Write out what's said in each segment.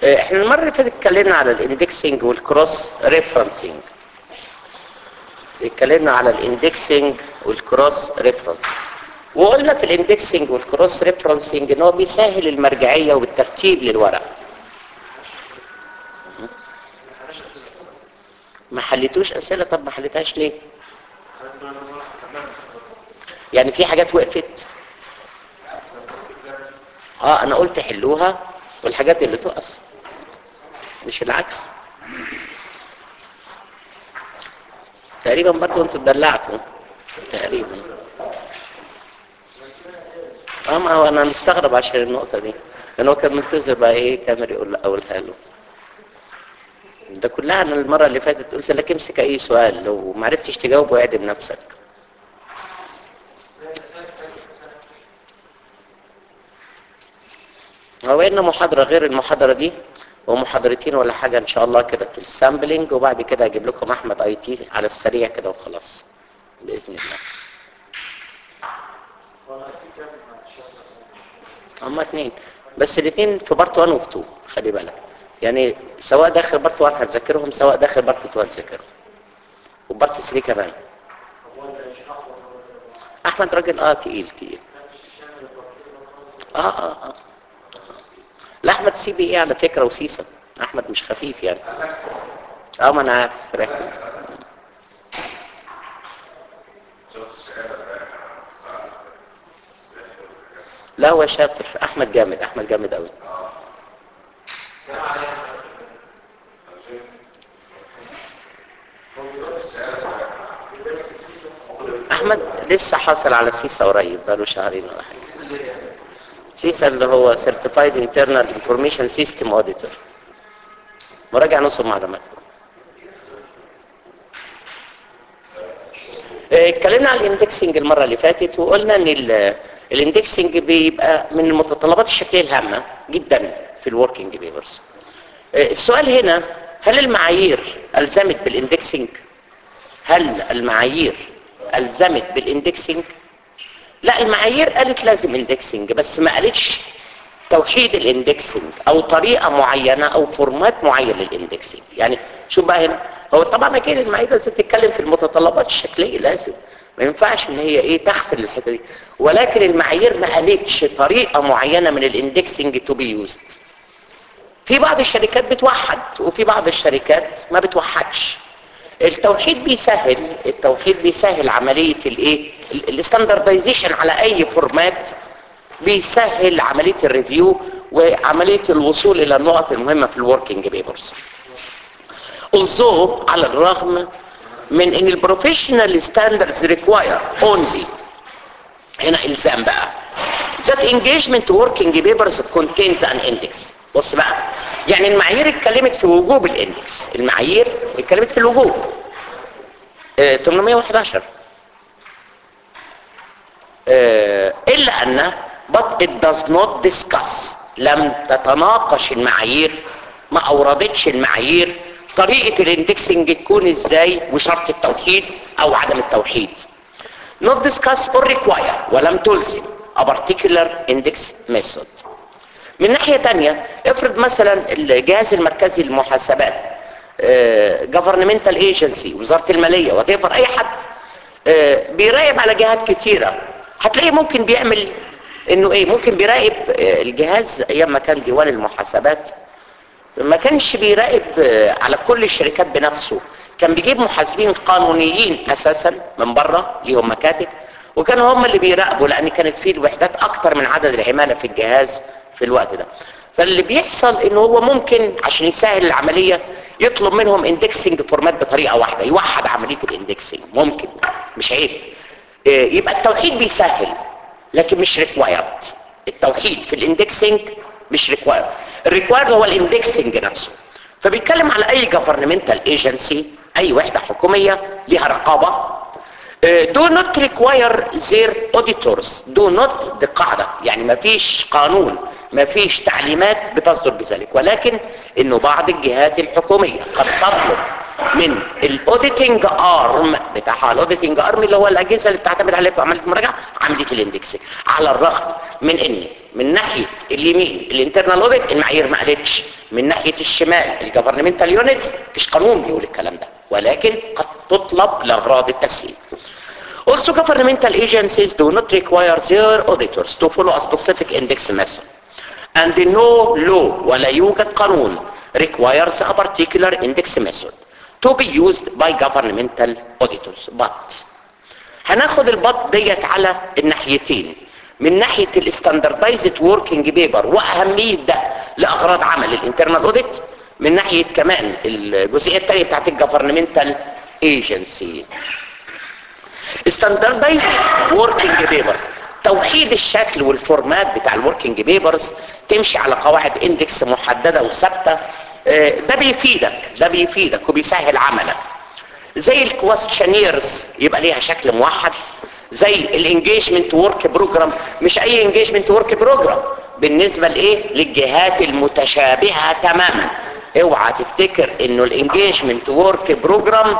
آه، احنا المره اللي فاتت اتكلمنا على الاندكسنج والكروس ريفرنسنج اتكلمنا على الاندكسنج والكروس ريفرنسنج وقلنا في الاندكسنج والكروس ريفرنسنج ان هو بيسهل المرجعيه والترتيب للورق ما حليتوش اسئله طب ما حليتهاش ليه يعني في حاجات وقفت اه انا قلت حلوها والحاجات اللي تقف مش العكس تقريبا برضه انتوا اتدلعتوا تقريبا اه ما هو انا مستغرب عشان النقطة دي لان هو كان منتظر بقى ايه كاميرا يقول اقولها له ده كلها انا المرة اللي فاتت قلت لك امسك اي سؤال لو ما عرفتش تجاوبه اعدم نفسك هو ان محاضرة غير المحاضرة دي ومحاضرتين ولا حاجة ان شاء الله كده في السامبلينج وبعد كده اجيب لكم احمد اي تي على السريع كده وخلاص باذن الله هما اتنين بس الاتنين في بارت 1 وفي 2 خلي بالك يعني سواء داخل بارت 1 هتذاكرهم سواء داخل بارت 2 هتذاكرهم وبارت 3 كمان احمد راجل اه تقيل تقيل اه اه اه لا احمد سي بي ايه على فكره وسيسه احمد مش خفيف يعني اه ما انا عارف رحت لا هو شاطر احمد جامد احمد جامد قوي احمد لسه حاصل على سيسا قريب بقاله شهرين ولا حاجه سيسا اللي هو Certified Internal Information System Auditor مراجع نص معلوماتكم اه، اتكلمنا عن الاندكسنج المرة اللي فاتت وقلنا ان ال- الاندكسنج بيبقى من المتطلبات الشكلية الهامة جدا في الوركينج بيبرز السؤال هنا هل المعايير ألزمت بالاندكسنج هل المعايير ألزمت بالاندكسنج لا المعايير قالت لازم اندكسنج بس ما قالتش توحيد الاندكسنج او طريقة معينة او فورمات معين للاندكسنج يعني شوف بقى هنا هو طبعا اكيد المعايير لازم تتكلم في المتطلبات الشكلية لازم ما ينفعش ان هي ايه تغفل الحته دي ولكن المعايير ما قالتش طريقة معينة من الاندكسنج تو بي يوزد في بعض الشركات بتوحد وفي بعض الشركات ما بتوحدش التوحيد بيسهل التوحيد بيسهل عملية الايه الستاندردايزيشن على اي فورمات بيسهل عملية الريفيو وعملية الوصول الى النقط المهمة في الوركينج بيبرز although على الرغم من ان البروفيشنال ستاندردز ريكواير اونلي هنا الزام بقى that engagement working papers contains an index بص بقى يعني المعايير اتكلمت في وجوب الاندكس المعايير اتكلمت في الوجوب اه 811 اه الا ان but it does not discuss لم تتناقش المعايير ما اوردتش المعايير طريقة الاندكسنج تكون ازاي وشرط التوحيد او عدم التوحيد not discuss or require ولم تلزم a particular index method من ناحية تانية افرض مثلا الجهاز المركزي للمحاسبات اه governmental agency وزارة المالية وتقفر اي حد اه بيراقب على جهات كتيرة هتلاقيه ممكن بيعمل انه ايه ممكن بيراقب اه الجهاز ايام ما كان ديوان المحاسبات ما كانش بيراقب على كل الشركات بنفسه كان بيجيب محاسبين قانونيين اساسا من بره ليهم مكاتب وكانوا هم اللي بيراقبوا لان كانت فيه الوحدات اكتر من عدد العماله في الجهاز في الوقت ده فاللي بيحصل ان هو ممكن عشان يسهل العمليه يطلب منهم اندكسنج فورمات بطريقه واحده يوحد عمليه الاندكسنج ممكن مش عيب يبقى التوحيد بيسهل لكن مش ريكوايرد التوحيد في الاندكسنج مش ريكوايرد الريكوايرد هو الاندكسنج نفسه فبيتكلم على اي governmental agency اي وحده حكوميه ليها رقابه do not require their auditors do not دي قاعدة يعني ما فيش قانون ما فيش تعليمات بتصدر بذلك ولكن انه بعض الجهات الحكومية قد تطلب من الاوديتنج ارم بتاعها الاوديتنج ارم اللي هو الاجهزه اللي بتعتمد عليها في عمليه المراجعه عمليه الاندكس على الرغم من ان من ناحيه اليمين الانترنال اوديت المعايير ما قالتش من ناحيه الشمال الجفرنمنتال يونتس مفيش قانون بيقول الكلام ده ولكن قد تطلب لاغراض التسهيل Also governmental agencies do not require their auditors to follow a specific index method. And no law ولا يوجد قانون requires a particular index method to be used by governmental auditors. But هناخد البط ديت على الناحيتين من ناحية الستاندردايزد وركينج بيبر واهمية ده لاغراض عمل الانترنال اوديت من ناحية كمان الجزئية الثانية بتاعت الجفرنمنتال ايجنسي ستاندردايزد وركينج بيبرز توحيد الشكل والفورمات بتاع الوركينج بيبرز تمشي على قواعد اندكس محددة وثابتة آه، ده بيفيدك ده بيفيدك وبيسهل عملك زي الكويستشنيرز يبقى ليها شكل موحد زي الانجيجمنت ورك بروجرام مش اي انجيجمنت ورك بروجرام بالنسبه لايه للجهات المتشابهه تماما اوعى تفتكر انه الانجيجمنت ورك بروجرام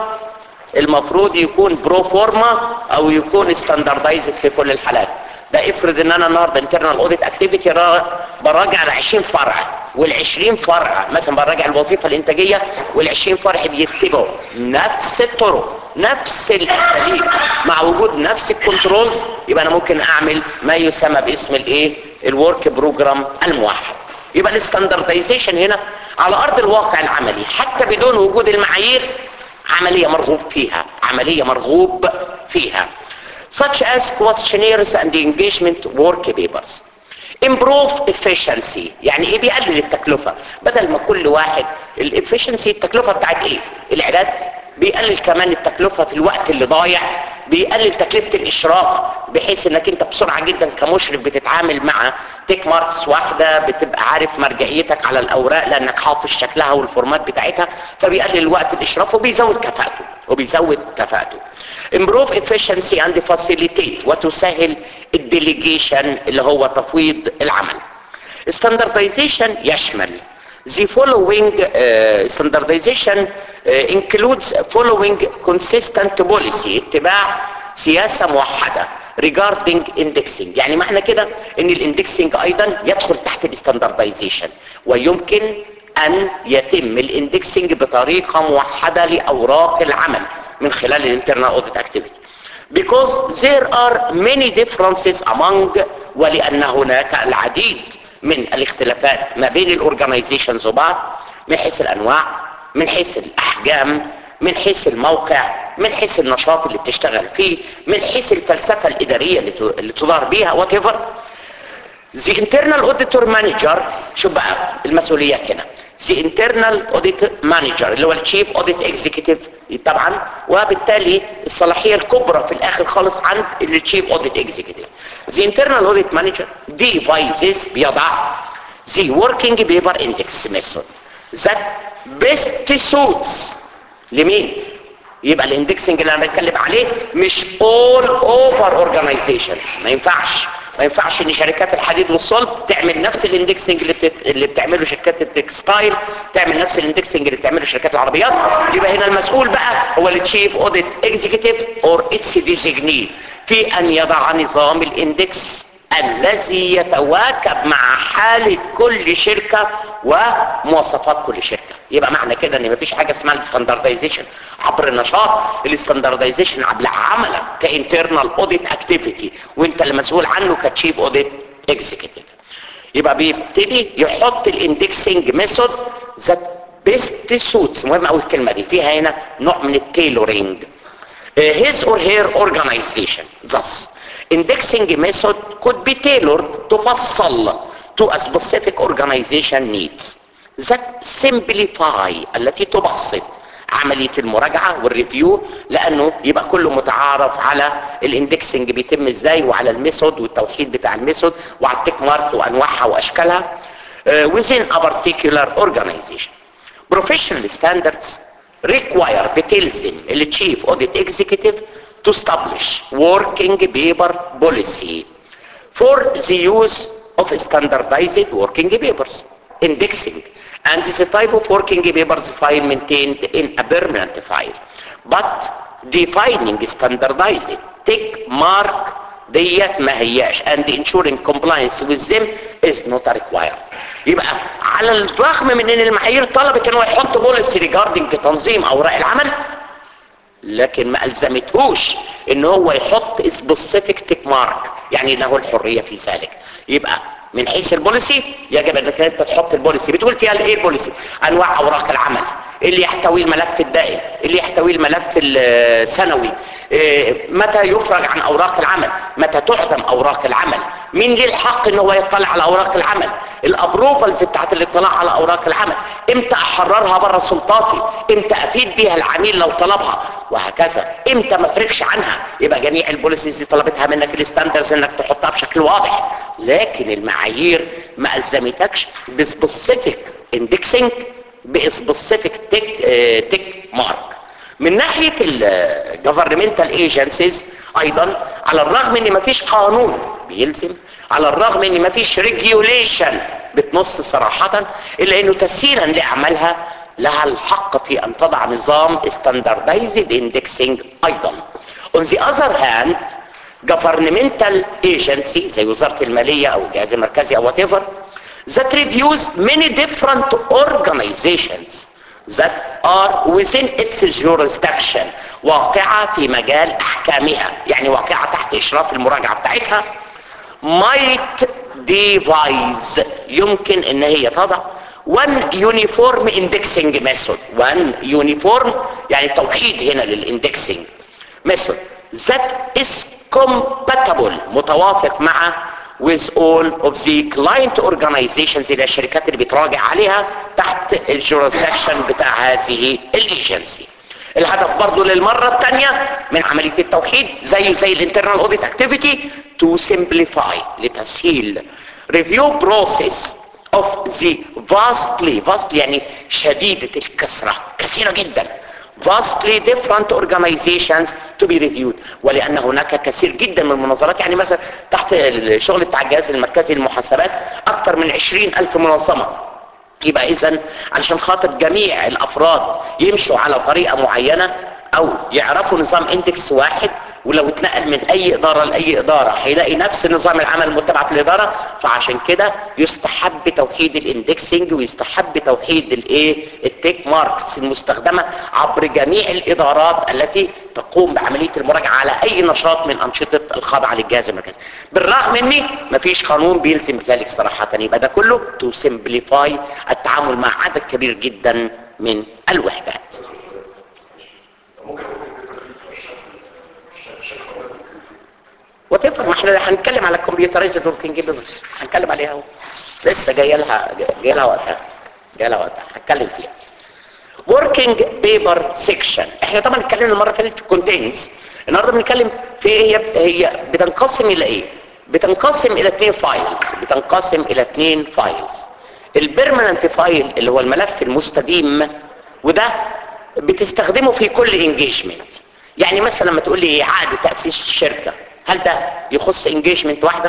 المفروض يكون برو فورما او يكون ستاندردايزد في كل الحالات ده افرض ان انا النهارده انترنال اوديت اكتيفيتي براجع ال 20 فرع وال 20 فرع مثلا براجع الوظيفه الانتاجيه وال 20 فرع بيتبعوا نفس الطرق نفس الاساليب مع وجود نفس الكنترولز يبقى انا ممكن اعمل ما يسمى باسم الايه الورك بروجرام الموحد يبقى الستاندردايزيشن هنا على ارض الواقع العملي حتى بدون وجود المعايير عمليه مرغوب فيها عمليه مرغوب فيها such as questionnaires and engagement work papers improve efficiency يعني ايه بيقلل التكلفة بدل ما كل واحد الافشنسي التكلفة بتاعت ايه العداد بيقلل كمان التكلفة في الوقت اللي ضايع بيقلل تكلفة الاشراف بحيث انك انت بسرعة جدا كمشرف بتتعامل مع تيك ماركس واحدة بتبقى عارف مرجعيتك على الاوراق لانك حافظ شكلها والفورمات بتاعتها فبيقلل وقت الاشراف وبيزود كفاءته وبيزود كفاءته improve efficiency and facilitate وتسهل الديليجيشن اللي هو تفويض العمل standardization يشمل the following uh, standardization uh, includes following consistent policy اتباع سياسة موحدة regarding indexing يعني معنى كده ان الاندكسنج ايضا يدخل تحت الستاندردايزيشن ويمكن ان يتم الاندكسنج بطريقة موحدة لاوراق العمل من خلال الانترنال اوديت اكتيفيتي because there are many differences among ولان هناك العديد من الاختلافات ما بين الاورجنايزيشنز وبعض من حيث الانواع من حيث الاحجام من حيث الموقع من حيث النشاط اللي بتشتغل فيه من حيث الفلسفة الادارية اللي تدار بيها whatever the internal auditor manager شوف بقى المسؤوليات هنا the internal audit manager اللي هو الشيف audit executive طبعا وبالتالي الصلاحية الكبرى في الاخر خالص عند الشيف audit executive the internal audit manager devises بيضع the working paper index method that best suits لمين يبقى الاندكسنج اللي انا بتكلم عليه مش all over organization ما ينفعش ما ينفعش ان شركات الحديد والصلب تعمل نفس الاندكسنج اللي, بتت... اللي بتعمله شركات التكستايل تعمل نفس الاندكسنج اللي بتعمله شركات العربيات يبقى هنا المسؤول بقى هو التشيف اوديت اكزيكتيف اور اتس ديزيجني في ان يضع نظام الاندكس الذي يتواكب مع حالة كل شركة ومواصفات كل شركة يبقى معنى كده ان مفيش حاجة اسمها الستاندردايزيشن عبر النشاط الستاندردايزيشن عبر عملك كانترنال اوديت اكتيفيتي وانت المسؤول عنه كتشيف اوديت اكزيكتيف يبقى بيبتدي يحط الاندكسنج ميثود ذات بيست سوتس مهم قوي الكلمه دي فيها هنا نوع من التيلورينج his or her organization thus indexing method could be tailored تفصل to a specific organization needs that simplify التي تبسط عملية المراجعة والريفيو لانه يبقى كله متعارف على الاندكسنج بيتم ازاي وعلى الميثود والتوحيد بتاع الميثود وعلى التيك مارك وانواعها واشكالها uh, within a particular organization professional standards require بتلزم التشيف اوديت اكزيكتيف to establish working paper policy for the use of standardized working papers, indexing, and the type of working papers file maintained in a permanent file. But defining standardized tick mark ديت ما هياش and ensuring compliance with them is not required يبقى على الرغم من ان المعايير طلبت ان هو يحط بوليسي ريجاردنج تنظيم اوراق العمل لكن ما الزمتهوش ان هو يحط سبيسيفيك تيك مارك يعني له الحريه في ذلك يبقى من حيث البوليسي يجب انك انت تحط البوليسي بتقول فيها الايه البوليسي انواع اوراق العمل اللي يحتوي الملف الدائم اللي يحتوي الملف السنوي إيه، متى يفرج عن اوراق العمل متى تعدم اوراق العمل مين ليه الحق ان هو يطلع على اوراق العمل الابروفلز بتاعت الاطلاع على اوراق العمل امتى احررها بره سلطاتي امتى افيد بيها العميل لو طلبها وهكذا امتى ما افرجش عنها يبقى جميع البوليسيز اللي طلبتها منك الستاندرز انك تحطها بشكل واضح لكن المعايير ما الزمتكش بسبيسيفيك اندكسنج بسبيسيفيك تيك تيك مارك من ناحيه الجفرمنتال ايجنسيز ايضا على الرغم ان مفيش قانون بيلزم على الرغم ان مفيش ريجيوليشن بتنص صراحه الا انه تسهيلا لاعمالها لها الحق في ان تضع نظام standardized indexing ايضا on the other hand governmental agency زي وزارة المالية او الجهاز المركزي او whatever that reviews many different organizations that are within its jurisdiction واقعة في مجال احكامها يعني واقعة تحت اشراف المراجعة بتاعتها might devise يمكن ان هي تضع one uniform indexing method one uniform يعني توحيد هنا للاندكسنج method that is compatible متوافق مع with all of the client organizations اللي الشركات اللي بتراجع عليها تحت الجورسدكشن بتاع هذه الايجنسي الهدف برضو للمرة الثانية من عملية التوحيد زيه زي الانترنال اوديت اكتيفيتي to simplify لتسهيل review process of the vastly vastly يعني شديدة الكثرة كثيرة جدا vastly different organizations to be reviewed ولأن هناك كثير جدا من المنظمات يعني مثلا تحت الشغل بتاع الجهاز المركزي للمحاسبات أكثر من 20 ألف منظمة يبقى إذا علشان خاطر جميع الأفراد يمشوا على طريقة معينة أو يعرفوا نظام اندكس واحد ولو اتنقل من اي اداره لاي اداره هيلاقي نفس نظام العمل المتبع في الاداره فعشان كده يستحب توحيد الاندكسنج ويستحب توحيد الايه التيك ماركس المستخدمه عبر جميع الادارات التي تقوم بعمليه المراجعه على اي نشاط من انشطه الخاضعه للجهاز المركزي بالرغم ان مفيش قانون بيلزم ذلك صراحه يبقى ده كله تو سمبليفاي التعامل مع عدد كبير جدا من الوحدات وتفهم ما احنا هنتكلم على الكمبيوترايزد وركينج بيبرز هنتكلم عليها اهو لسه جايه لها جايه لها وقتها جايه لها وقتها هتكلم فيها وركينج بيبر سيكشن احنا طبعا اتكلمنا المره اللي فاتت في الكونتينز النهارده بنتكلم في هي هي بتنقسم الى ايه بتنقسم الى اثنين فايلز بتنقسم الى اثنين فايلز البيرمننت فايل اللي هو الملف المستديم وده بتستخدمه في كل انجيجمنت يعني مثلا لما تقول لي عقد تاسيس الشركه هل ده يخص انجيجمنت واحده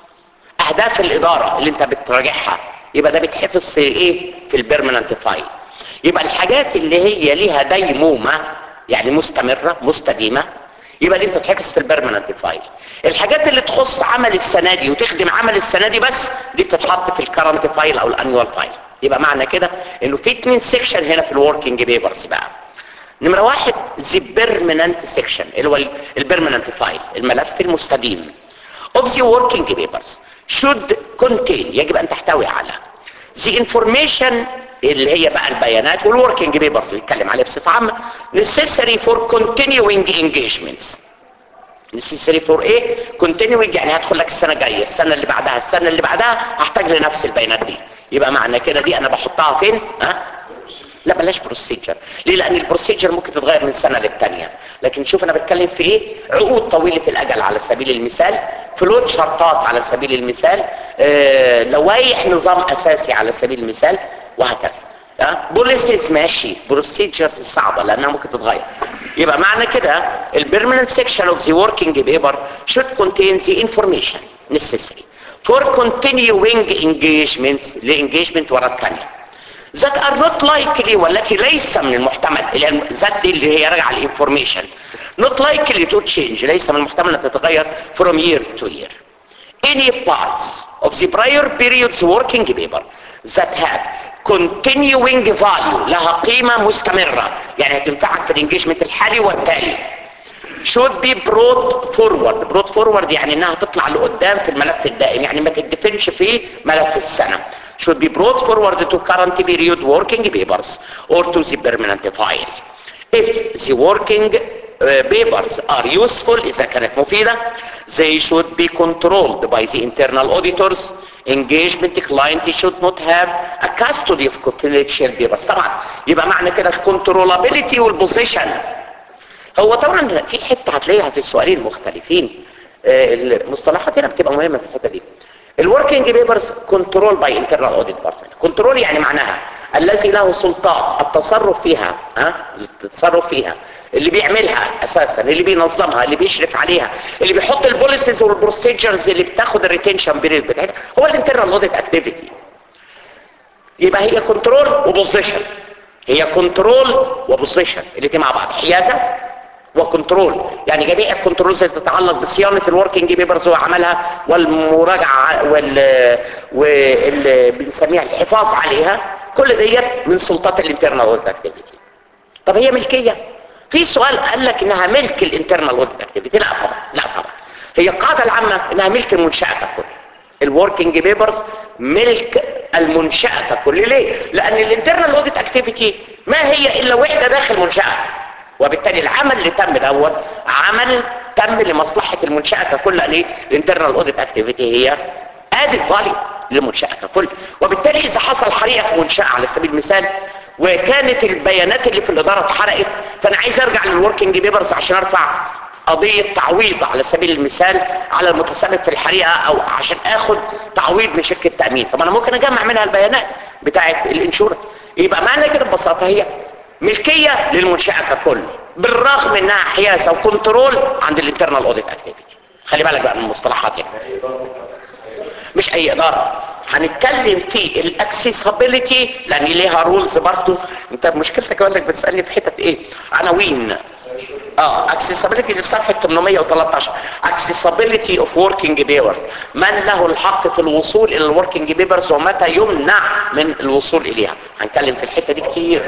اهداف الاداره اللي انت بتراجعها يبقى ده بيتحفظ في ايه في البيرمننت فايل يبقى الحاجات اللي هي ليها ديمومه يعني مستمره مستديمه يبقى دي بتتحفظ في البيرمننت فايل الحاجات اللي تخص عمل السنه دي وتخدم عمل السنه دي بس دي بتتحط في الكرنت فايل او الانيوال فايل يبقى معنى كده انه في اتنين سيكشن هنا في الوركينج بيبرز بقى نمرة واحد the permanent section اللي هو البرمننت فايل الملف المستديم of the working papers should contain يجب ان تحتوي على the information اللي هي بقى البيانات والوركينج بيبرز بيتكلم عليها بصفة عامة necessary for continuing engagements necessary for ايه continuing يعني هدخل لك السنة الجاية السنة اللي بعدها السنة اللي بعدها هحتاج لنفس البيانات دي يبقى معنى كده دي انا بحطها فين ها لا بلاش بروسيجر ليه لان البروسيجر ممكن تتغير من سنه للتانيه لكن شوف انا بتكلم في ايه عقود طويله الاجل على سبيل المثال فلوت شرطات على سبيل المثال آه لوائح نظام اساسي على سبيل المثال وهكذا أه؟ بوليسيز ماشي بروسيجرز صعبه لانها ممكن تتغير يبقى معنى كده البيرمننت سيكشن اوف ذا وركينج بيبر should contain the information necessary for continuing engagements لانجيجمنت ورا الثانيه that are not likely والتي ليس من المحتمل ذات دي اللي هي راجعه الانفورميشن not likely to change ليس من المحتمل ان تتغير from year to year any parts of the prior period's working paper that have continuing value لها قيمة مستمرة يعني هتنفعك في الانجيجمنت الحالي والتالي should be brought forward brought forward يعني انها تطلع لقدام في الملف الدائم يعني ما تدفنش في ملف السنة should be brought forward to current period working papers or to the permanent file if the working uh, papers are useful إذا كانت مفيدة they should be controlled by the internal auditors engagement client should not have a custody of confidential papers طبعا يبقى معنى كده controllability والبوزيشن هو طبعا في حته هتلاقيها في السؤالين مختلفين آه، المصطلحات هنا بتبقى مهمه في الحته دي الوركينج بيبرز كنترول باي انترنال اوديت ديبارتمنت كنترول يعني معناها الذي له سلطان التصرف فيها ها التصرف فيها اللي بيعملها اساسا اللي بينظمها اللي بيشرف عليها اللي بيحط البوليسيز والبروسيجرز اللي بتاخد الريتنشن بيريد بتاعتها هو الانترنال اوديت اكتيفيتي يبقى هي كنترول وبوزيشن هي كنترول وبوزيشن الاثنين مع بعض حيازه وكنترول يعني جميع الكنترولز اللي تتعلق بصيانه الوركينج بيبرز وعملها والمراجعه وال واللي بنسميها الحفاظ عليها كل ديت من سلطات الانترنال اوديت اكتيفيتي طب هي ملكيه في سؤال قال لك انها ملك الانترنال اوديت اكتيفيتي لا طبعا لا طبعا هي القاعده العامه انها ملك المنشاه ككل الوركينج بيبرز ملك المنشاه ككل ليه لان الانترنال اوديت اكتيفيتي ما هي الا وحده داخل منشاه وبالتالي العمل اللي تم دوت عمل تم لمصلحه المنشاه ككل لان الانترنال اوديت اكتيفيتي هي ادد فاليو للمنشاه ككل وبالتالي اذا حصل حريقه في منشاه على سبيل المثال وكانت البيانات اللي في الاداره اتحرقت فانا عايز ارجع للوركينج بيبرز عشان ارفع قضية تعويض على سبيل المثال على المتسبب في الحريقة او عشان اخد تعويض من شركة تأمين طب انا ممكن اجمع منها البيانات بتاعة الانشورة يبقى معنى كده ببساطة هي ملكية للمنشأة ككل بالرغم انها حيازة وكنترول عند الانترنال اوديت اكتيفيتي خلي بالك بقى من المصطلحات يعني مش اي ادارة هنتكلم في الاكسسابيلتي لان ليها رولز برضه انت مشكلتك اقول لك بتسالني في حته ايه عناوين اه accessibility اللي في صفحه 813 accessibility of working papers من له الحق في الوصول الى الوركينج بيبرز ومتى يمنع من الوصول اليها هنتكلم في الحته دي كتير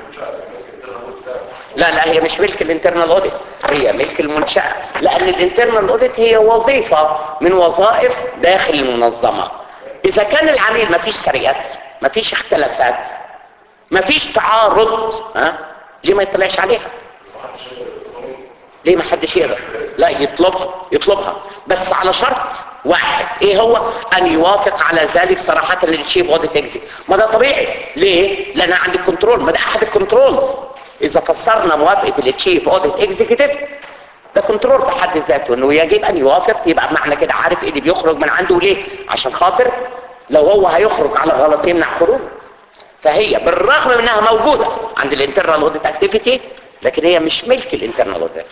لا لا هي مش ملك الانترنال اوديت هي ملك المنشاه لان الانترنال اوديت هي وظيفه من وظائف داخل المنظمه اذا كان العميل ما فيش سرقات ما فيش اختلاسات ما فيش تعارض ها ليه ما يطلعش عليها ليه ما حدش يقدر لا يطلبها يطلبها بس على شرط واحد ايه هو ان يوافق على ذلك صراحة للشيف اوديت اكزيك ما ده طبيعي ليه لان عندي كنترول ما ده احد الكنترولز اذا فسرنا موافقة التشيف اوديت اكزيكتيف ده كنترول في حد ذاته انه يجب ان يوافق يبقى معنى كده عارف ايه اللي بيخرج من عنده ليه عشان خاطر لو هو هيخرج على غلط يمنع خروجه فهي بالرغم من انها موجودة عند الانترنال اوديت اكتيفيتي لكن هي مش ملك الانترنال اوديت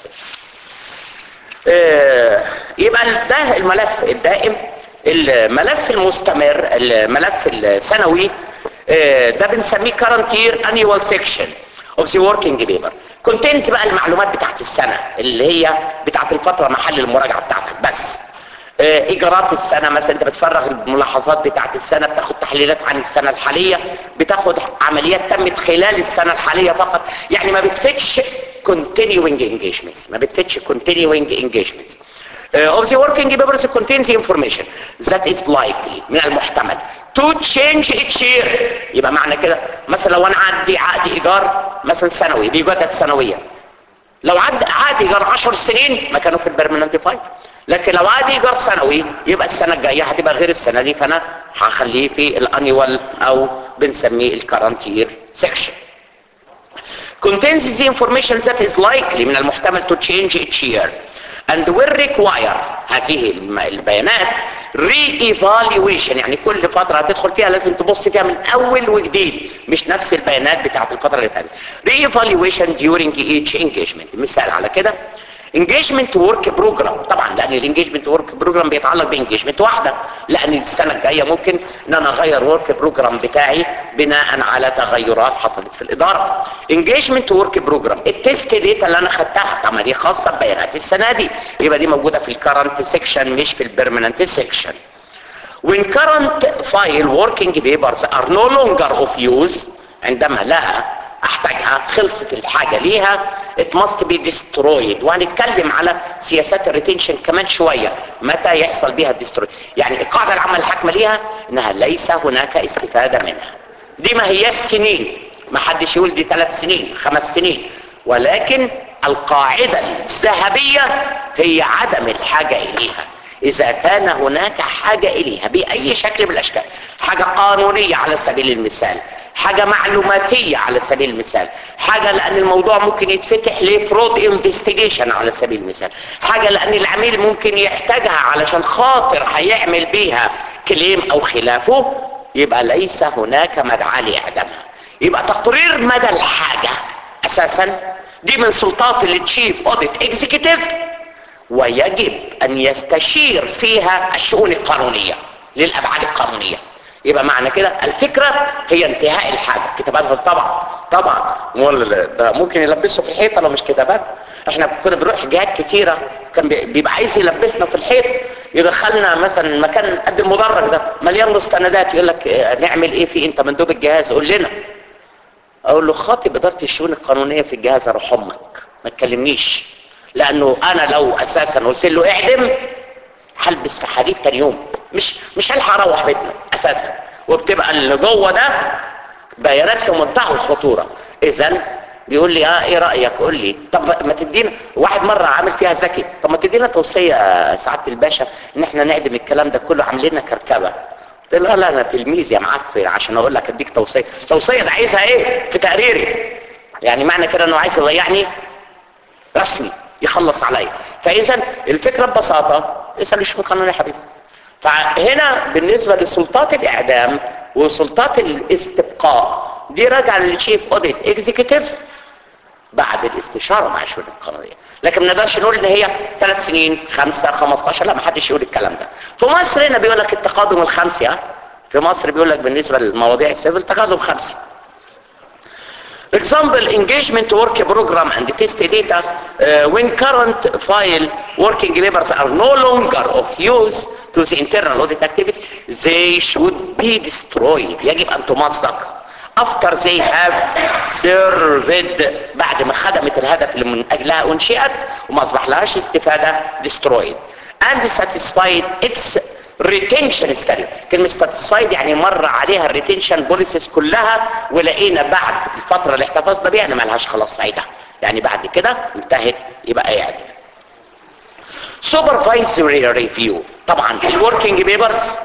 آه يبقى ده الملف الدائم الملف المستمر الملف السنوي آه ده بنسميه current year annual section of the working paper contains بقى المعلومات بتاعت السنة اللي هي بتاعت الفترة محل المراجعة بتاعتك بس آه اجراءات السنة مثلا انت بتفرغ الملاحظات بتاعت السنة بتاخد تحليلات عن السنة الحالية بتاخد عمليات تمت خلال السنة الحالية فقط يعني ما بتفتش continuing engagements ما بتفتش continuing engagements uh, of the working papers contains the information that is likely من المحتمل to change each year يبقى معنى كده مثلا لو انا عندي عقد ايجار مثلا سنوي بيجدد سنويا لو عد عقد ايجار 10 سنين ما كانوا في البرمننت فايل لكن لو عقد ايجار سنوي يبقى السنه الجايه هتبقى غير السنه دي فانا هخليه في الانيوال او بنسميه الكرنت يير سيكشن contains the information that is likely من المحتمل to change each year and will require هذه البيانات re-evaluation يعني كل فترة هتدخل فيها لازم تبص فيها من أول وجديد مش نفس البيانات بتاعت الفترة اللي فاتت re-evaluation during each engagement مثال على كده انجيجمنت ورك بروجرام طبعا لان الانجيجمنت ورك بروجرام بيتعلق بانجيجمنت واحده لان السنه الجايه ممكن ان انا اغير ورك بروجرام بتاعي بناء على تغيرات حصلت في الاداره انجيجمنت ورك بروجرام التيست ديتا اللي انا خدتها طب ما دي خاصه ببيانات السنه دي يبقى دي موجوده في الكرنت سيكشن مش في البيرمننت سيكشن when current file working papers are no longer of use عندما لا احتاجها خلصت الحاجة ليها it must be destroyed وهنتكلم على سياسات الريتنشن كمان شوية متى يحصل بيها الديستروي يعني القاعدة العامة الحاكمة ليها انها ليس هناك استفادة منها دي ما هي سنين ما حدش يقول دي ثلاث سنين خمس سنين ولكن القاعدة الذهبية هي عدم الحاجة اليها اذا كان هناك حاجة اليها باي شكل من الاشكال حاجة قانونية على سبيل المثال حاجة معلوماتية على سبيل المثال حاجة لان الموضوع ممكن يتفتح لفرود انفستيجيشن على سبيل المثال حاجة لان العميل ممكن يحتاجها علشان خاطر هيعمل بيها كليم او خلافه يبقى ليس هناك مدعاة لاعدامها يبقى تقرير مدى الحاجة اساسا دي من سلطات التشيف اوديت اكزيكتيف ويجب ان يستشير فيها الشؤون القانونية للابعاد القانونية يبقى معنى كده الفكرة هي انتهاء الحاجة كتاباتها طبعا طبعا ولا ده ممكن يلبسه في الحيطة لو مش كتابات احنا كنا بنروح جهات كتيرة كان بيبقى عايز يلبسنا في الحيط يدخلنا مثلا مكان قد المدرج ده مليان مستندات يقول لك اه نعمل ايه فيه انت مندوب الجهاز قول لنا اقول له خاطب اداره الشؤون القانونيه في الجهاز اروح امك ما تكلمنيش لانه انا لو اساسا قلت له اعدم هلبس في حديد تاني يوم مش مش هلحق اروح بيتنا اساسا وبتبقى اللي جوه ده بيانات في منتهى الخطوره اذا بيقول لي اه ايه رايك قول لي طب ما تدينا واحد مره عامل فيها ذكي طب ما تدينا توصيه يا سعاده الباشا ان احنا نعدم الكلام ده كله عاملين كركبه قلت له لا انا تلميذ يا معفن عشان اقول لك اديك توصيه توصيه ده عايزها ايه في تقريري يعني معنى كده انه عايز يضيعني رسمي يخلص عليا فاذا الفكره ببساطه اسال الشؤون القانونيه يا حبيبي فهنا بالنسبه لسلطات الاعدام وسلطات الاستبقاء دي راجعه للشيف اوديت اكزيكتيف بعد الاستشاره مع الشؤون القانونيه لكن ما نقدرش نقول ان هي ثلاث سنين خمسة 15 لا ما حدش يقول الكلام ده في مصر هنا بيقول لك التقادم الخمسي ها في مصر بيقول لك بالنسبه للمواضيع السيفل تقادم خمسي Example, engagement work program and test data uh, when current file working papers are no longer of use to the internal audit activity, they should be destroyed. يجب أن تمزق after they have served بعد ما خدمت الهدف اللي من أجلها أنشئت وما أصبح لهاش استفادة destroyed and satisfied its retention schedule كلمة satisfied يعني مر عليها الريتنشن بوليسيس كلها ولقينا بعد الفترة اللي احتفظنا بيها ان مالهاش خلاص فايدة يعني بعد كده انتهت يبقى اعدل supervisory review طبعا الوركينج بيبرز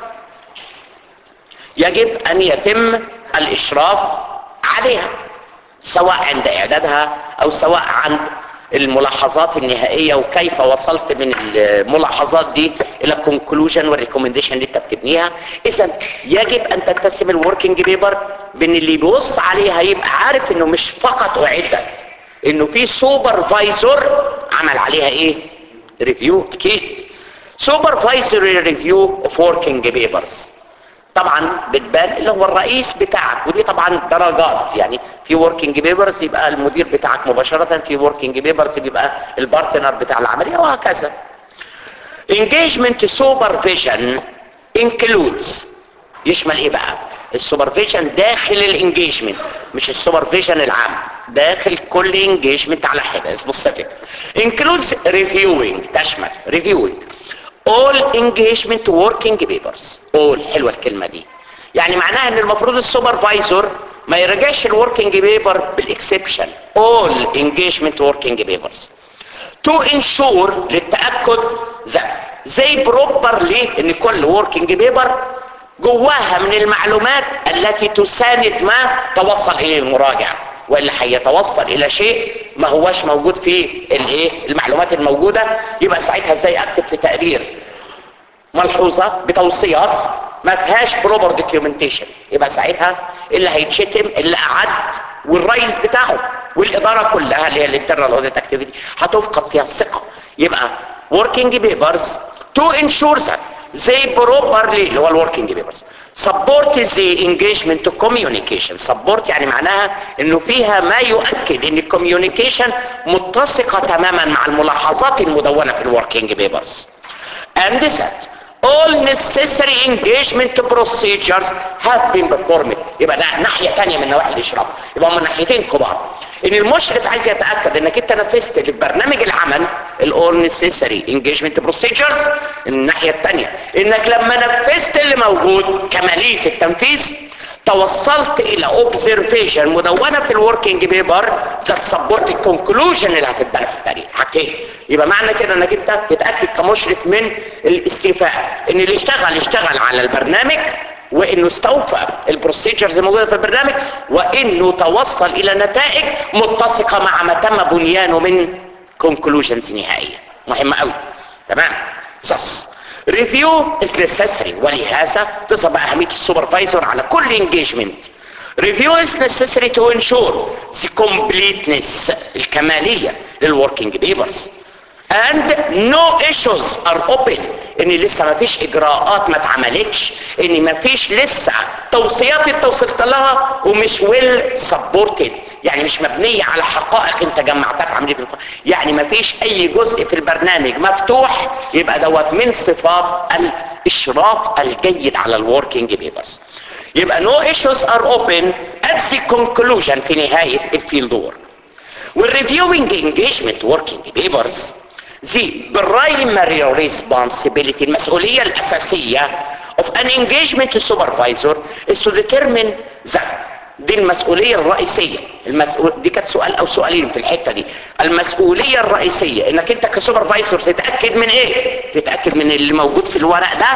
يجب ان يتم الاشراف عليها سواء عند اعدادها او سواء عند الملاحظات النهائية وكيف وصلت من الملاحظات دي الى conclusion والريكومنديشن اللي انت بتبنيها اذا يجب ان تتسم الوركينج بيبر بان اللي بيبص عليها يبقى عارف انه مش فقط اعدت انه في سوبرفايزر عمل عليها ايه ريفيو اكيد سوبرفايزري ريفيو اوف وركينج بيبرز طبعا بتبان اللي هو الرئيس بتاعك ودي طبعا درجات يعني في وركينج بيبرز يبقى المدير بتاعك مباشرة في وركينج بيبرز بيبقى البارتنر بتاع العملية وهكذا engagement supervision includes يشمل ايه بقى السوبرفيجن داخل الانجيجمنت مش السوبرفيجن العام داخل كل انجيجمنت على حده سبيسيفيك includes reviewing تشمل reviewing all engagement working papers all حلوه الكلمه دي يعني معناها ان المفروض السوبرفايزر ما يراجعش الوركينج بيبر بالاكسبشن all engagement working papers to ensure للتاكد that زي properly ان كل working paper جواها من المعلومات التي تساند ما توصل اليه المراجع والا هيتوصل الى شيء ما هواش موجود في الايه المعلومات الموجوده يبقى ساعتها ازاي اكتب في تقرير ملحوظه بتوصيات ما فيهاش بروبر دوكيومنتيشن يبقى ساعتها اللي هيتشتم اللي قعد والرئيس بتاعه والاداره كلها اللي هي الانترنال اوديت اكتيفيتي هتفقد فيها الثقه يبقى working papers to ensure that they properly اللي هو الوركينج بيبرز support the engagement to communication support يعني معناها انه فيها ما يؤكد ان الكوميونيكيشن متسقة تماما مع الملاحظات المدونة في الوركينج بيبرز and that all necessary engagement procedures have been performed يبقى ده ناحية تانية من نواحي الإشراف يبقى هم ناحيتين كبار ان المشرف عايز يتأكد انك انت نفذت لبرنامج العمل ال all necessary engagement procedures الناحية التانية انك لما نفذت اللي موجود كمالية التنفيذ توصلت الى observation مدونة في الوركينج بيبر that support الكونكلوجن اللي هتتبنى في التاريخ حاجتين يبقى معنى كده انك انت تتأكد كمشرف من الاستيفاء ان اللي اشتغل اشتغل على البرنامج وانه استوفى البروسيجرز الموجوده في البرنامج وانه توصل الى نتائج متسقه مع ما تم بنيانه من كونكلوجنز نهائيه مهمه قوي تمام thus review is necessary ولهذا تصب اهميه السوبرفايزر على كل انجيجمنت review is necessary to ensure the completeness الكماليه للوركينج بيبرز and no issues are open ان لسه ما فيش اجراءات ما اتعملتش ان ما فيش لسه توصيات انت وصلت لها ومش ويل سبورتد يعني مش مبنية على حقائق انت جمعتها في عملية القرار يعني ما فيش اي جزء في البرنامج مفتوح يبقى دوت من صفات الاشراف الجيد على الوركينج بيبرز يبقى no issues are open at the conclusion في نهاية الفيلد وورك والريفيوينج انجيجمنت وركينج بيبرز the primary responsibility المسؤولية الأساسية of an engagement supervisor is to determine that دي المسؤولية الرئيسية المسؤول دي كانت سؤال أو سؤالين في الحتة دي المسؤولية الرئيسية انك انت كسوبرفايزر تتأكد من ايه تتأكد من اللي موجود في الورق ده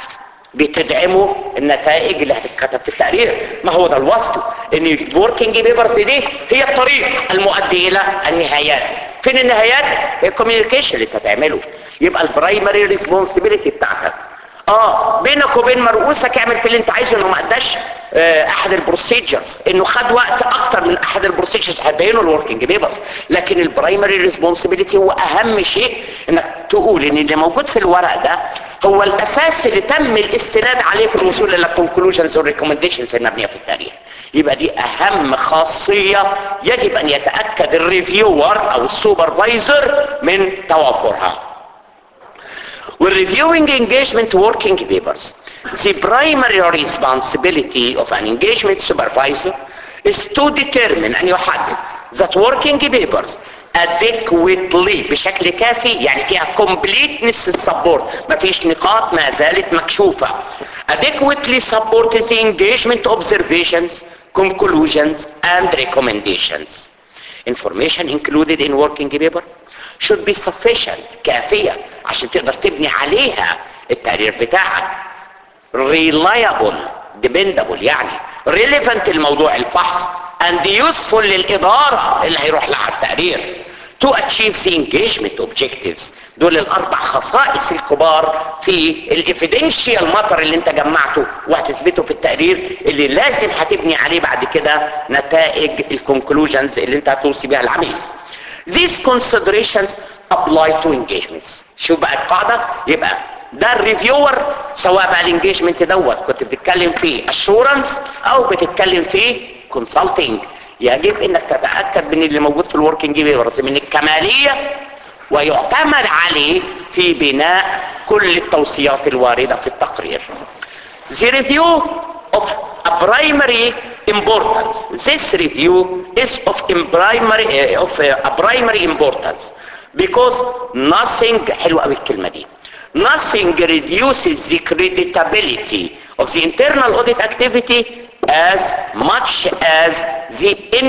بتدعموا النتائج اللي هتتكتب في التقرير ما هو ده الوصل ان الوركينج بيبرز دي هي الطريق المؤدي الى النهايات فين النهايات هي الكوميونيكيشن اللي هتعمله يبقى البرايمري ريسبونسبيلتي بتاعتك اه بينك وبين مرؤوسك اعمل في اللي انت عايزه انه ما اداش آه احد البروسيجرز انه خد وقت اكتر من احد البروسيجرز هتبينه الوركينج بيبرز لكن البرايمري ريسبونسبيلتي هو اهم شيء انك تقول ان اللي موجود في الورق ده هو الاساس اللي تم الاستناد عليه في الوصول الى الكونكلوجنز والريكومنديشنز المبنيه في التاريخ يبقى دي اهم خاصية يجب ان يتأكد الريفيور او السوبرفايزر من توافرها والريفيوينج engagement working papers the primary responsibility of an engagement supervisor is to determine ان يحدد that working papers adequately بشكل كافي يعني فيها completeness في السبورت مفيش نقاط ما زالت مكشوفة adequately support the engagement observations conclusions and recommendations information included in working paper should be sufficient كافية عشان تقدر تبني عليها التقرير بتاعك reliable dependable يعني relevant الموضوع الفحص and useful للإدارة اللي هيروح لها التقرير to achieve the engagement objectives دول الأربع خصائص الكبار في الإفيدنشيال ماتر اللي انت جمعته وهتثبته في التقرير اللي لازم هتبني عليه بعد كده نتائج الكونكلوجنز اللي انت هتوصي بيها العميل These considerations apply to engagements شوف بقى القاعدة يبقى ده الريفيور سواء بقى الانجيجمنت دوت كنت بتتكلم فيه اشورنس او بتتكلم فيه كونسلتنج يجب انك تتاكد من اللي موجود في الوركينج بيبرز من الكماليه ويعتمد عليه في بناء كل التوصيات الوارده في التقرير. The review of a primary importance. This review is of primary of a primary importance because nothing حلوه قوي الكلمه دي. Nothing reduces the credibility of the internal audit activity as much as the in,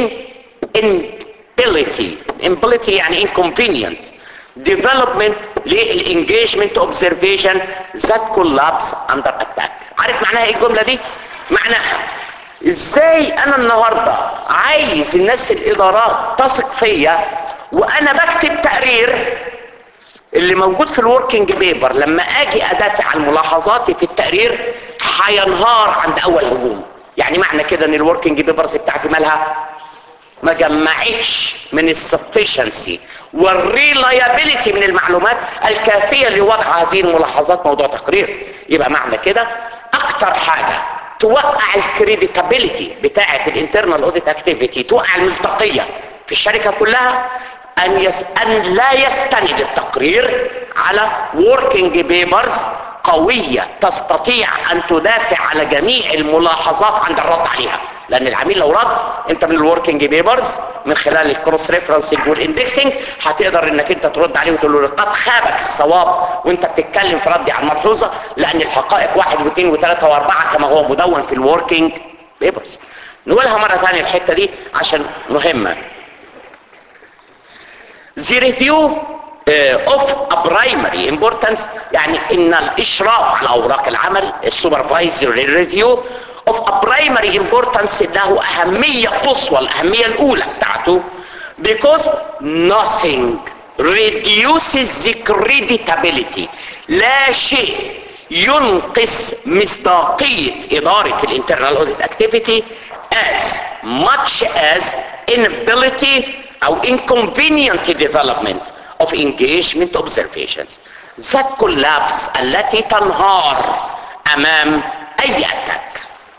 inability inability يعني inconvenient development للengagement observation that collapse under attack عارف معناها ايه الجملة دي معناها ازاي انا النهاردة عايز الناس الادارات تثق فيا وانا بكتب تقرير اللي موجود في الوركينج بيبر لما اجي ادافع عن ملاحظاتي في التقرير هينهار عند اول هجوم يعني معنى كده ان الوركينج بيبرز بتاعتي مالها ما جمعتش من السفشنسي والريلايابيليتي من المعلومات الكافية لوضع هذه الملاحظات موضوع تقرير يبقى معنى كده اكتر حاجة توقع الكريديتابيليتي بتاعة الانترنال اوديت اكتيفيتي توقع المصداقية في الشركة كلها ان, يس... أن لا يستند التقرير على working papers قوية تستطيع ان تدافع على جميع الملاحظات عند الرد عليها لان العميل لو رد انت من الوركينج بيبرز من خلال الكروس ريفرنسنج والاندكسنج هتقدر انك انت ترد عليه وتقول له قد خابك الصواب وانت بتتكلم في ردي على الملحوظه لان الحقائق واحد واثنين وثلاثه واربعه كما هو مدون في الوركينج بيبرز نقولها مره ثانيه الحته دي عشان مهمه The review uh, of a primary importance يعني ان الاشراف على اوراق العمل السوبرفايزري ريفيو of a primary importance له اهمية قصوى الاهمية الاولى بتاعته because nothing reduces the creditability لا شيء ينقص مصداقية ادارة الانترنال audit activity as much as inability او inconvenient development of engagement observations that collapse التي تنهار امام اي اتاك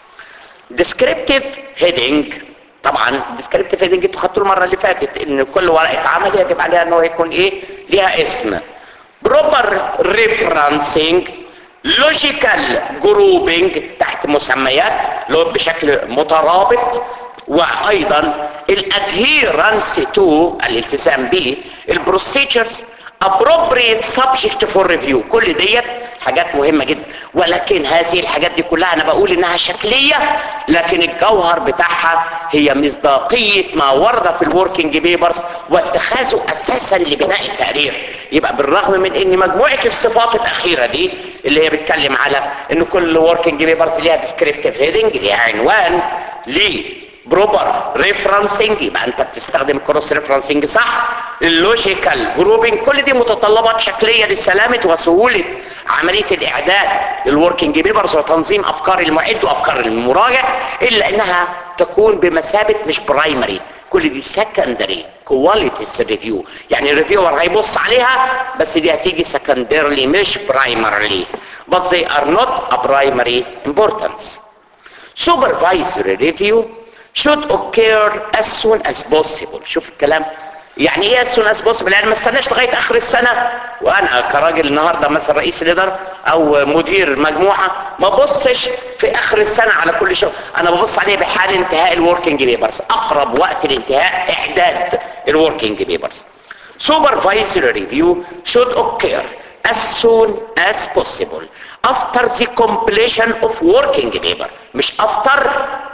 descriptive heading طبعا descriptive heading انتوا خدتوه المره اللي فاتت ان كل ورقه عمل يجب عليها ان هو يكون ايه ليها اسم proper referencing logical grouping تحت مسميات لو بشكل مترابط وايضا الادهيرنس تو الالتزام به البروسيجرز appropriate subject for review كل ديت حاجات مهمة جدا ولكن هذه الحاجات دي كلها انا بقول انها شكلية لكن الجوهر بتاعها هي مصداقية ما ورد في الوركينج بيبرز واتخاذه اساسا لبناء التقرير يبقى بالرغم من ان مجموعة الصفات الاخيرة دي اللي هي بتكلم على ان كل وركينج بيبرز ليها descriptive heading ليها عنوان ليه بروبر ريفرنسنج يبقى انت بتستخدم كروس ريفرنسنج صح اللوجيكال جروبنج كل دي متطلبات شكليه لسلامه وسهوله عمليه الاعداد للوركينج بيبرز وتنظيم افكار المعد وافكار المراجع الا انها تكون بمثابه مش برايمري كل دي سكندري كواليتيز ريفيو يعني الريفيور هيبص عليها بس دي هتيجي سكندرلي مش برايمرلي but they are not a primary importance supervisory review should occur as soon as possible شوف الكلام يعني ايه as soon as possible يعني ما استناش لغايه اخر السنه وانا كراجل النهارده مثلا رئيس الاداره او مدير مجموعه ما ببصش في اخر السنه على كل شغل انا ببص عليه بحال انتهاء الوركينج بيبرز اقرب وقت لانتهاء اعداد الوركينج بيبرز supervisory review should occur as soon as possible after the completion of working paper مش after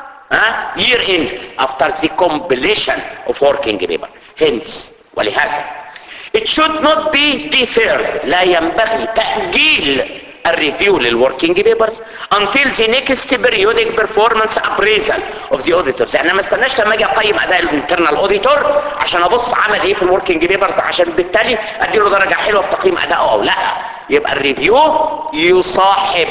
ها year end after the completion of working paper hence ولهذا it should not be deferred لا ينبغي تأجيل الريفيو للوركينج بيبرز until the next periodic performance appraisal of the auditors يعني ما استناش لما اجي اقيم اداء الانترنال اوديتور عشان ابص عمل ايه في الوركينج بيبرز عشان بالتالي اديله درجه حلوه في تقييم ادائه او لا يبقى الريفيو يصاحب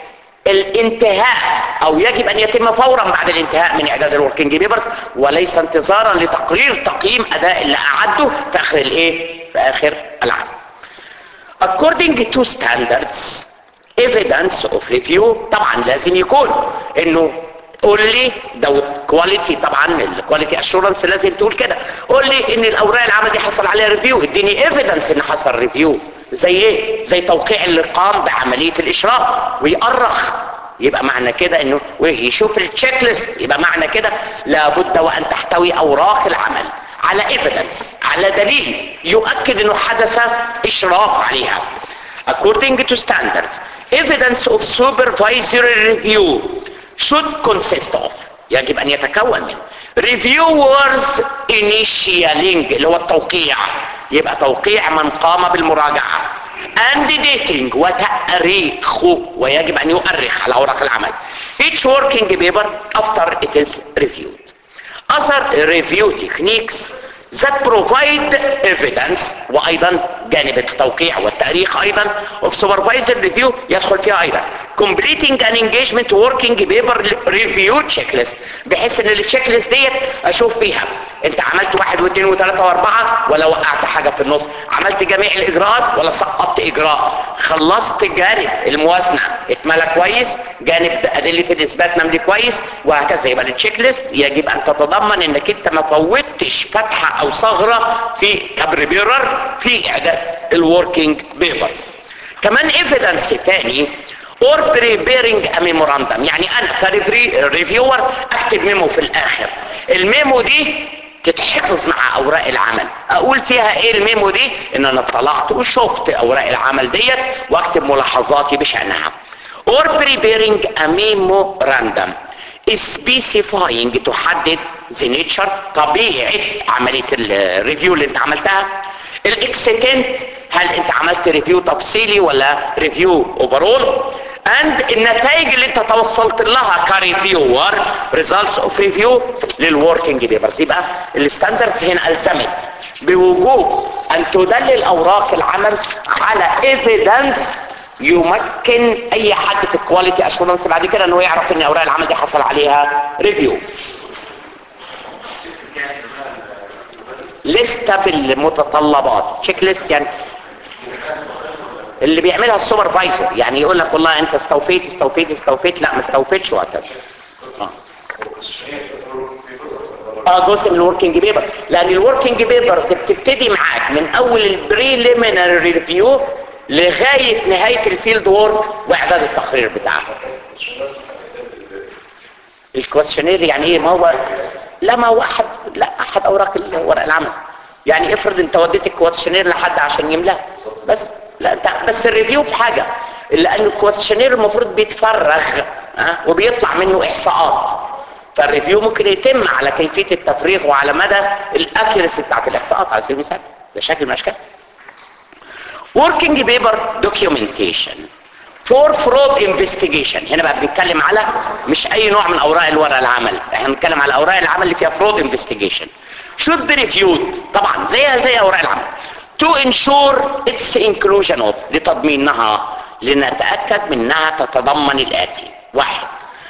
الانتهاء او يجب ان يتم فورا بعد الانتهاء من اعداد الوركينج بيبرز وليس انتظارا لتقرير تقييم اداء اللي اعده في اخر الايه في اخر العام according to standards evidence of review طبعا لازم يكون انه قول لي ده كواليتي طبعا الكواليتي اشورنس لازم تقول كده قول لي ان الاوراق العمل دي حصل عليها ريفيو اديني ايفيدنس ان حصل ريفيو زي ايه زي توقيع اللي قام بعمليه الاشراف ويأرخ يبقى معنى كده انه ويشوف التشيك ليست يبقى معنى كده لابد وان تحتوي اوراق العمل على ايفيدنس على دليل يؤكد انه حدث اشراف عليها according to standards evidence of supervisory review should consist of يجب ان يتكون من reviewers initialing اللي هو التوقيع يبقى توقيع من قام بالمراجعة and dating وتأريخه ويجب ان يؤرخ على اوراق العمل each working paper after it is reviewed other review techniques that provide evidence وايضا جانب التوقيع والتاريخ ايضا of supervisor review يدخل فيها ايضا completing an engagement working paper review checklist بحيث ان التشيك ليست ديت اشوف فيها انت عملت واحد واثنين وثلاثة واربعة ولا وقعت حاجة في النص عملت جميع الاجراءات ولا سقطت اجراء خلصت جانب الموازنة اتملى كويس جانب ادلة الاثبات مملي كويس وهكذا يبقى التشيك ليست يجب ان تتضمن انك انت ما فوتش فتحة او ثغرة في كبريبيرر في اعداد الوركينج بيبرز كمان ايفيدنس تاني or preparing a memorandum يعني انا كريفيور اكتب ميمو في الاخر الميمو دي تتحفظ مع اوراق العمل اقول فيها ايه الميمو دي ان انا اطلعت وشفت اوراق العمل ديت واكتب ملاحظاتي بشأنها or preparing a memorandum specifying تحدد the nature طبيعة عملية الريفيو اللي انت عملتها الاكستنت هل انت عملت ريفيو تفصيلي ولا ريفيو اوفرول اند النتائج اللي انت توصلت لها كريفيور ريزلتس اوف ريفيو للوركينج بيبرز يبقى الستاندردز هنا الزمت بوجوب ان تدلل اوراق العمل على ايفيدنس يمكن اي حد في الكواليتي اشورنس بعد كده انه يعرف ان اوراق العمل دي حصل عليها ريفيو لستة بالمتطلبات تشيك ليست يعني اللي بيعملها السوبرفايزر يعني يقول لك والله انت استوفيت استوفيت استوفيت لا ما استوفيتش وهكذا اه اه جزء من الوركينج بيبر لان الوركينج بيبرز بتبتدي معاك من اول البريليمينري ريفيو لغايه نهايه الفيلد وورك واعداد التقرير بتاعها الكويشنير يعني ايه ما هو لا ما هو احد لا احد اوراق ورق العمل يعني افرض انت وديت الكويشنير لحد عشان يملاه بس لا انت بس الريفيو في حاجه لان الكويشنير المفروض بيتفرغ ها وبيطلع منه احصاءات فالريفيو ممكن يتم على كيفيه التفريغ وعلى مدى الاكيرسي بتاعت الاحصاءات على سبيل المثال ده شكل من الاشكال working paper documentation for fraud investigation هنا بقى بنتكلم على مش اي نوع من اوراق الورق العمل احنا بنتكلم على اوراق العمل اللي فيها fraud investigation should be reviewed طبعا زيها زي اوراق العمل to ensure its inclusion of لتضمينها لنتأكد منها تتضمن الآتي واحد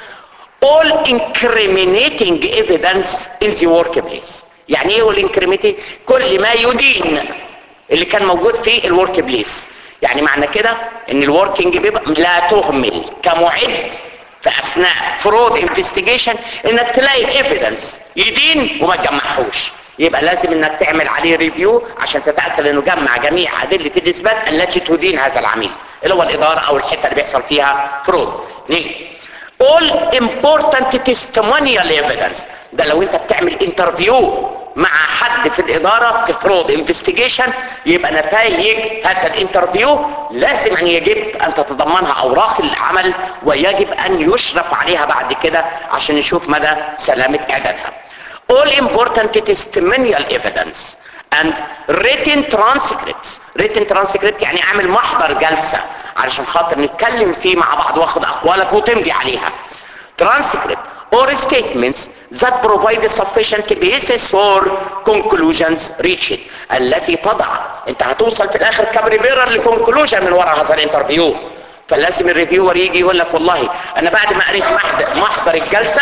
all incriminating evidence in the workplace يعني ايه all incriminating كل ما يدين اللي كان موجود في الورك بليس يعني معنى كده ان الوركينج بيبقى لا تهمل كمعد في اثناء فرود انفستيجيشن انك تلاقي ايفيدنس يدين وما تجمعهوش يبقى لازم انك تعمل عليه ريفيو عشان تتاكد انه جمع جميع ادله الاثبات التي تدين هذا العميل اللي هو الاداره او الحته اللي بيحصل فيها فرود اثنين all important testimonial evidence ده لو انت بتعمل انترفيو مع حد في الاداره في فرود انفستيجيشن يبقى نتائج هذا الانترفيو لازم ان يجب ان تتضمنها اوراق العمل ويجب ان يشرف عليها بعد كده عشان نشوف مدى سلامه اعدادها all important testimonial evidence and written transcripts written transcript يعني اعمل محضر جلسة علشان خاطر نتكلم فيه مع بعض واخد اقوالك وتمضي عليها transcript or statements that provide sufficient basis for conclusions reached التي تضع انت هتوصل في الاخر كبريبيرر لكونكلوجن من وراء هذا الانترفيو فلازم الريفيور يجي يقول لك والله انا بعد ما قريت محضر الجلسه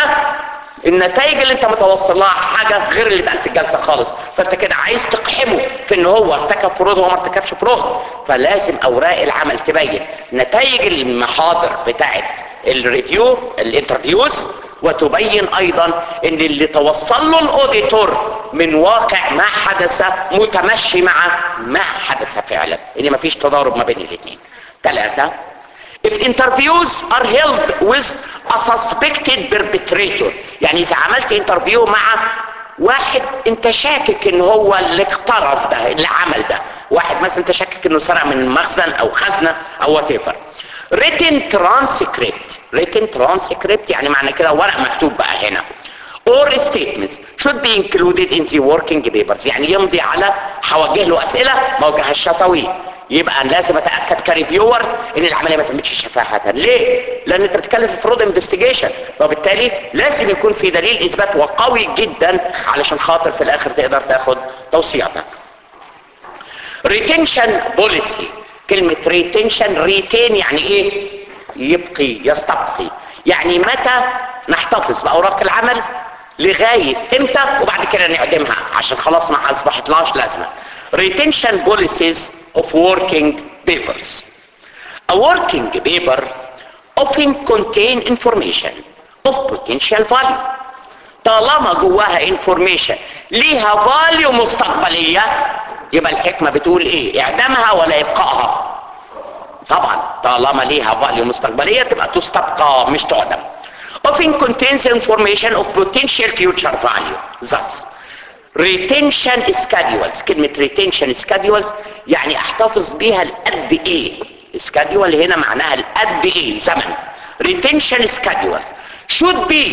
النتائج اللي انت متوصل لها حاجة غير اللي اتقالت الجلسة خالص فانت كده عايز تقحمه في ان هو ارتكب فروض وهو ما ارتكبش فروض فلازم اوراق العمل تبين نتائج المحاضر بتاعت الريفيو الانترفيوز وتبين ايضا ان اللي توصل له الاوديتور من واقع ما حدث متمشي مع ما حدث فعلا ان مفيش تضارب ما بين الاثنين ثلاثة if interviews are held with a suspected perpetrator يعني اذا عملت انترفيو مع واحد انت شاكك ان هو اللي اقترف ده اللي عمل ده واحد مثلا انت شاكك انه سرق من مخزن او خزنة او whatever written transcript written transcript يعني معنى كده ورق مكتوب بقى هنا or statements should be included in the working papers يعني يمضي على هوجه له اسئله ما وجههاش شفوي يبقى لازم اتاكد كريفيور ان العمليه ما تمتش شفاهه ليه لان انت بتتكلم في فرود انفستيجيشن وبالتالي لازم يكون في دليل اثبات وقوي جدا علشان خاطر في الاخر تقدر تاخد توصياتك ريتنشن بوليسي كلمه ريتنشن ريتين يعني ايه يبقي يستبقي يعني متى نحتفظ باوراق العمل لغاية امتى وبعد كده نعدمها عشان خلاص ما اصبحت لهاش لازمة retention policies of working papers a working paper often contain information of potential value طالما جواها information ليها value مستقبلية يبقى الحكمة بتقول ايه اعدامها ولا ابقائها طبعا طالما ليها value مستقبلية تبقى تستبقى مش تعدم often contains information of potential future value thus retention schedules كلمة retention schedules يعني احتفظ بيها لقد ايه schedule هنا معناها لقد ايه زمن retention schedules should be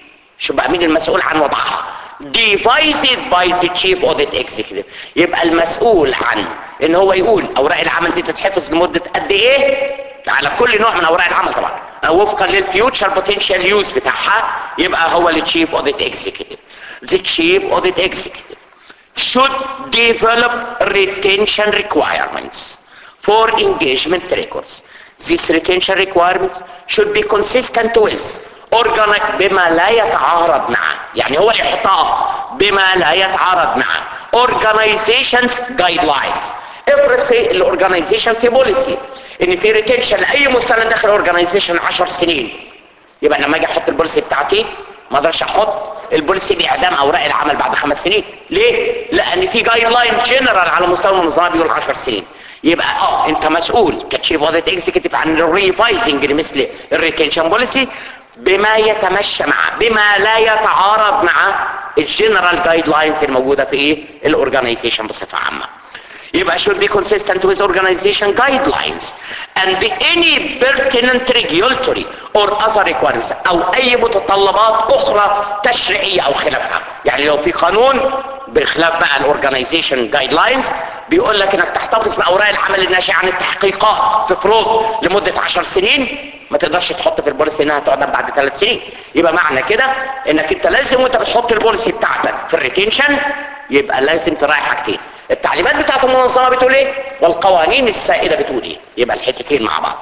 شو بقى مين المسؤول عن وضعها devised by the chief audit executive يبقى المسؤول عن ان هو يقول اوراق العمل دي تتحفظ لمدة قد ايه على كل نوع من اوراق العمل طبعا وفقا للفيوتشر بوتنشال يوز بتاعها يبقى هو التشيف اوديت اكزيكتيف the chief audit executive should develop retention requirements for engagement records these retention requirements should be consistent with organic بما لا يتعارض معه يعني هو اللي يحطها بما لا يتعارض معه organizations guidelines افرض في الاورجنايزيشن في بوليسي ان في ريتنشن لاي مستند داخل اورجنايزيشن 10 سنين يبقى لما اجي احط البوليسي بتاعتي ما اقدرش احط البوليسي باعدام اوراق العمل بعد خمس سنين ليه لان في جايد لاين جنرال على مستوى المنظمه بيقول 10 سنين يبقى اه انت مسؤول كتشيف اوديت اكزيكتيف عن الريفايزنج لمثل الريتنشن بوليسي بما يتمشى مع بما لا يتعارض مع الجنرال جايد لاينز الموجوده في ايه الاورجنايزيشن بصفه عامه يبقى should be consistent with organization guidelines and any pertinent regulatory or other requirements او اي متطلبات اخرى تشريعية او خلافها يعني لو في قانون بخلاف بقى الاورجنايزيشن جايد لاينز بيقول لك انك تحتفظ باوراق العمل الناشئه عن التحقيقات في فروض لمده 10 سنين ما تقدرش تحط في البوليسي انها تعدم بعد ثلاث سنين يبقى معنى كده انك انت لازم وانت بتحط البوليسي بتاعتك في الريتنشن يبقى لازم تراعي حاجتين التعليمات بتاعت المنظمه بتقول ايه والقوانين السائده بتقول ايه يبقى الحتتين مع بعض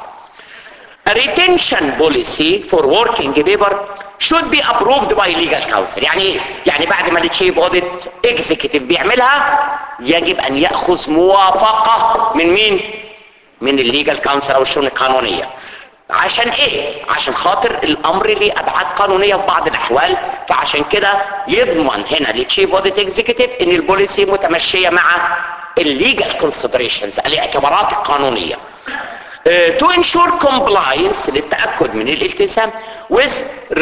A retention policy for working paper should be approved by legal counsel يعني ايه يعني بعد ما التشيف اوديت اكزيكتيف بيعملها يجب ان ياخذ موافقه من مين من الليجال كونسل او الشؤون القانونيه عشان ايه عشان خاطر الامر ليه ابعاد قانونيه في بعض الاحوال فعشان كده يضمن هنا للتشيف اوديت اكزيكتيف ان البوليسي متمشيه مع الليجال كونسيدريشنز الاعتبارات القانونيه to ensure compliance للتأكد من الالتزام with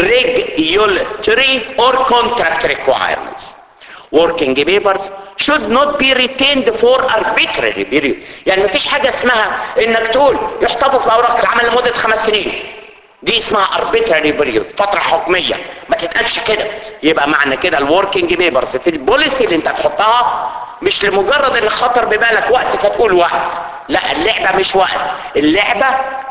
regulatory or contract requirements. Working papers should not be retained for arbitrary period. يعني مفيش حاجة اسمها انك تقول يحتفظ بأوراق العمل لمدة خمس سنين. دي اسمها arbitrary period فترة حكمية ما تتقالش كده يبقى معنى كده الوركينج بيبرز في البوليسي اللي انت هتحطها مش لمجرد ان خطر ببالك وقت فتقول وقت لا اللعبة مش وقت اللعبة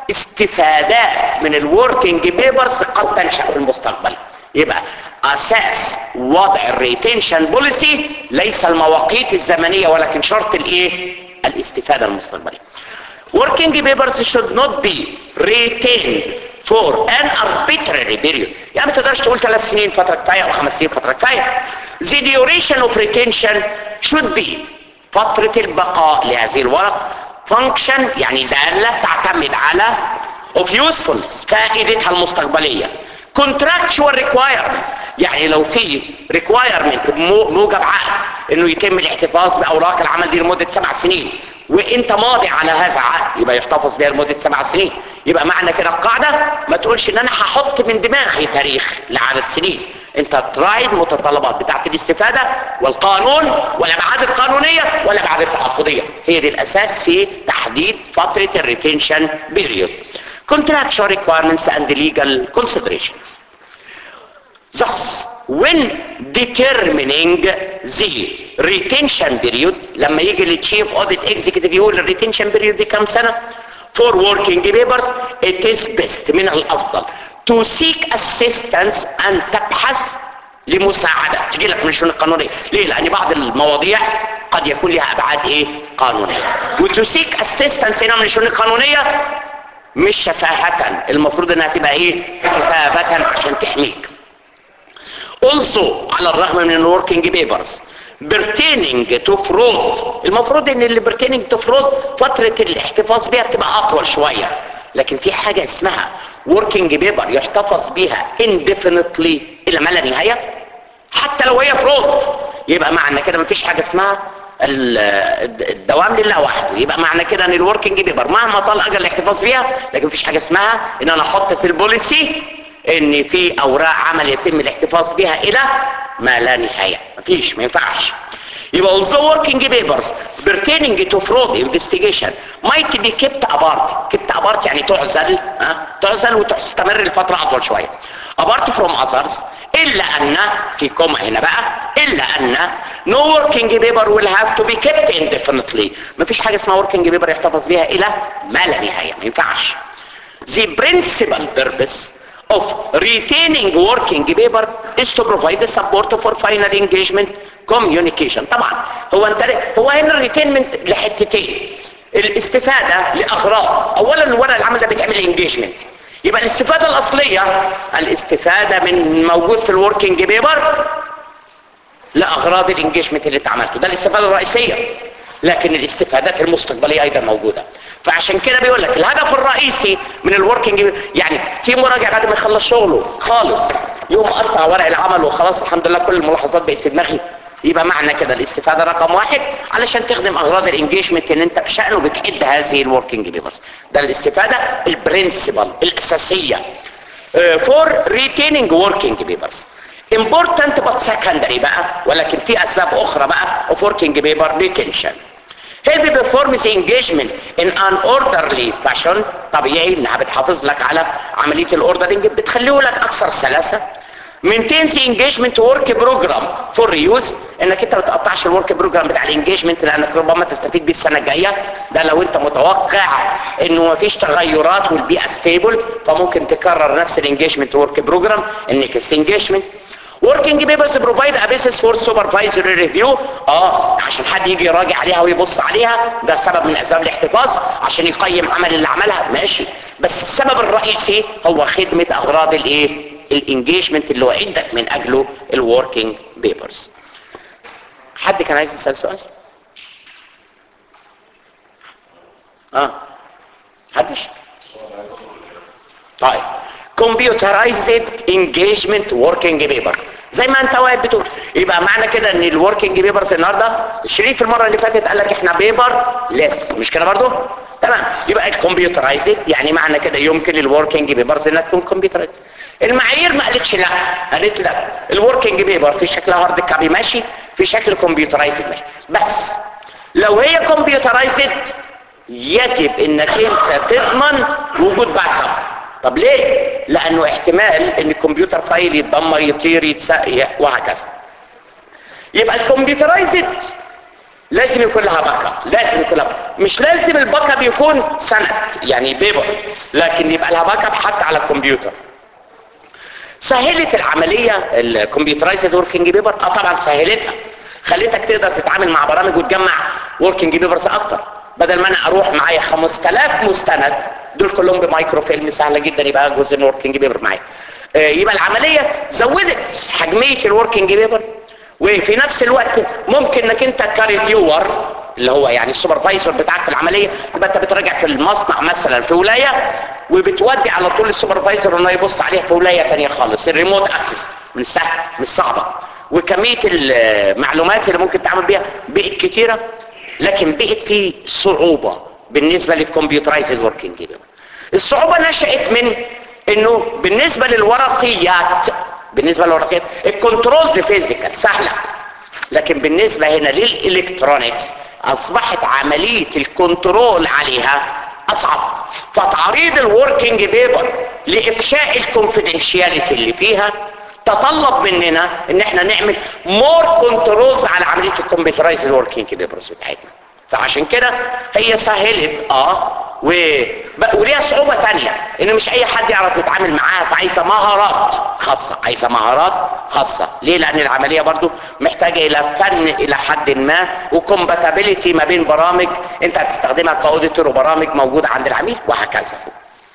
استفادات من الوركينج بيبرز قد تنشأ في المستقبل يبقى اساس وضع الريتنشن بوليسي ليس المواقيت الزمنية ولكن شرط الايه الاستفادة المستقبلية working papers should not be retained for an arbitrary period يعني ما تقدرش تقول ثلاث سنين فترة كفاية او خمس سنين فترة كفاية the duration of retention should be فترة البقاء لهذه الورق function يعني دالة تعتمد على of usefulness فائدتها المستقبلية contractual requirements يعني لو في requirement موجب عقد انه يتم الاحتفاظ باوراق العمل دي لمدة سبع سنين وانت ماضي على هذا العقد يبقى يحتفظ بها لمدة سبع سنين يبقى معنى كده القاعدة ما تقولش ان انا هحط من دماغي تاريخ لعدد سنين انت تراعي المتطلبات بتاعت الاستفادة والقانون والابعاد القانونية والابعاد التعاقدية هي دي الاساس في تحديد فترة الريتنشن بيريود contractual requirements and legal considerations thus when determining the retention period لما يجي للتشيف اوديت اكزيكتيف يقول الريتنشن بيريود دي كام سنه for working papers it is best من الافضل to seek assistance ان تبحث لمساعدة تجي لك من الشؤون القانونية ليه لان بعض المواضيع قد يكون لها ابعاد ايه قانونية وتو سيك اسيستنس هنا من الشؤون القانونية مش شفاهة المفروض انها تبقى ايه كتابة عشان تحميك also على الرغم من الوركينج بيبرز pertaining to fraud المفروض ان اللي pertaining to fraud فترة الاحتفاظ بها بتبقى اطول شوية لكن في حاجة اسمها working paper يحتفظ بيها indefinitely الى ما لا نهاية حتى لو هي فرود يبقى معنى كده مفيش حاجة اسمها الدوام لله وحده يبقى معنى كده ان الوركينج بيبر مهما طال اجل الاحتفاظ بيها لكن مفيش حاجة اسمها ان انا احط في البوليسي ان في اوراق عمل يتم الاحتفاظ بها الى ما لا نهاية مفيش ما ينفعش يبقى although working papers pertaining to fraud investigation might be kept apart kept apart يعني تعزل ها تعزل وتستمر لفترة اطول شوية apart from others الا ان في كوما هنا بقى الا ان no working paper will have to be kept indefinitely مفيش حاجة اسمها working paper يحتفظ بها الى ما لا نهاية ما ينفعش the principal purpose of retaining working paper is to provide the support for final engagement communication طبعا هو انت هو هنا الريتينمنت لحتتين الاستفادة لاغراض اولا الورق العمل ده بيتعمل انجيجمنت يبقى الاستفادة الاصلية الاستفادة من موجود في الوركينج بيبر لاغراض الانجيجمنت اللي اتعملته ده الاستفادة الرئيسية لكن الاستفادات المستقبلية ايضا موجودة فعشان كده بيقول لك الهدف الرئيسي من الوركينج يعني في مراجع بعد ما يخلص شغله خالص يوم قطع ورق العمل وخلاص الحمد لله كل الملاحظات بقت في دماغي يبقى معنى كده الاستفادة رقم واحد علشان تخدم اغراض الانجيجمنت ان انت بشأنه بتعد هذه الوركينج بيبرز ده الاستفادة البرنسبل الاساسية فور ريتيننج وركينج بيبرز important but secondary بقى ولكن في اسباب اخرى بقى of working paper retention help perform the engagement in an orderly fashion طبيعي انها بتحافظ لك على عملية الاوردرنج بتخليه لك اكثر سلاسة maintain the engagement work program for reuse انك انت ما تقطعش الورك بروجرام بتاع الانجيجمنت لانك ربما تستفيد بيه السنه الجايه ده لو انت متوقع انه ما فيش تغيرات والبيئه ستيبل فممكن تكرر نفس الانجيجمنت ورك بروجرام النكست انجيجمنت working papers provide a basis for supervisory review اه عشان حد يجي يراجع عليها ويبص عليها ده سبب من اسباب الاحتفاظ عشان يقيم عمل اللي عملها ماشي بس السبب الرئيسي هو خدمة اغراض الايه الانجيجمنت اللي وعدت من اجله الوركينج بيبرز حد كان عايز يسأل سؤال اه حدش طيب computerized engagement working paper زي ما انت واقف بتقول يبقى معنى كده ان الوركينج بيبرز النهارده شريف المره اللي فاتت قال لك احنا بيبر ليس مش كده برضو تمام يبقى الكمبيوترايزد يعني معنى كده يمكن الوركينج بيبرز انها تكون كمبيوترايزد المعايير ما قالتش لا قالت لا الوركينج بيبر في شكل هارد كابي ماشي في شكل كمبيوترايزد ماشي بس لو هي كمبيوترايزد يجب انك انت تضمن وجود باك اب طب ليه لانه احتمال ان الكمبيوتر فايل يتدمر يطير يتسقي وهكذا يبقى الكمبيوترايزد لازم يكون لها باك اب لازم يكون لها مش لازم الباك اب يكون سند يعني بيبر لكن يبقى لها باك اب حتى على الكمبيوتر سهلت العملية الكمبيوترايزد وركينج بيبر اه طبعا سهلتها خليتك تقدر تتعامل مع برامج وتجمع وركينج بيبرز اكتر بدل ما انا اروح معايا 5000 مستند دول كلهم بمايكرو فيلم سهله جدا يبقى جزء من الوركينج بيبر معايا آه يبقى العمليه زودت حجميه الوركينج بيبر وفي نفس الوقت ممكن انك انت كريفيور اللي هو يعني السوبرفايزر بتاعك في العمليه تبقى انت بتراجع في المصنع مثلا في ولايه وبتودي على طول السوبرفايزر انه يبص عليها في ولايه ثانيه خالص الريموت اكسس مش سهل مش صعبه وكميه المعلومات اللي ممكن تعمل بيها بقت كتيره لكن بقت في صعوبه بالنسبه للكمبيوترايزد وركينج بيبر الصعوبه نشات من انه بالنسبه للورقيات بالنسبه للورقيات الكنترولز فيزيكال سهله لكن بالنسبه هنا للالكترونيكس اصبحت عمليه الكنترول عليها اصعب فتعريض الوركينج بيبر لافشاء الكونفيدنشياليتي اللي فيها تطلب مننا ان احنا نعمل مور كنترولز على عمليه الكمبيوترايز وركينج بيبرز بتاعتنا فعشان كده هي سهلت اه و... وليها صعوبة تانية ان مش اي حد يعرف يتعامل معاها فعايزة مهارات خاصة عايزة مهارات خاصة ليه لان العملية برضو محتاجة الى فن الى حد ما وكومباتابيليتي ما بين برامج انت هتستخدمها كاوديتور وبرامج موجودة عند العميل وهكذا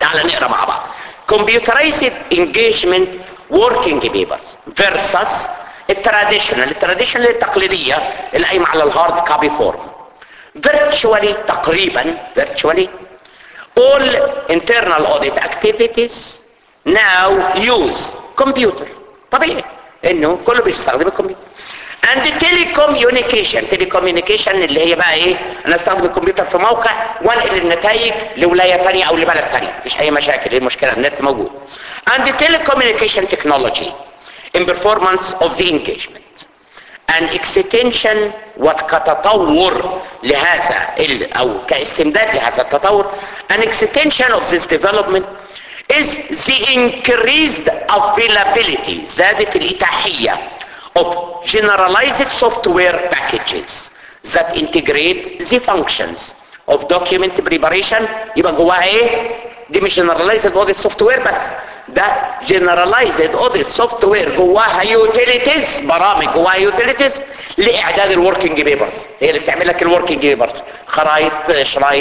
تعال نقرا مع بعض computerized engagement working papers versus التراديشنال التراديشنال التقليديه اللي قايمه على الهارد كوبي فورم virtually تقريبا virtually all internal audit activities now use computer طبيعي انه كله بيستخدم الكمبيوتر and telecommunication telecommunication اللي هي بقى ايه انا استخدم الكمبيوتر في موقع وانقل النتائج لولايه ثانيه او لبلد ثانيه مفيش اي مشاكل ايه المشكله النت موجود and telecommunication technology in performance of the engagement an extension وكتطور لهذا ال- او كاستمداد لهذا التطور an extension of this development is the increased availability زادت الإتاحية of generalized software packages that integrate the functions of document preparation يبقى جواها ايه دي مش generalized audit software بس ده generalized audit software جواها utilities برامج جواها utilities لاعداد الوركينج بيبرز هي اللي بتعمل لك الوركينج بيبرز خرايط شرايط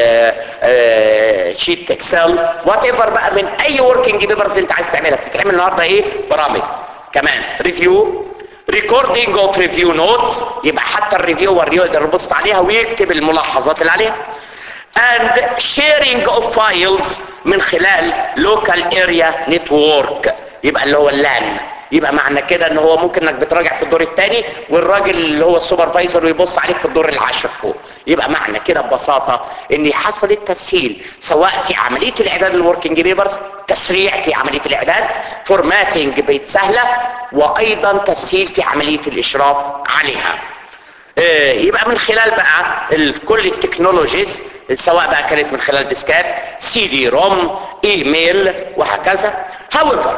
شيت اكسل وات ايفر بقى من اي وركينج بيبرز انت عايز تعملها بتتعمل النهارده ايه برامج كمان ريفيو ريكوردينج اوف ريفيو نوتس يبقى حتى الريفيور يقدر يبص عليها ويكتب الملاحظات اللي عليها and sharing of files من خلال local area network يبقى اللي هو اللان يبقى معنى كده ان هو ممكن انك بتراجع في الدور الثاني والراجل اللي هو السوبرفايزر ويبص عليك في الدور العاشر فوق يبقى معنى كده ببساطه ان حصل التسهيل سواء في عمليه الاعداد الوركينج بيبرز تسريع في عمليه الاعداد فورماتنج بقت سهله وايضا تسهيل في عمليه الاشراف عليها آه، يبقى من خلال بقى ال- كل التكنولوجيز سواء بقى كانت من خلال ديسكات سي دي روم ايميل وهكذا however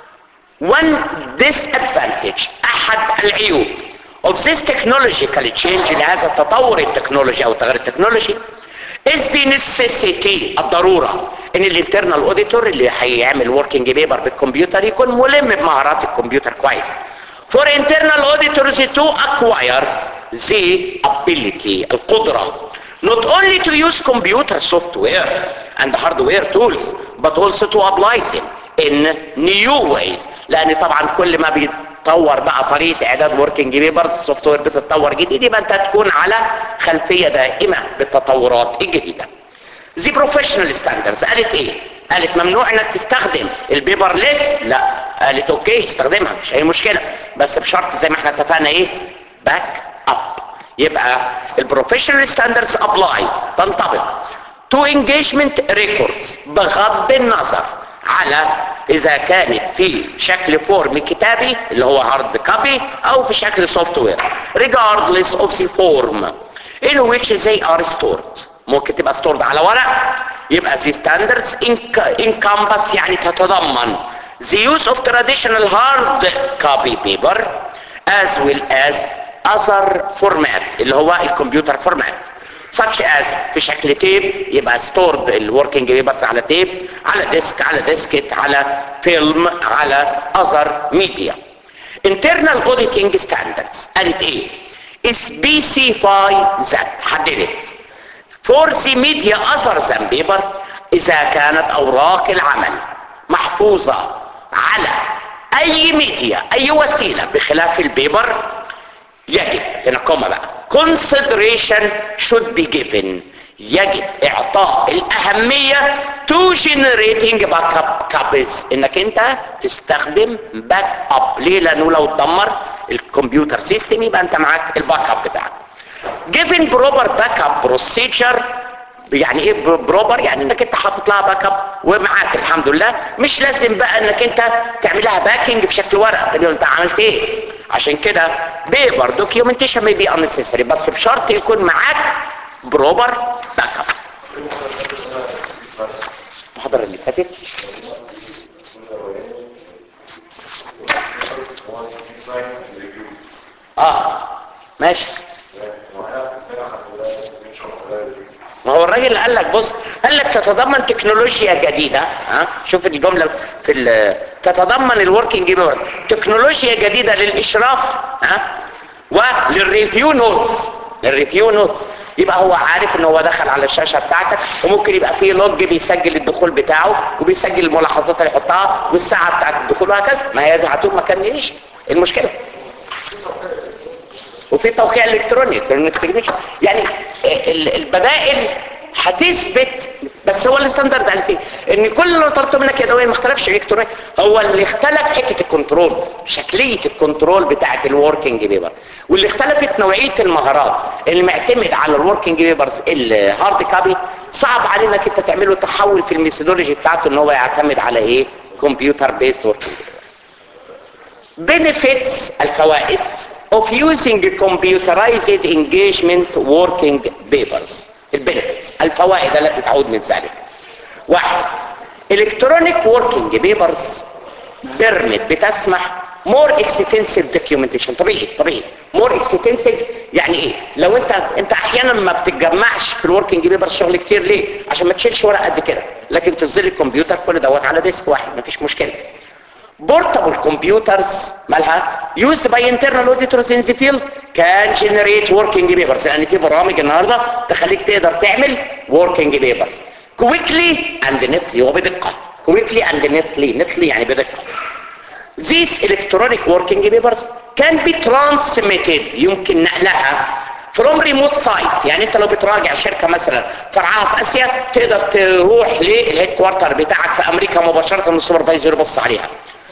one disadvantage احد العيوب of this technological change لهذا التطور التكنولوجي او تغير التكنولوجي is the necessity الضرورة ان الانترنال اوديتور اللي هيعمل working paper بالكمبيوتر يكون ملم بمهارات الكمبيوتر كويس for internal auditors to acquire the ability القدرة not only to use computer software and hardware tools but also to apply them in new ways لان طبعا كل ما بيتطور بقى طريقة اعداد وركينج بيبرز السوفت وير بتتطور جديد يبقى انت تكون على خلفية دائمة بالتطورات الجديدة زي بروفيشنال ستاندرز قالت ايه قالت ممنوع انك تستخدم البيبرليس لا قالت اوكي استخدمها مش اي مشكلة بس بشرط زي ما احنا اتفقنا ايه باك اب يبقى البروفيشنال ستاندردز ابلاي تنطبق تو انجيجمنت ريكوردز بغض النظر على اذا كانت في شكل فورم كتابي اللي هو هارد كوبي او في شكل سوفت وير regardless of the form in which they are stored ممكن تبقى stored على ورق يبقى the standards encompass يعني تتضمن the use of traditional hard copy paper as well as other format اللي هو الكمبيوتر format such as في شكل تيب يبقى stored الوركينج بيبرز على تيب على ديسك على ديسكت على فيلم على other media internal auditing standards قالت ايه specify that حددت for the media other than paper اذا كانت اوراق العمل محفوظة على اي ميديا اي وسيلة بخلاف البيبر يجب هنا كوما بقى consideration should be given يجب اعطاء الاهمية to generating backup copies انك انت تستخدم باك اب ليه لانه لو اتدمر الكمبيوتر سيستم يبقى انت معاك الباك اب بتاعك given proper backup procedure يعني ايه بروبر يعني انك انت حاطط لها باك اب ومعاك الحمد لله مش لازم بقى انك انت تعملها باكينج في شكل ورقه تقول انت عملت ايه عشان كده بيبر دوكيومنتيشن may be unnecessary بس بشرط يكون معاك بروبر باك اب المحاضره اللي فاتت اه ماشي ما هو الراجل قال لك بص قال لك تتضمن تكنولوجيا جديدة ها شوف الجملة في ال- تتضمن الوركينج بيبر تكنولوجيا جديدة للإشراف ها وللريفيو نوتس للريفيو نوتس يبقى هو عارف ان هو دخل على الشاشه بتاعتك وممكن يبقى فيه لوج بيسجل الدخول بتاعه وبيسجل الملاحظات اللي يحطها والساعه بتاعت الدخول وهكذا ما هي هتقول ما كانش المشكله وفي توقيع الكتروني يعني ال- البدائل هتثبت بس هو الستاندرد قال ايه ان كل اللي طلبته منك يدويا ما اختلفش الكتروني هو اللي اختلف حته الكنترولز شكليه الكنترول بتاعه الوركينج بيبر واللي اختلفت نوعيه المهارات اللي معتمد على الوركينج بيبرز الهارد كابي صعب عليه انك انت تعمله تحول في الميثودولوجي بتاعته ان هو يعتمد على ايه كمبيوتر بيست وركينج benefits الفوائد of using computerized engagement working papers البنفيتس الفوائد التي تعود من ذلك واحد electronic working papers permit بتسمح more extensive documentation طبيعي طبيعي more extensive يعني ايه لو انت انت احيانا ما بتتجمعش في الوركينج بيبر شغل كتير ليه عشان ما تشيلش ورق قد كده لكن في ظل الكمبيوتر كل دوت على ديسك واحد مفيش مشكله portable computers مالها used by internal auditors in the field can generate working papers يعني في برامج النهارده تخليك تقدر تعمل working papers quickly and neatly وبدقه quickly and neatly neatly يعني بدقه These electronic working papers can be transmitted يمكن نقلها from remote site يعني انت لو بتراجع شركة مثلا فرعها في اسيا تقدر تروح للهيد كوارتر بتاعك في امريكا مباشرة السوبرفايزر يبص عليها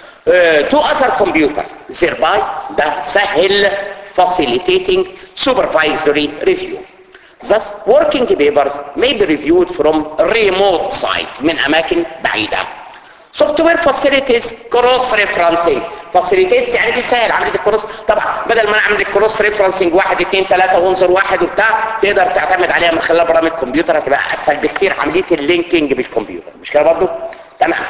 تو اذر كمبيوتر thereby ده سهل facilitating supervisory review thus working papers may be reviewed from remote site من اماكن بعيده سوفت فاسيلتيز كروس ريفرنسنج فاسيليتيز يعني بيسهل عمليه الكروس طبعا بدل ما انا اعمل الكروس ريفرنسنج واحد اثنين ثلاثه وانظر واحد وبتاع تقدر تعتمد عليها من خلال برامج الكمبيوتر هتبقى اسهل بكثير عمليه اللينكينج بالكمبيوتر مش كده برضه تمام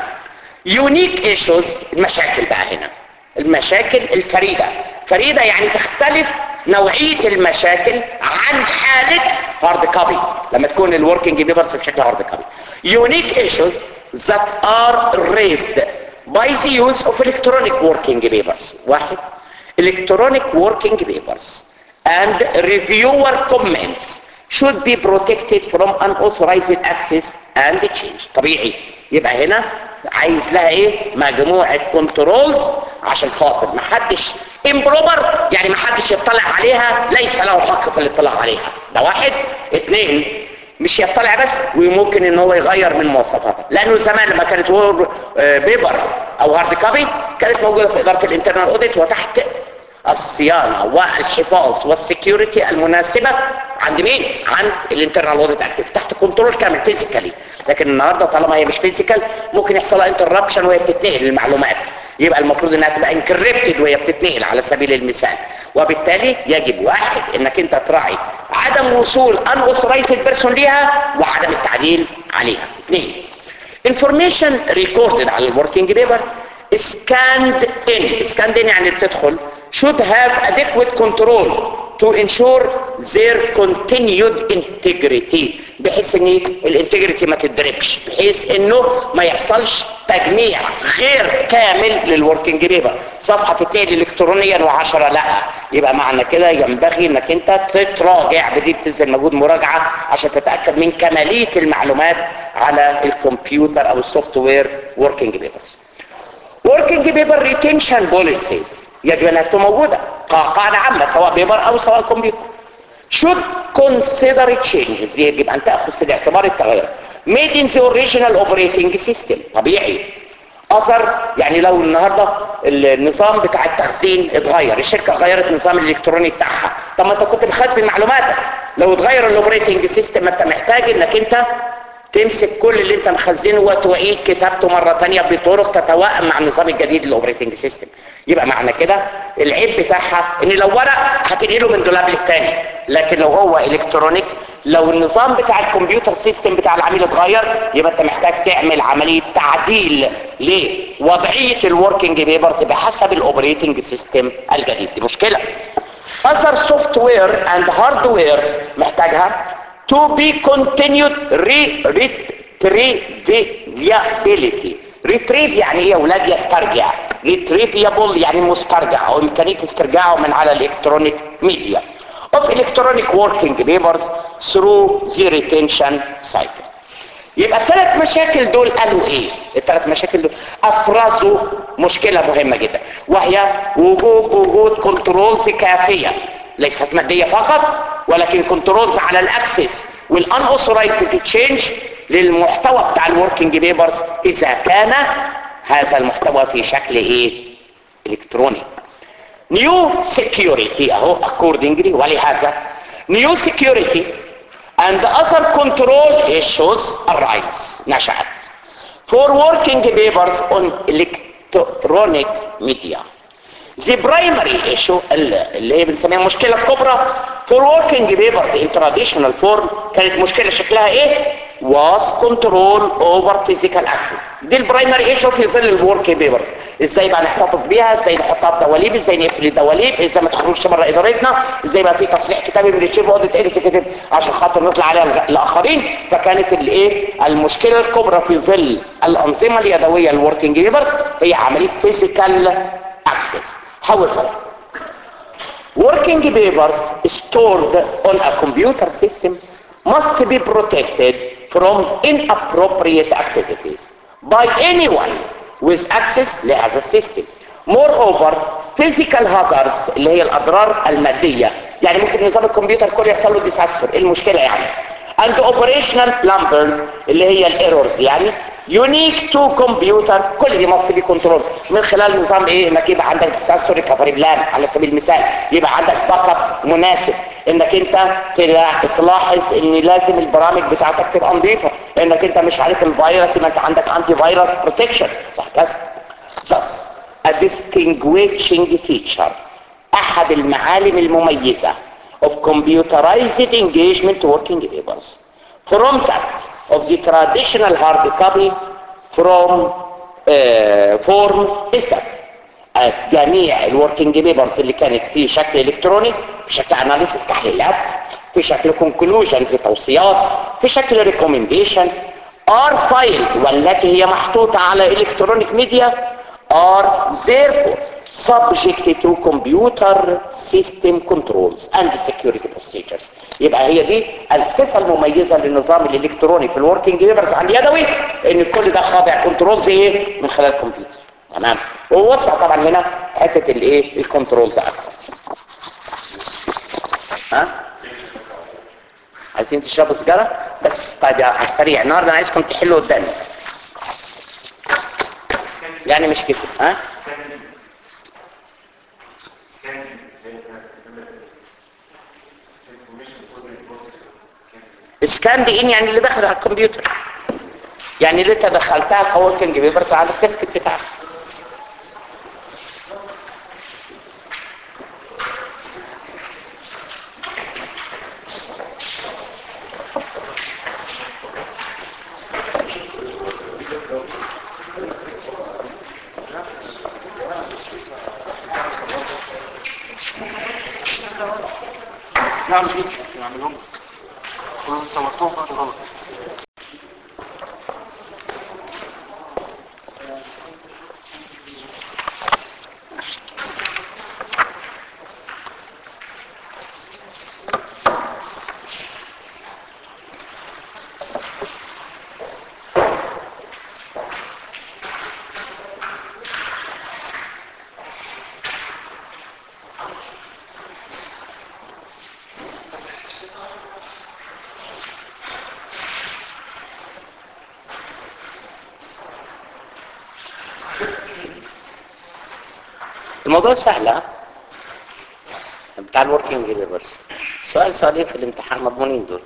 يونيك ايشوز المشاكل بقى هنا المشاكل الفريده فريده يعني تختلف نوعيه المشاكل عن حاله هارد كوبي لما تكون الوركينج بيبرز بشكل هارد كوبي يونيك ايشوز that are raised by the use of electronic working papers واحد electronic working papers and reviewer comments should be protected from unauthorized access and change طبيعي يبقى هنا عايز لها ايه مجموعة كنترولز عشان خاطر محدش امبروبر يعني محدش يطلع عليها ليس له حق في الاطلاع عليها ده واحد اتنين مش يطلع بس وممكن ان هو يغير من مواصفاتها لانه زمان لما كانت وور بيبر او هارد كوبي كانت موجوده في اداره الانترنال اوديت وتحت الصيانه والحفاظ والسكيورتي المناسبه عند مين عند الانترنال اوديت اكتيف تحت كنترول كامل فيزيكالي لكن النهارده طالما هي مش فيزيكال ممكن يحصل لها انتربشن وهي بتتنقل المعلومات يبقى المفروض انها تبقى انكريبتد وهي بتتنقل على سبيل المثال وبالتالي يجب واحد انك انت تراعي عدم وصول ان اوثرايزد بيرسون ليها وعدم التعديل عليها اثنين information recorded على الوركينج بيبر scanned in scanned in يعني بتدخل should have adequate control to ensure their continued integrity بحيث ان الانتجريتي ما تتضربش بحيث انه ما يحصلش تجميع غير كامل للوركينج بيبر صفحه تتنقل الكترونيا و10 لا يبقى معنى كده ينبغي انك انت تتراجع بدي بتنزل مجهود مراجعه عشان تتاكد من كماليه المعلومات على الكمبيوتر او السوفت وير وركينج بيبرز working paper retention policies يجب انها تكون موجوده قاعده عامه سواء بيبر او سواء كمبيوتر should consider changes يجب ان تاخذ في الاعتبار التغير made in the original operating system طبيعي اثر يعني لو النهارده النظام بتاع التخزين اتغير الشركه غيرت النظام الالكتروني بتاعها طب ما انت كنت مخزن معلوماتك لو اتغير الاوبريتنج سيستم انت محتاج انك انت تمسك كل اللي انت مخزنه وتعيد كتابته مرة تانية بطرق تتوائم مع النظام الجديد للاوبريتنج سيستم يبقى معنى كده العيب بتاعها ان لو ورق هتنقله من دولاب للتاني لكن لو هو الكترونيك لو النظام بتاع الكمبيوتر سيستم بتاع العميل اتغير يبقى انت محتاج تعمل عملية تعديل لوضعية الوركينج بيبرز بحسب الاوبريتنج سيستم الجديد دي مشكلة other software and hardware محتاجها to be continued retrievability retrieve يعني ايه يا اولاد يسترجع retrievable يعني مسترجع او امكانيه استرجاعه من على الالكترونيك ميديا of electronic working papers through the retention cycle يبقى الثلاث مشاكل دول قالوا ايه الثلاث مشاكل دول افرزوا مشكلة مهمة جدا وهي وجود وجود كنترولز كافية ليست مادية فقط ولكن كنترولز على الاكسس والان اوثورايزد تشينج للمحتوى بتاع الوركينج بيبرز اذا كان هذا المحتوى في شكل ايه الكتروني نيو سيكيورتي اهو accordingly ولهذا نيو سيكيورتي and other control issues arise نشأت for working papers on electronic media the primary issue اللي هي بنسميها المشكلة الكبرى for working papers in traditional form كانت مشكلة شكلها ايه was control over physical access دي البرايمري ايشو في ظل الورك بيبرز ازاي بقى نحتفظ بيها ازاي نحطها في دواليب ازاي نقفل الدواليب ازاي ما تخرجش بره ادارتنا ازاي بقى في تصريح كتابي من الشيف اوديت اكزيكتيف عشان خاطر نطلع عليها الاخرين فكانت الايه المشكله الكبرى في ظل الانظمه اليدويه الوركينج بيبرز هي عمليه فيزيكال اكسس however working papers stored on a computer system must be protected from inappropriate activities by anyone with access لهذا السيستم moreover physical hazards اللي هي الأضرار المادية يعني ممكن نظام الكمبيوتر كله يحصل له ديساستر ايه المشكلة يعني and operational numbers اللي هي الايرورز يعني unique to computer كل دي must be controlled من خلال نظام ايه انك يبقى عندك disaster recovery plan على سبيل المثال يبقى عندك باك اب مناسب انك انت تلاحظ ان لازم البرامج بتاعتك تبقى نظيفه انك انت مش عارف الفيروس يبقى انت عندك انتي فيروس بروتكشن وهكذا thus a distinguishing feature احد المعالم المميزه of computerized engagement working papers from that of the traditional hard copy from uh, form is that جميع الوركينج بيبرز اللي كانت في شكل الكتروني في شكل اناليسيس تحليلات في شكل كونكلوجنز توصيات في شكل ريكومنديشن ار فايل والتي هي محطوطه على الكترونيك ميديا ار therefore subject to computer system controls and security procedures يبقى هي دي الصفه المميزه للنظام الالكتروني في الوركينج بيبرز عن اليدوي ان كل ده خاضع كنترولز ايه من خلال الكمبيوتر تمام ووسع طبعا هنا حته الايه الكنترولز اكثر ها عايزين تشربوا سيجاره بس طيب على السريع النهارده عايزكم تحلوا قدامي يعني مش كده ها سكان دي ان يعني اللي دخل على الكمبيوتر يعني اللي انت دخلتها كوركينج بيبرز على الديسك بتاعك نعم نعملهم كلهم صورتهم بعد غلط الموضوع سهل ها بتاع الوركينج ليبرز سؤال سؤالين في الامتحان مضمونين دول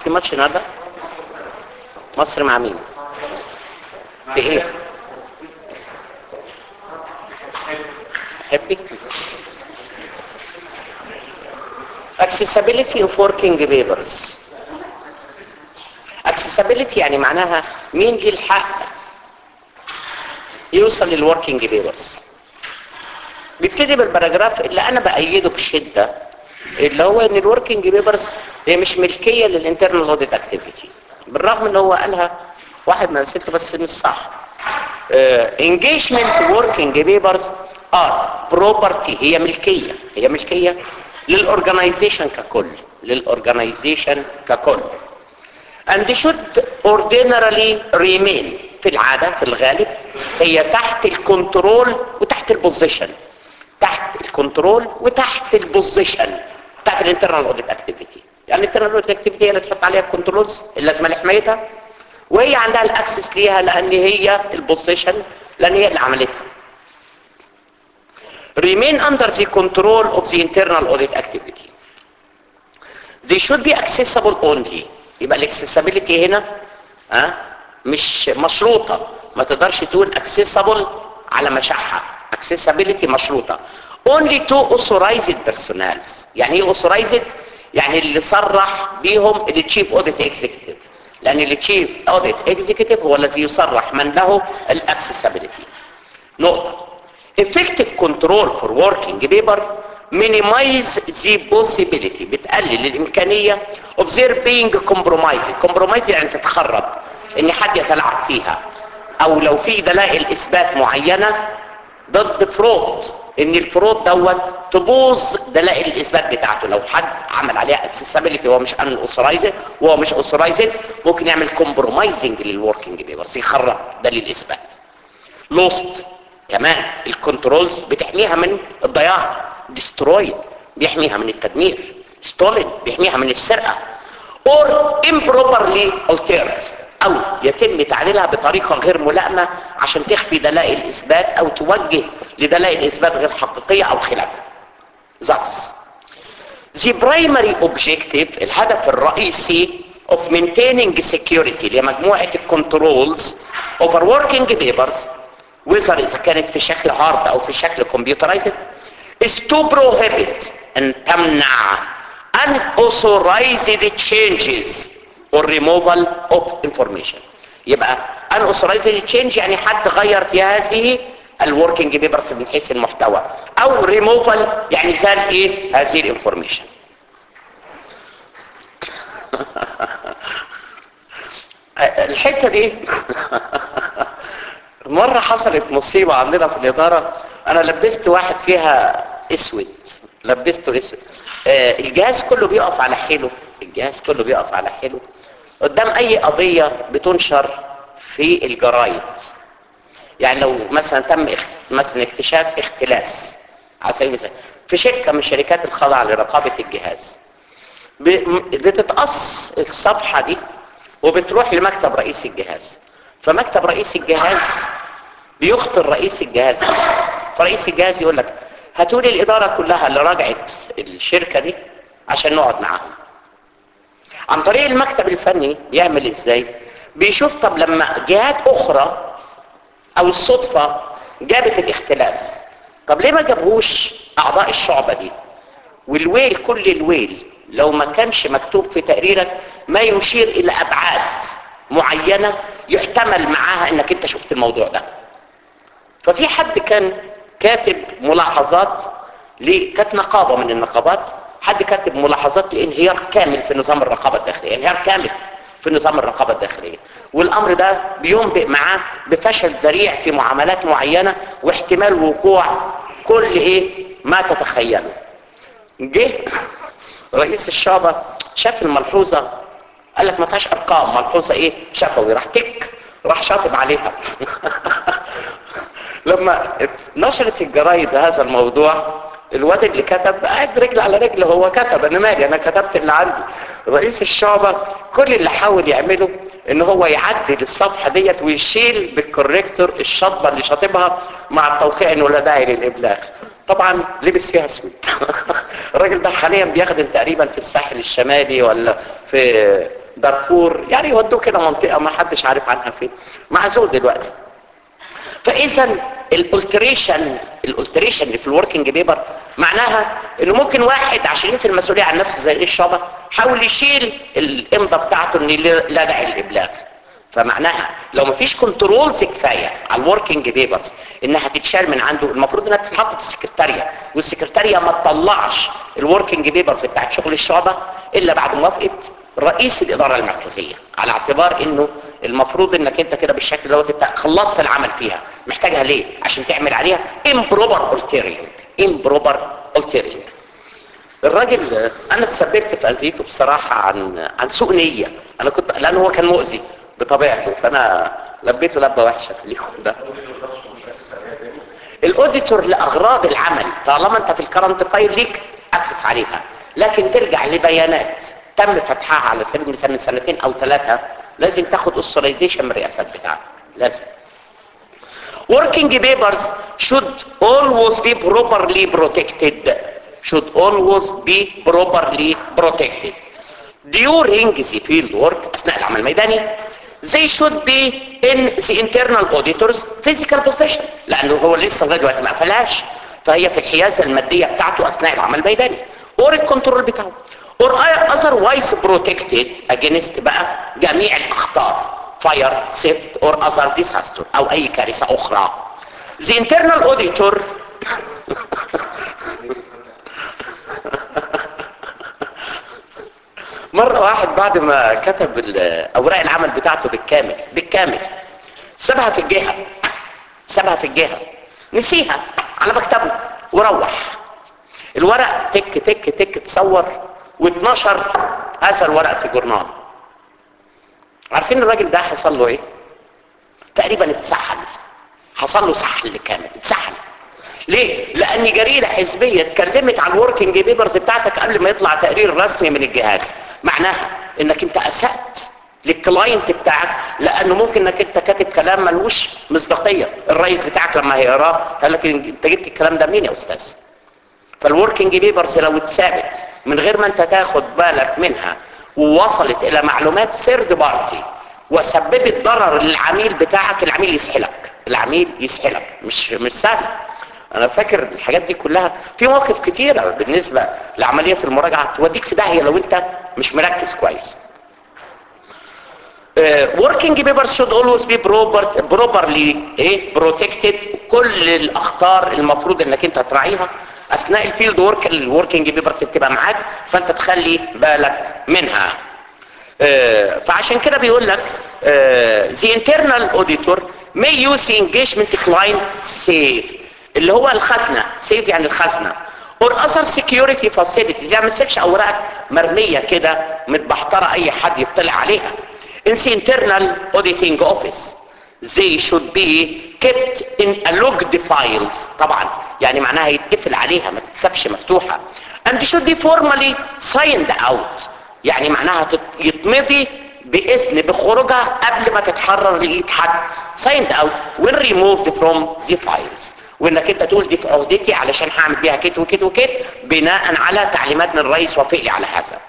في ماتش النهارده مصر مع مين في ايه حبك accessibility of working papers accessibility يعني معناها مين ليه الحق يوصل للوركينج بيبرز بيبتدي بالباراجراف اللي انا بايده بشده اللي هو ان الوركينج بيبرز هي مش ملكيه للانترنال اوديت اكتيفيتي بالرغم ان هو قالها واحد من الست بس مش صح انجيجمنت وركينج بيبرز ار بروبرتي هي ملكيه هي ملكيه للاورجنايزيشن ككل للاورجنايزيشن ككل and should ordinarily remain في العادة في الغالب هي تحت الكنترول وتحت البوزيشن تحت الكنترول وتحت البوزيشن بتاعت الانترنال اوديت اكتيفيتي يعني الانترنال اوديت اكتيفيتي هي اللي تحط عليها الكنترولز اللازمه لحمايتها وهي عندها الاكسس ليها لان هي البوزيشن لان هي اللي عملتها remain under the control of the internal audit activity they should be accessible only يبقى الاكسسبيليتي هنا ها مش مشروطه ما تقدرش تقول accessible على مشاحه accessibility مشروطه only to authorized personnels يعني ايه authorized يعني اللي صرح بيهم التشيف اوديت اكزيكتيف لان التشيف اوديت اكزيكتيف هو الذي يصرح من له الاكسسبيليتي نقطه effective control for working paper minimize the possibility بتقلل الامكانيه of their being compromised compromised يعني تتخرب ان حد يتلاعب فيها او لو في دلائل اثبات معينه ضد فرود ان الفروض دوت تبوظ دلائل الاثبات بتاعته لو حد عمل عليها اكسسبيليتي وهو مش ان اوثرايزد وهو مش اوثرايزد ممكن يعمل كومبرومايزنج للوركينج بيبرز يخرب دليل الاثبات لوست كمان الكنترولز بتحميها من الضياع ديسترويد بيحميها من التدمير ستولن بيحميها من السرقه or improperly altered او يتم تعديلها بطريقه غير ملائمه عشان تخفي دلائل الاثبات او توجه لدلائل اثبات غير حقيقيه او خلافها thus the primary objective الهدف الرئيسي of maintaining security لمجموعه الكنترولز over working papers whether اذا كانت في شكل هارد او في شكل كمبيوترايزد is to prohibit ان تمنع unauthorized changes or removal of information يبقى unauthorized change يعني حد غير في هذه الوركينج بيبرز من حيث المحتوى او removal يعني زال ايه هذه الانفورميشن الحته دي مرة حصلت مصيبة عندنا في الإدارة أنا لبست واحد فيها أسود لبسته أسود آه الجهاز كله بيقف على حيله الجهاز كله بيقف على حيله قدام أي قضية بتنشر في الجرايد يعني لو مثلا تم اخ... مثلا اكتشاف اختلاس على سبيل المثال في شركة من الشركات الخاضعة لرقابة الجهاز ب... بتتقص الصفحة دي وبتروح لمكتب رئيس الجهاز فمكتب رئيس الجهاز بيخطر رئيس الجهاز فرئيس الجهاز يقول لك هاتوا لي الاداره كلها اللي راجعت الشركه دي عشان نقعد معاهم عن طريق المكتب الفني بيعمل ازاي بيشوف طب لما جهات اخرى او الصدفه جابت الاختلاس طب ليه ما جابوش اعضاء الشعبه دي والويل كل الويل لو ما كانش مكتوب في تقريرك ما يشير الى ابعاد معينة يحتمل معاها انك انت شفت الموضوع ده ففي حد كان كاتب ملاحظات ليه كانت نقابة من النقابات حد كاتب ملاحظات لانهيار كامل في نظام الرقابة الداخلية انهيار كامل في نظام الرقابة الداخلية والامر ده بينبئ معاه بفشل ذريع في معاملات معينة واحتمال وقوع كل ايه ما تتخيله جه رئيس الشعبة شاف الملحوظة قال لك ما فيهاش ارقام ملحوظه ايه شفوي راح تك راح شاطب عليها لما نشرت الجرايد هذا الموضوع الواد اللي كتب قاعد رجل على رجل هو كتب انا مالي انا كتبت اللي عندي رئيس الشعبة كل اللي حاول يعمله ان هو يعدل الصفحة ديت ويشيل بالكوريكتور الشطبة اللي شاطبها مع التوقيع انه لا داعي للابلاغ طبعا لبس فيها اسود الراجل ده حاليا بيخدم تقريبا في الساحل الشمالي ولا في دارفور يعني يودوه كده منطقه ما حدش عارف عنها فين معزول دلوقتي فاذا الالتريشن الالتريشن اللي في الوركينج بيبر معناها انه ممكن واحد عشان ينفي المسؤوليه عن نفسه زي الشابه حاول يشيل الامضه بتاعته ان لا داعي للابلاغ فمعناها لو ما فيش كنترولز كفايه على الوركينج بيبرز انها تتشال من عنده المفروض انها تتحط في السكرتاريه والسكرتاريه ما تطلعش الوركينج بيبرز بتاعت شغل الشعبه الا بعد موافقه رئيس الاداره المركزيه على اعتبار انه المفروض انك انت كده بالشكل دوت انت خلصت العمل فيها محتاجها ليه عشان تعمل عليها امبروبر التيرنج امبروبر التيرنج الراجل انا تسببت في اذيته بصراحه عن عن سوء نيه انا كنت لان هو كان مؤذي بطبيعته فانا لبيته لبه وحشه في اليوم ده الاوديتور لاغراض العمل طالما انت في الكرنت فايل ليك اكسس عليها لكن ترجع لبيانات تم فتحها على سبيل المثال من سنتين او ثلاثه لازم تاخد اوثرايزيشن من الرئاسات بتاعتك لازم working papers should always be properly protected should always be properly protected during the field work اثناء العمل الميداني they should be in the internal auditors physical position لانه هو لسه لغايه دلوقتي ما قفلهاش فهي في الحيازه الماديه بتاعته اثناء العمل الميداني or الكنترول بتاعه or otherwise protected against بقى جميع الاخطار fire theft or other disaster او اي كارثه اخرى the internal auditor مرة واحد بعد ما كتب اوراق العمل بتاعته بالكامل بالكامل سابها في الجهة سابها في الجهة نسيها على مكتبه وروح الورق تك تك تك تصور و12 هذا الورق في جورنال عارفين الراجل ده حصل له ايه تقريبا اتسحل حصل له سحل كامل اتسحل ليه لان جريده حزبيه اتكلمت عن الوركينج بيبرز بتاعتك قبل ما يطلع تقرير رسمي من الجهاز معناها انك انت اسات للكلاينت بتاعك لانه ممكن انك انت كاتب كلام ملوش مصداقيه الرئيس بتاعك لما هيقراه قال لك انت جبت الكلام ده منين يا استاذ فالوركينج بيبرز لو اتثابت من غير ما انت تاخد بالك منها ووصلت الى معلومات سيرد بارتي وسببت ضرر للعميل بتاعك العميل يسحلك العميل يسحلك مش مش سهل انا فاكر الحاجات دي كلها في مواقف كتيره بالنسبه لعمليه المراجعه توديك في داهيه لو انت مش مركز كويس working papers should always be proper, properly ايه protected كل الاخطار المفروض انك انت تراعيها اثناء الفيلد ورك الوركينج بيبرز بتبقى معاك فانت تخلي بالك منها اه فعشان كده بيقول لك اه the internal auditor may use the engagement client safe اللي هو الخزنة safe يعني الخزنة or other security facilities يعني ما تسيبش اوراق مرمية كده متبحترة اي حد يطلع عليها in the internal auditing office they should be kept in a logged files طبعا يعني معناها يتقفل عليها ما تتسابش مفتوحة and should be formally signed out يعني معناها يتمضي بإذن بخروجها قبل ما تتحرر لإيد حد signed out when removed from the files وانك انت تقول دي في عهدتي علشان هعمل بيها كت وكت وكت بناء على تعليمات من الرئيس وافق لي على هذا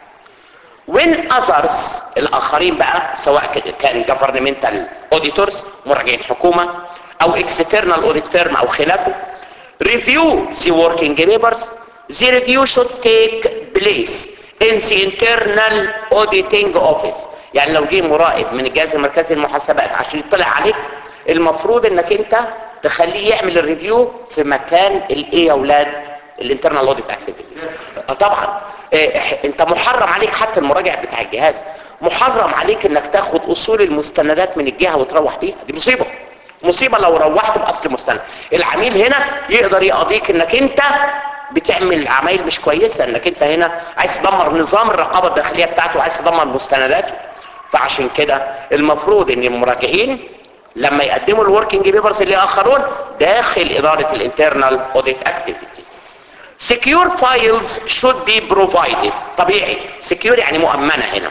when others الاخرين بقى سواء كان governmental auditors مراجعين حكومة او external audit firm او خلافه review the working papers the review should take place in the internal auditing office يعني لو جه مراقب من الجهاز المركزي للمحاسبات عشان يطلع عليك المفروض انك انت تخليه يعمل الريفيو في مكان الايه يا اولاد الانترنال اوديت اكتيفيتي طبعا إيه انت محرم عليك حتى المراجع بتاع الجهاز محرم عليك انك تاخد اصول المستندات من الجهه وتروح بيها دي مصيبه مصيبه لو روحت باصل مستند العميل هنا يقدر يقضيك انك انت بتعمل عمايل مش كويسه انك انت هنا عايز تدمر نظام الرقابه الداخليه بتاعته وعايز تدمر مستنداته فعشان كده المفروض ان المراجعين لما يقدموا الوركينج بيبرز لاخرون داخل اداره الانترنال اوديت اكتيفيتي secure files should be provided طبيعي secure يعني مؤمنه هنا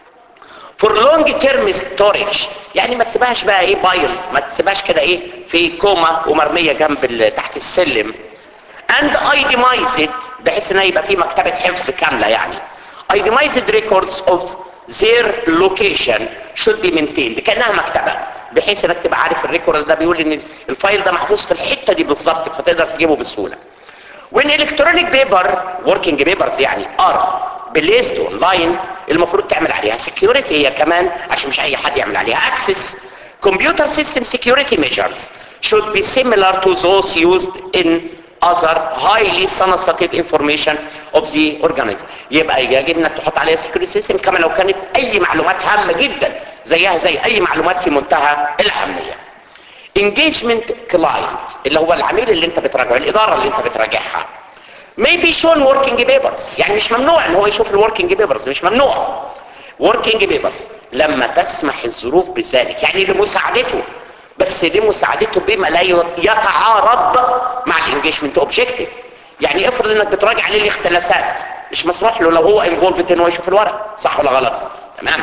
for long term storage يعني ما تسيبهاش بقى ايه بايل ما تسيبهاش كده ايه في كوما ومرميه جنب تحت السلم and itemized بحيث انها يبقى في مكتبه حفظ كامله يعني itemized records of their location should be maintained كانها مكتبه بحيث انك تبقى عارف الريكورد ده بيقول ان الفايل ده محفوظ في الحته دي بالظبط فتقدر تجيبه بسهوله when electronic paper working papers يعني are placed online المفروض تعمل عليها security هي كمان عشان مش اي حد يعمل عليها access computer system security measures should be similar to those used in other highly sensitive information of the organism يبقى يجب انك تحط عليها security system كما لو كانت اي معلومات هامه جدا زيها زي اي معلومات في منتهى الاهميه engagement client اللي هو العميل اللي انت بتراجعه الاداره اللي انت بتراجعها may be shown working papers يعني مش ممنوع ان هو يشوف الوركينج بيبرز مش ممنوع working papers لما تسمح الظروف بذلك يعني لمساعدته بس لمساعدته بما لا يتعارض مع الانجيجمنت اوبجيكتيف يعني افرض انك بتراجع عليه الاختلاسات مش مسموح له لو هو انفولفد ان هو يشوف الورق صح ولا غلط تمام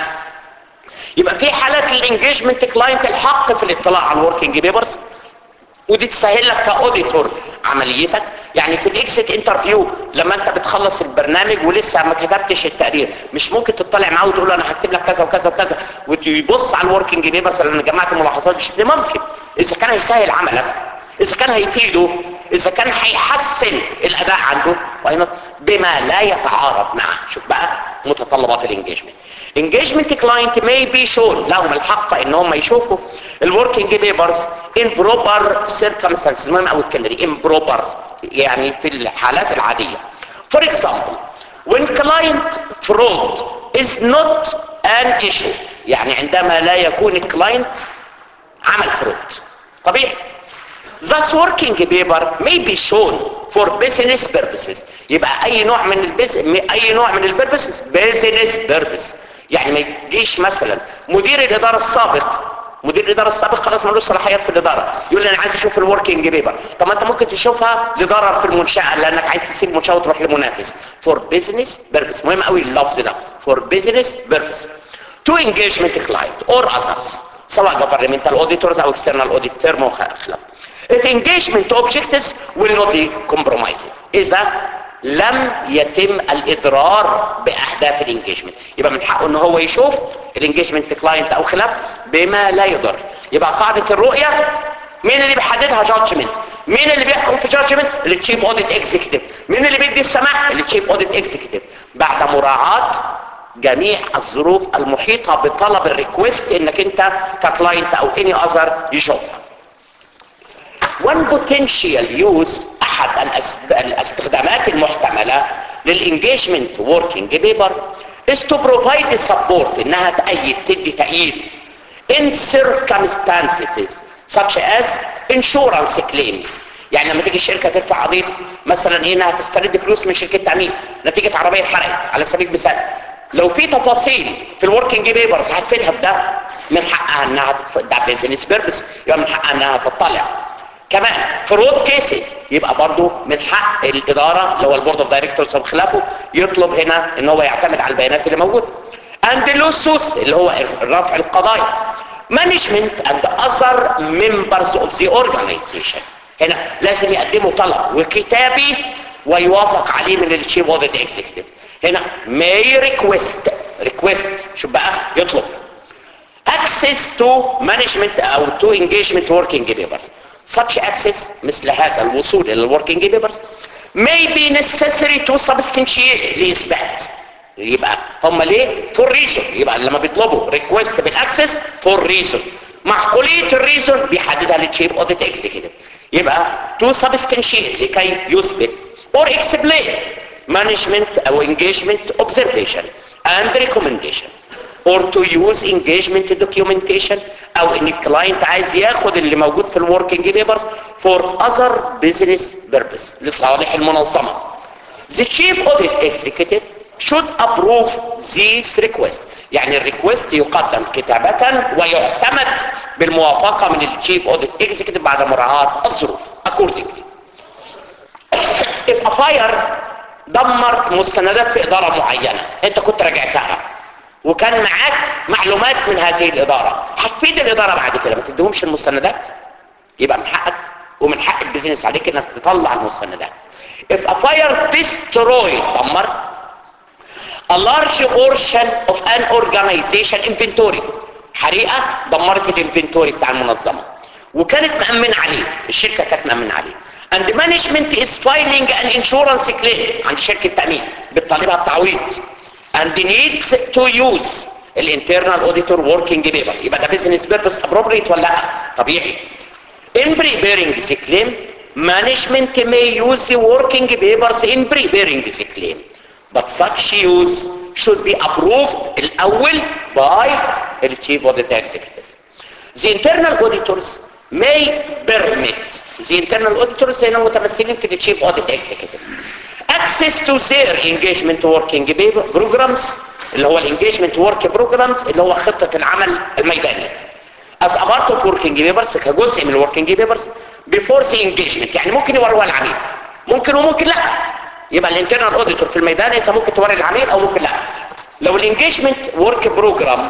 يبقى في حالات الانجيجمنت كلاينت الحق في الاطلاع على الوركينج بيبرز ودي تسهل لك كاوديتور عمليتك يعني في الاكسيت انترفيو لما انت بتخلص البرنامج ولسه ما كتبتش التقرير مش ممكن تطلع معاه وتقول له انا هكتب لك كذا وكذا وكذا وتبص على الوركينج بيبرز اللي انا جمعت ملاحظات بشكل ممكن اذا كان هيسهل عملك اذا كان هيفيده اذا كان هيحسن الاداء عنده بما لا يتعارض معه شوف بقى متطلبات الانجيجمنت engagement client may be shown لهم الحق ان هم يشوفوا الوركينج بيبرز in proper circumstances المهم قوي الكلمه دي in proper يعني في الحالات العاديه for example when client fraud is not an issue يعني عندما لا يكون الكلاينت عمل فرود طبيعي Thus working paper may be shown for business purposes يبقى اي نوع من البز... اي نوع من البيربسز business purpose يعني ما يجيش مثلا مدير الاداره السابق مدير الاداره السابق خلاص ملوش صلاحيات في الاداره يقول لي انا عايز اشوف الوركينج بيبر طب ما انت ممكن تشوفها لضرر في المنشاه لانك عايز تسيب المنشاه وتروح لمنافس فور بزنس بيربس مهم قوي اللفظ ده فور بزنس بيربس تو انجيجمنت كلاينت اور اذرز سواء governmental auditors او external audit firm وخلافه if engagement objectives will not be compromised اذا لم يتم الاضرار باهداف الانجيجمنت يبقى من حقه ان هو يشوف الانجيجمنت كلاينت او خلاف بما لا يضر يبقى قاعده الرؤيه مين اللي بيحددها جادجمنت مين اللي بيحكم في جادجمنت التشيف اوديت اكزيكتيف مين اللي بيدي السماح التشيف اوديت اكزيكتيف بعد مراعاه جميع الظروف المحيطه بطلب الريكوست انك انت ككلاينت او اني اذر يشوفها one potential use احد الاستخدامات المحتملة للانجيجمنت working paper is to provide support انها تأيد تدي تأييد in circumstances such as insurance claims يعني لما تيجي الشركة ترفع قضية مثلا ايه انها تسترد فلوس من شركة تأمين نتيجة عربية اتحرقت على سبيل المثال لو في تفاصيل في الوركينج بيبرز هتفيدها في ده من حقها انها تتف... ده بيزنس بيربس يبقى من حقها انها تطلع كمان فرود كيسز يبقى برضو من حق الاداره اللي هو البورد اوف دايركتورز وخلافه يطلب هنا ان هو يعتمد على البيانات اللي موجوده اند لو سوتس اللي هو رفع القضايا مانجمنت اند اذر ممبرز اوف ذا اورجانيزيشن هنا لازم يقدموا طلب وكتابي ويوافق عليه من الشيف اوديت اكزيكتيف هنا may request request شوف بقى يطلب access to management او to engagement working papers such access مثل هذا الوصول الى الوركينج بيبرز may be necessary to substantiate لإثبات يبقى هم ليه for reason يبقى لما بيطلبوا request بالاكسس for reason معقولية الريزون بيحددها للتشيف اوديت اكزيكتيف يبقى to substantiate لكي يثبت or explain management او engagement observation and recommendation or to use engagement documentation او ان الكلاينت عايز ياخد اللي موجود في الوركينج بيبرز for other business purpose لصالح المنظمة the chief audit executive should approve this request يعني الريكوست يقدم كتابة ويعتمد بالموافقة من الشيف اوديت اكزيكتيف بعد مراعاة الظروف accordingly if a fire دمر مستندات في إدارة معينة انت كنت راجعتها وكان معاك معلومات من هذه الإدارة هتفيد الإدارة بعد كده ما تديهمش المستندات يبقى من حقك ومن حق البيزنس عليك انك تطلع المستندات if a fire destroyed دمر a large portion of an organization inventory حريقة دمرت الانفنتوري بتاع المنظمة وكانت مأمن عليه الشركة كانت مأمن عليه and the management is filing an insurance claim عند شركة تأمين بتطالبها بتعويض and needs to use الانترنال auditor working paper يبقى ده business purpose appropriate ولا لا طبيعي in preparing the claim management may use the working papers in preparing the claim but such use should be approved الأول by the chief audit executive the internal auditors may permit the internal auditors هنا متمثلين في the chief audit executive access to their engagement working paper programs اللي هو الانجيجمنت ورك بروجرامز اللي هو خطة العمل الميداني as a part of working papers كجزء من الوركينج بيبرز before the engagement يعني ممكن يوروها العميل ممكن وممكن لا يبقى الانترنال اوديتور في الميدان انت ممكن توري العميل او ممكن لا لو الانجيجمنت ورك بروجرام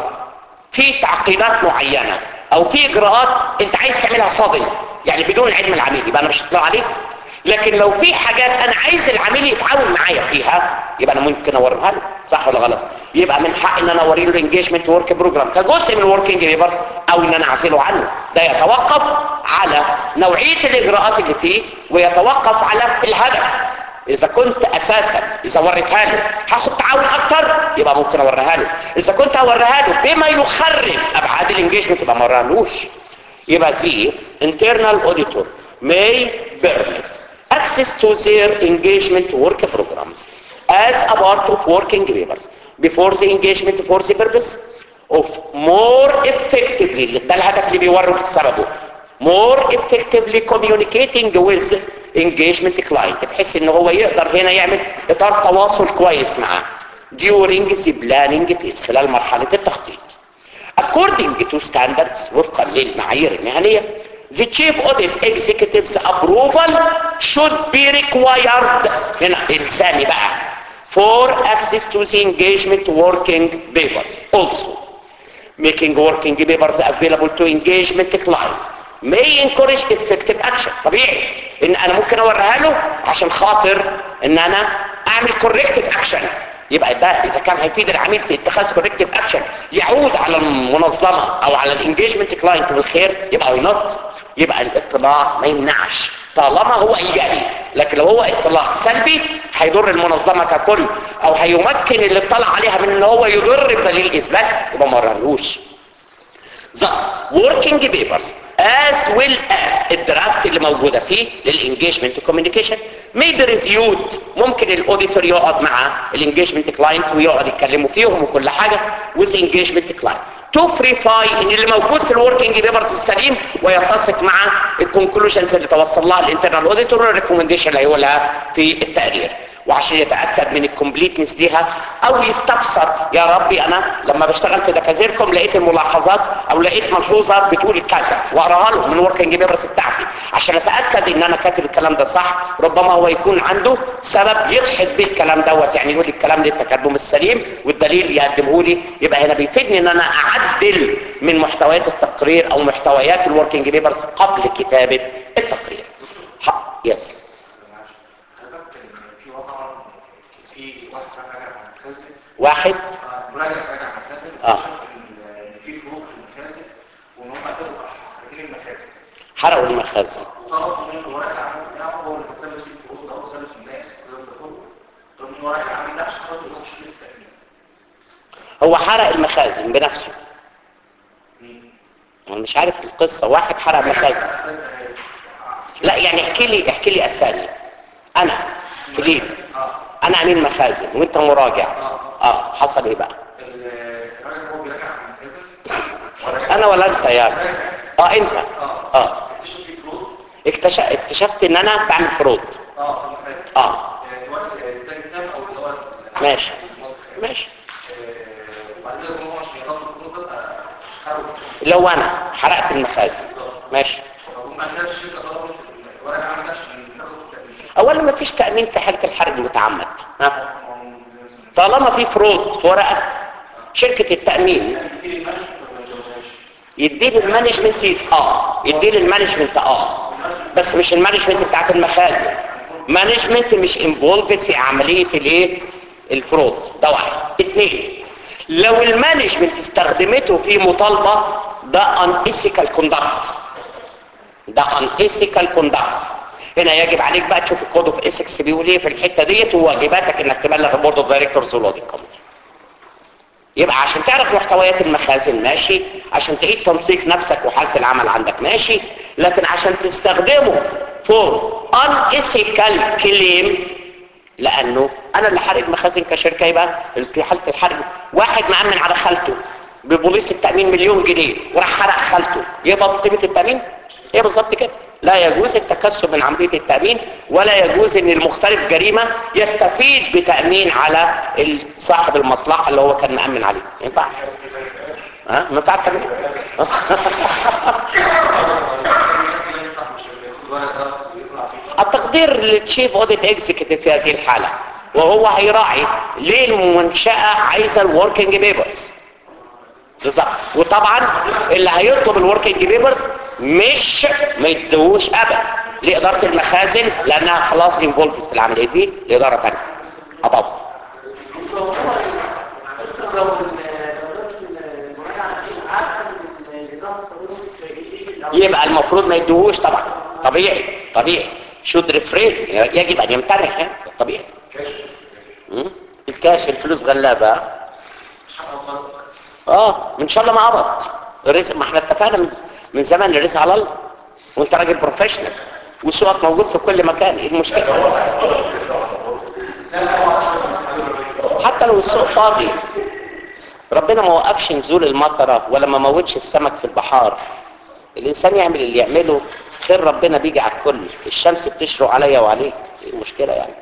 في تعقيدات معينة او في اجراءات انت عايز تعملها صادم يعني بدون علم العميل يبقى انا مش هطلع عليك لكن لو في حاجات انا عايز العميل يتعاون معايا فيها يبقى انا ممكن اوريها له صح ولا غلط يبقى من حق ان انا اوري له الانجيجمنت ورك بروجرام كجزء من الوركينج بيبرز او ان انا اعزله عنه ده يتوقف على نوعيه الاجراءات اللي فيه ويتوقف على الهدف اذا كنت اساسا اذا وريتها له هاخد تعاون اكتر يبقى ممكن اوريها له اذا كنت اوريها له بما يخرب ابعاد الانجيجمنت يبقى ما اوريهالوش يبقى زي internal auditor may permit access to their engagement work programs as a part of working papers before the engagement for the purpose of more effectively ده الهدف اللي بيوروا في سببه more effectively communicating with engagement client بحيث ان هو يقدر هنا يعمل اطار تواصل كويس معاه during the planning phase خلال مرحلة التخطيط according to standards وفقا للمعايير المهنية the chief audit executive's approval should be required هنا الثاني بقى for access to the engagement working papers also making working papers available to engagement client may encourage effective action طبيعي ان انا ممكن اوريها له عشان خاطر ان انا اعمل corrective action يبقى ده اذا كان هيفيد العميل في اتخاذ corrective action يعود على المنظمة او على الانجيجمنت كلاينت بالخير يبقى ينط يبقى الاطلاع ما يمنعش طالما هو ايجابي لكن لو هو اطلاع سلبي هيضر المنظمة ككل او هيمكن اللي اطلع عليها من ان هو يضر بدليل اثبات يبقى ما ورهلوش thus working papers as well as الدرافت اللي موجودة فيه للانجيجمنت كوميونيكيشن may be reviewed ممكن الاوديتور يقعد مع الانجيجمنت كلاينت ويقعد يتكلموا فيهم وكل حاجة with engagement client to verify ان اللي موجود في الوركينج بيبرز السليم ويتسق مع الكونكلوجنز اللي توصل لها الانترنال اوديتور والريكومنديشن اللي هيقولها في التقرير وعشان يتأكد من الكومبليتنس ليها او يستفسر يا ربي انا لما بشتغل في دفاتركم لقيت الملاحظات او لقيت ملحوظة بتقول كذا واقراها له من الوركينج بيبرز بتاعتي عشان اتأكد ان انا كاتب الكلام ده صح ربما هو يكون عنده سبب يضحك بيه الكلام دوت يعني يقول لي الكلام ده التكلم السليم والدليل يقدمه لي يبقى هنا بيفيدني ان انا اعدل من محتويات التقرير او محتويات الوركينج بيبرز قبل كتابة التقرير يس في واحد راجع على المخازن واحد مراجع راجع على المخازن آه. ان في فروق في المخازن وان هم قدروا حاطين المخازن حرقوا المخازن وطلبوا منه ورقه العمل بتاعه هو اللي كان فيه الفروق ده وسلف الناس والكلام ده كله طب من ورقه العمل ده عشان خاطر يخش في التأمين هو حرق المخازن بنفسه انا مش عارف القصة واحد حرق مخازن لا يعني احكي لي احكي لي الثاني انا فليب انا امين مخازن وانت مراجع اه حصل ايه بقى الراجل هو بيراجع على المخازن انا ولا انت يعني اه انت اه اكتشف فيه فروق اكتشف اكتشفت ان انا بعمل فروض اه في المخازن اه سواء التاني كتاب او اللي هو ماشي ماشي وبعد كده هم عشان يغطوا الفروق ده حاولوا لو انا حرقت المخازن ماشي هم عندنا الشركه طلبوا الورقه العمل ده عشان ناخد التأمين اولا ما فيش تأمين في حالة الحرق المتعمد ها طالما في فروض في ورقة شركة التأمين يدي لي المانجمنت ي- اه يدي لي المانجمنت اه بس مش المانجمنت بتاعت المخازن مانجمنت مش انفولفد في عملية الايه الفرود ده واحد اثنين لو المانجمنت استخدمته في مطالبه ده unethical conduct ده unethical conduct هنا يجب عليك بقى تشوف الكود اوف اسكس بيقول ايه في الحته ديت وواجباتك انك تبلغ البورد اوف دايركتورز والاوديت كوميتي يبقى عشان تعرف محتويات المخازن ماشي عشان تعيد تنسيق نفسك وحالة العمل عندك ماشي لكن عشان تستخدمه فور unethical claim لانه انا اللي حارق مخازن كشركة يبقى في حالة الحرق واحد مأمن على خالته ببوليس التأمين مليون جنيه وراح حرق خالته يبقى بقيمة التأمين هي بالظبط كده لا يجوز التكسب من عملية التأمين ولا يجوز ان المختلف جريمة يستفيد بتأمين على صاحب المصلحة اللي هو كان مأمن عليه ينفع ها ما تعرف تعمل التقدير للتشيف اوديت اكزيكتيف في هذه الحالة وهو هيراعي ليه المنشأة عايزة الوركينج بيبرز بالظبط وطبعا اللي هيطلب الوركينج بيبرز مش ما يدوش ابدا لاداره المخازن لانها خلاص انفولفد في العمليه دي لاداره ثانيه اضاف يبقى المفروض ما يدوهوش طبعا طبيعي طبيعي شود ريفرين يجب ان يمتنع طبيعي مم؟ الكاش الفلوس غلابه اه ان شاء الله ما قبض الرزق ما احنا اتفقنا من, من زمان الرزق على الله وانت راجل بروفيشنال وسوقك موجود في كل مكان ايه المشكله حتى لو السوق فاضي ربنا ما وقفش نزول المطره ولا ما موتش السمك في البحار الانسان يعمل اللي يعمله خير ربنا بيجي على الكل الشمس بتشرق عليا وعليك ايه المشكله يعني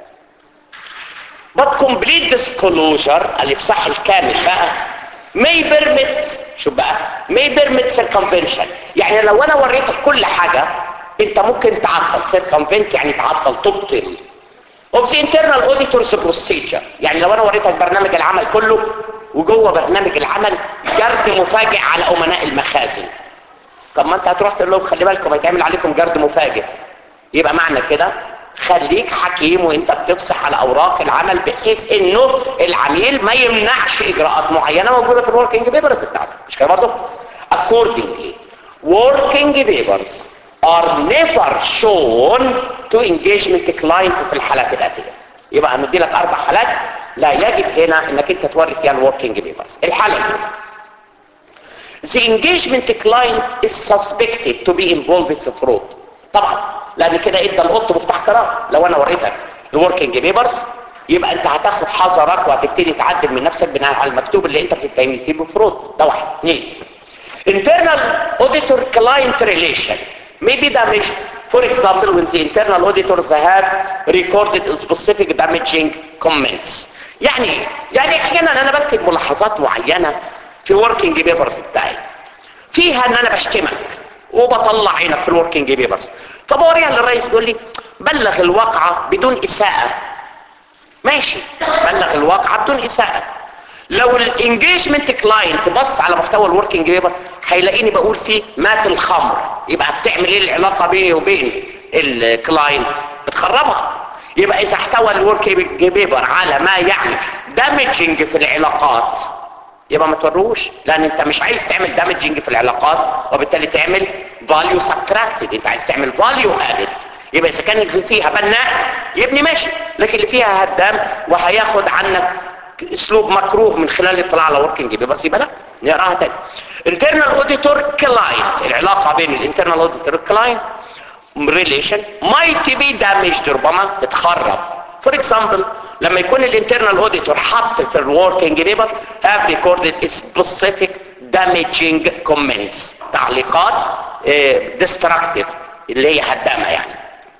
but complete disclosure الافصاح الكامل بقى may permit شوف بقى may permit circumvention يعني لو انا وريتك كل حاجة انت ممكن تعطل circumvent يعني تعطل تبطل of the internal auditor's procedure يعني لو انا وريتك برنامج العمل كله وجوه برنامج العمل جرد مفاجئ على امناء المخازن طب ما انت هتروح تقول لهم خلي بالكم هيتعمل عليكم جرد مفاجئ يبقى معنى كده خليك حكيم وانت بتفصح على اوراق العمل بحيث انه العميل ما يمنعش اجراءات معينه موجوده في الوركينج بيبرز بتاعته مش كده برضه accordingly working papers are never shown to engagement client في الحالات الاتيه يبقى هندي لك اربع حالات لا يجب هنا انك انت توري فيها الوركينج بيبرز الحاله الاولى the engagement client is suspected to be involved في fraud طبعا لان كده ادى القط مفتاح قرار لو انا وريتك الوركينج بيبرز يبقى انت هتاخد حذرك وهتبتدي تعدل من نفسك بناء على المكتوب اللي انت بتتهم فيه بفرود ده واحد اثنين internal auditor client relation may be damaged for example when the internal auditors have recorded specific damaging comments يعني ايه؟ يعني احيانا انا بكتب ملاحظات معينه في وركينج بيبرز بتاعي فيها ان انا بشتمك وبطلع عينك في الوركينج بيبرز فبوريها للرئيس بيقول لي بلغ الواقعة بدون إساءة ماشي بلغ الواقعة بدون إساءة لو الانجيجمنت كلاينت بص على محتوى الوركينج بيبر هيلاقيني بقول فيه ما في الخمر يبقى بتعمل ايه العلاقة بيني وبين الكلاينت بتخربها يبقى اذا احتوى الوركينج بيبر على ما يعني دامجنج في العلاقات يبقى ما توريهوش لان انت مش عايز تعمل دامجنج في العلاقات وبالتالي تعمل فاليو سبتراكتد انت عايز تعمل فاليو ادد يبقى اذا كان اللي فيها بناء يبني ماشي لكن اللي فيها هدام وهياخد عنك اسلوب مكروه من خلال الاطلاع على وركينج بس يبقى لا نقراها تاني internal auditor client العلاقه بين الانترنال auditor client relation might be damaged ربما تتخرب for example لما يكون الانترنال اوديتور حط في الوركينج بيبر have recorded specific damaging comments تعليقات destructive اللي هي هدامه يعني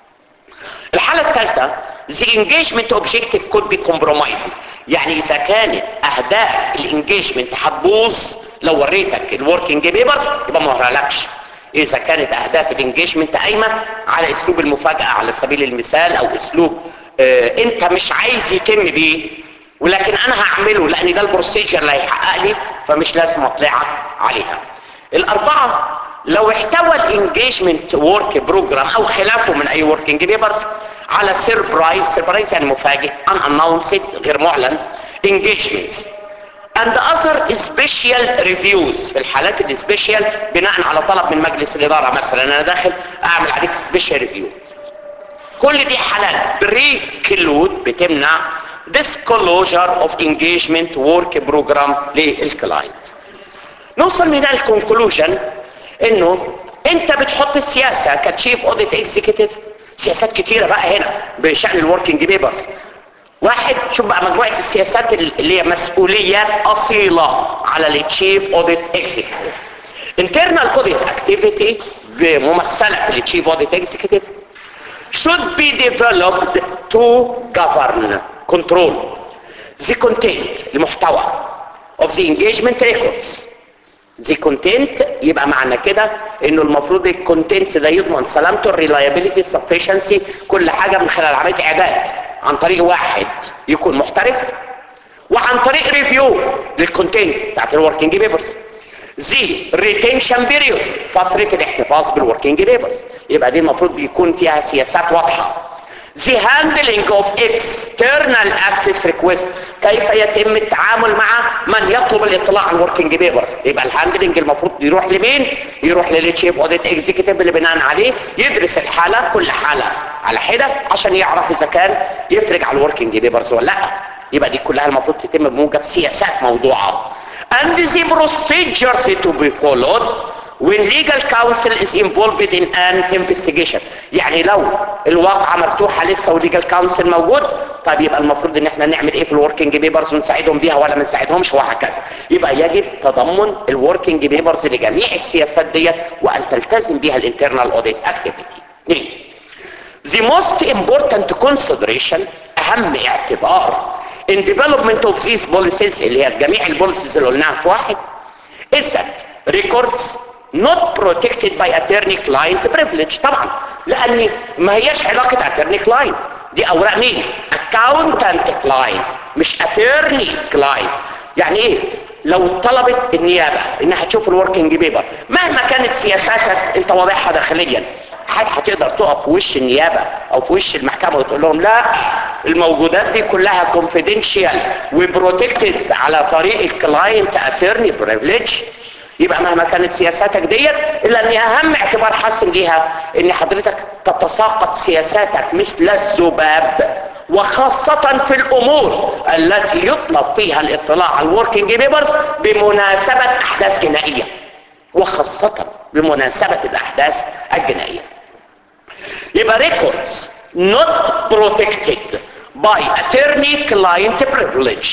الحالة الثالثة the engagement objective could be compromising يعني اذا كانت اهداف الانجيجمنت هتبوظ لو وريتك الوركينج بيبرز يبقى ما ورالكش اذا كانت اهداف الانجيجمنت قايمه على اسلوب المفاجاه على سبيل المثال او اسلوب آه انت مش عايز يتم بيه ولكن انا هعمله لان ده البروسيجر اللي هيحقق لي فمش لازم اطلعك عليها الاربعه لو احتوى الانجيجمنت ورك بروجرام او خلافه من اي وركينج بيبرز على سيربرايز سيربرايز يعني مفاجئ ان اناونسد غير معلن engagements and other special reviews في الحالات السبيشال بناء على طلب من مجلس الإدارة مثلا أنا داخل أعمل عليك سبيشال ريفيو كل دي حالات بريكلود بتمنع disclosure of engagement work program للكلاينت نوصل من الكونكلوجن انه انت بتحط السياسة كتشيف اوديت اكزيكتيف سياسات كتيرة بقى هنا بشأن الوركينج بيبرز واحد شوف بقى مجموعة السياسات اللي هي مسؤوليات اصيلة على التشيف اوديت اكزيكتيف internal audit activity ممثلة في التشيف اوديت اكزيكتيف should be developed to govern control the content المحتوى of the engagement records the content يبقى معنى كده انه المفروض الكونتنتس ده يضمن سلامته الريلايبيليتي sufficiency كل حاجة من خلال عملية اعداد عن طريق واحد يكون محترف وعن طريق ريفيو للكونتنت بتاعت الوركينج بيبرز زي ريتنشن بيريود فترة الاحتفاظ بالوركينج بيبرز يبقى دي المفروض بيكون فيها سياسات واضحة the handling of external access request كيف يتم التعامل مع من يطلب الاطلاع على الوركينج بيبرز يبقى الهاندلنج المفروض يروح لمين يروح للتشيف اوديت اكزيكتيف اللي بناء عليه يدرس الحالة كل حالة على حدة عشان يعرف اذا كان يفرج على الوركينج بيبرز ولا لا يبقى دي كلها المفروض تتم بموجب سياسات موضوعة and the procedures to be followed when legal counsel is involved in an investigation يعني لو الواقعة مفتوحة لسه وليجال كونسل موجود طيب يبقى المفروض ان احنا نعمل ايه في الوركينج بيبرز ونساعدهم بيها ولا ما نساعدهمش وهكذا يبقى يجب تضمن الوركينج بيبرز لجميع السياسات ديت وان تلتزم بيها الانترنال اوديت اكتيفيتي اثنين The most important consideration اهم اعتبار in development of these policies اللي هي جميع البوليسيز اللي قلناها في واحد is that records not protected by attorney client privilege طبعا لان ما هياش علاقة attorney client دي اوراق مين accountant client مش attorney client يعني ايه لو طلبت النيابة انها تشوف الوركينج بيبر مهما كانت سياساتك انت واضحها داخليا هل هتقدر تقف في وش النيابة او في وش المحكمة وتقول لهم لا الموجودات دي كلها confidential وبروتكتد على طريق الكلاينت اترني بريفليج يبقى مهما كانت سياساتك ديت الا ان اهم اعتبار حاسم ليها ان حضرتك تتساقط سياساتك مثل الذباب وخاصة في الامور التي يطلب فيها الاطلاع على الوركينج بيبرز بمناسبة احداث جنائية وخاصة بمناسبة الاحداث الجنائية يبقى records not protected by attorney client privilege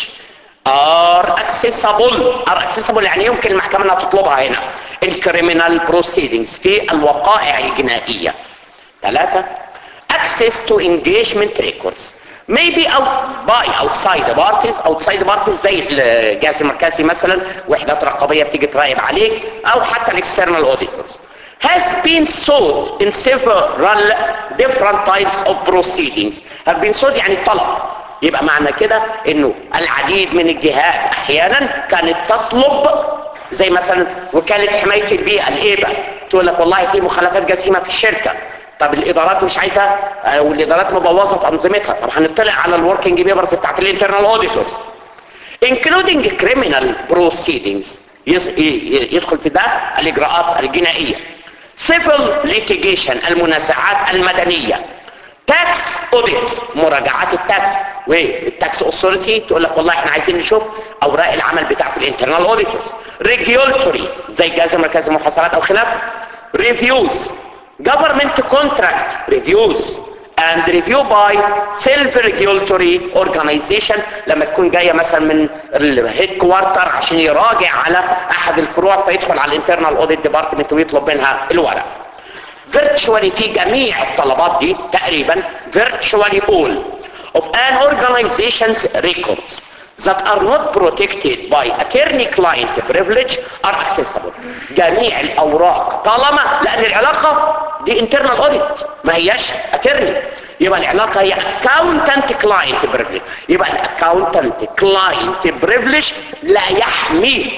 are accessible are accessible يعني يمكن المحكمة انها تطلبها هنا in criminal proceedings في الوقائع الجنائية ثلاثة access to engagement records maybe out by outside the parties outside the parties زي الجهاز المركزي مثلا وحدات رقابية بتيجي تراقب عليك او حتى الاكسترنال auditors has been sought in several different types of proceedings have been sought يعني طلب يبقى معنى كده انه العديد من الجهات احيانا كانت تطلب زي مثلا وكالة حماية البيئة الايبا تقول لك والله في مخالفات جسيمة في الشركة طب الادارات مش عايزة والادارات مبوظة في انظمتها طب هنطلع على الوركينج بيبرز بتاعت الانترنال اوديتورز including criminal proceedings يدخل في ده الاجراءات الجنائية civil litigation المنازعات المدنية تاكس اوديتس مراجعات التاكس والتاكس اوثورتي تقول لك والله احنا عايزين نشوف اوراق العمل بتاعت الانترنال اوديتورز ريجولتوري زي الجهاز المركزي للمحاسبات او خلافه ريفيوز government contract reviews and review by self-regulatory organization لما تكون جاية مثلا من الهيد كوارتر عشان يراجع على احد الفروع فيدخل على الانترنال اوديت ديبارتمنت ويطلب منها الورق virtually في جميع الطلبات دي تقريبا virtually all of an organization's records that are not protected by attorney-client privilege are accessible جميع الأوراق طالما لأن العلاقة دي internal audit ما هياش attorney يبقى العلاقة هي accountant client privilege يبقى accountant client privilege لا يحمي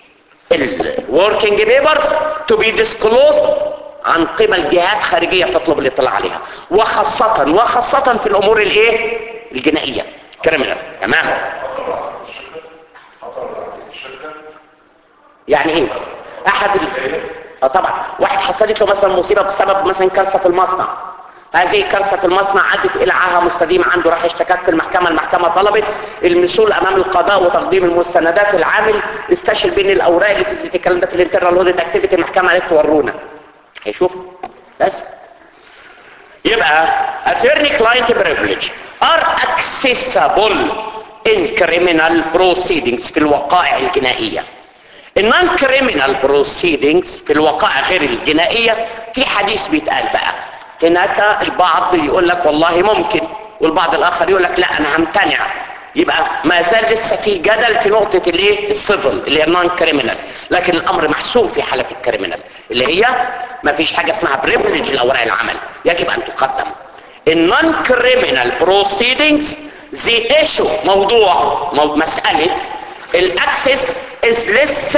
ال working papers to be disclosed عن قبل جهات خارجية تطلب الاطلاع عليها وخاصة وخاصة في الأمور الايه الجنائية كريمنال تمام يعني ايه احد ال... اه طبعا واحد حصلت له مثلا مصيبه بسبب مثلا كارثه في المصنع هذه الكارثه في المصنع عدت الى عاهه مستديم عنده راح اشتكاك في المحكمه المحكمه طلبت المسؤول امام القضاء وتقديم المستندات العامل استشهد بين الاوراق اللي تثبت الكلام ده في الانترنال اوديت اكتيفيتي المحكمه قالت تورونا هيشوف بس يبقى attorney client privilege are accessible in criminal proceedings في الوقائع الجنائية النون criminal proceedings في الوقائع غير الجنائية في حديث بيتقال بقى هناك البعض يقول لك والله ممكن والبعض الاخر يقول لك لا انا همتنع يبقى ما زال لسه في جدل في نقطة الايه السيفل اللي هي النون كريمنال لكن الامر محسوم في حالة الكريمنال اللي هي ما فيش حاجة اسمها بريفليج لاوراق العمل يجب ان تقدم النون كريمنال بروسيدنجز زي ايشو موضوع مو- مسألة الاكسس از لسه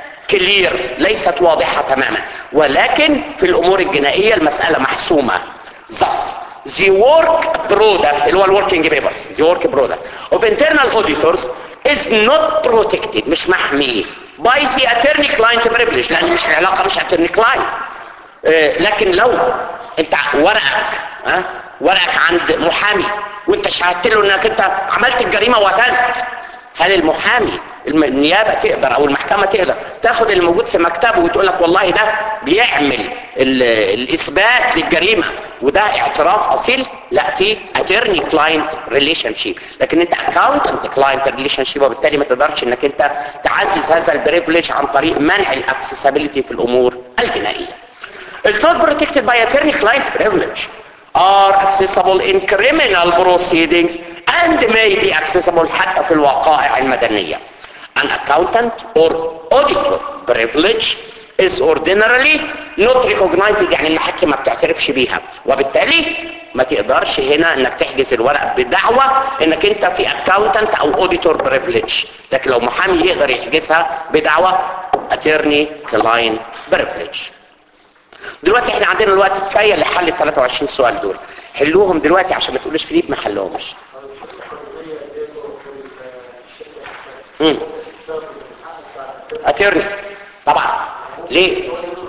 كلير ليست واضحة تماما ولكن في الامور الجنائية المسألة محسومة thus the work product اللي هو الوركينج بيبرز the work product of internal auditors is not protected مش محمي by the attorney client privilege لان مش العلاقة مش attorney client آه، لكن لو انت ورقك ها ورقك عند محامي وانت شهدت له انك انت عملت الجريمه وقتلت هل المحامي الم- النيابه تقدر او المحكمه تقدر تاخد اللي موجود في مكتبه وتقول لك والله ده بيعمل ال- الاثبات للجريمه وده اعتراف اصيل لا في اترني كلاينت ريليشن شيب لكن انت اكاونتنت كلاينت ريليشن شيب وبالتالي ما تقدرش انك انت تعزز هذا البريفليج عن طريق منع الاكسسبيليتي في الامور الجنائيه is not protected by attorney-client privilege are accessible in criminal proceedings and may be accessible حتى في الوقائع المدنية. An accountant or auditor privilege is ordinarily not recognized يعني المحاكم ما بتعترفش بيها وبالتالي ما تقدرش هنا انك تحجز الورق بدعوة انك انت في accountant او auditor privilege لكن لو محامي يقدر يحجزها بدعوة attorney client privilege دلوقتي احنا عندنا الوقت كفايه لحل ال 23 سؤال دول حلوهم دلوقتي عشان ما تقولوش فيليب ما حلهمش امم اترني طبعا ليه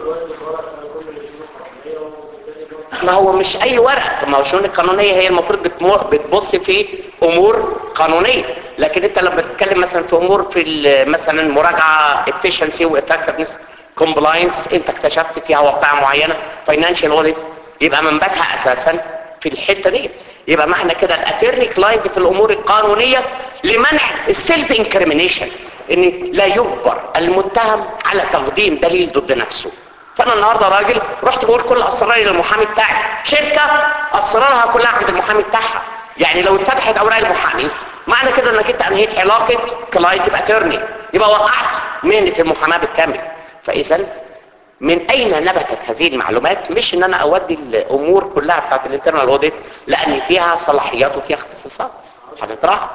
ما هو مش اي ورق ما هو الشؤون القانونيه هي المفروض بتمر بتبص في امور قانونيه لكن انت لما بتتكلم مثلا في امور في ال- مثلا مراجعه efficiency وeffectiveness compliance انت اكتشفت فيها واقعه معينه financial audit يبقى منبتها اساسا في الحته دي يبقى معنى كده الاترني كلاينت في الامور القانونيه لمنع السيلف انكريمينيشن ان لا يجبر المتهم على تقديم دليل ضد نفسه فانا النهارده راجل رحت بقول كل اسراري للمحامي بتاعي شركه اسرارها كلها عند المحامي بتاعها يعني لو اتفتحت اوراق المحامي معنى كده انك انت انهيت علاقه كلاينت باترني يبقى وقعت مهنه المحاماه بالكامل فاذا من اين نبتت هذه المعلومات مش ان انا اودي الامور كلها بتاعت الانترنال اوديت لان فيها صلاحيات وفيها اختصاصات هتطرح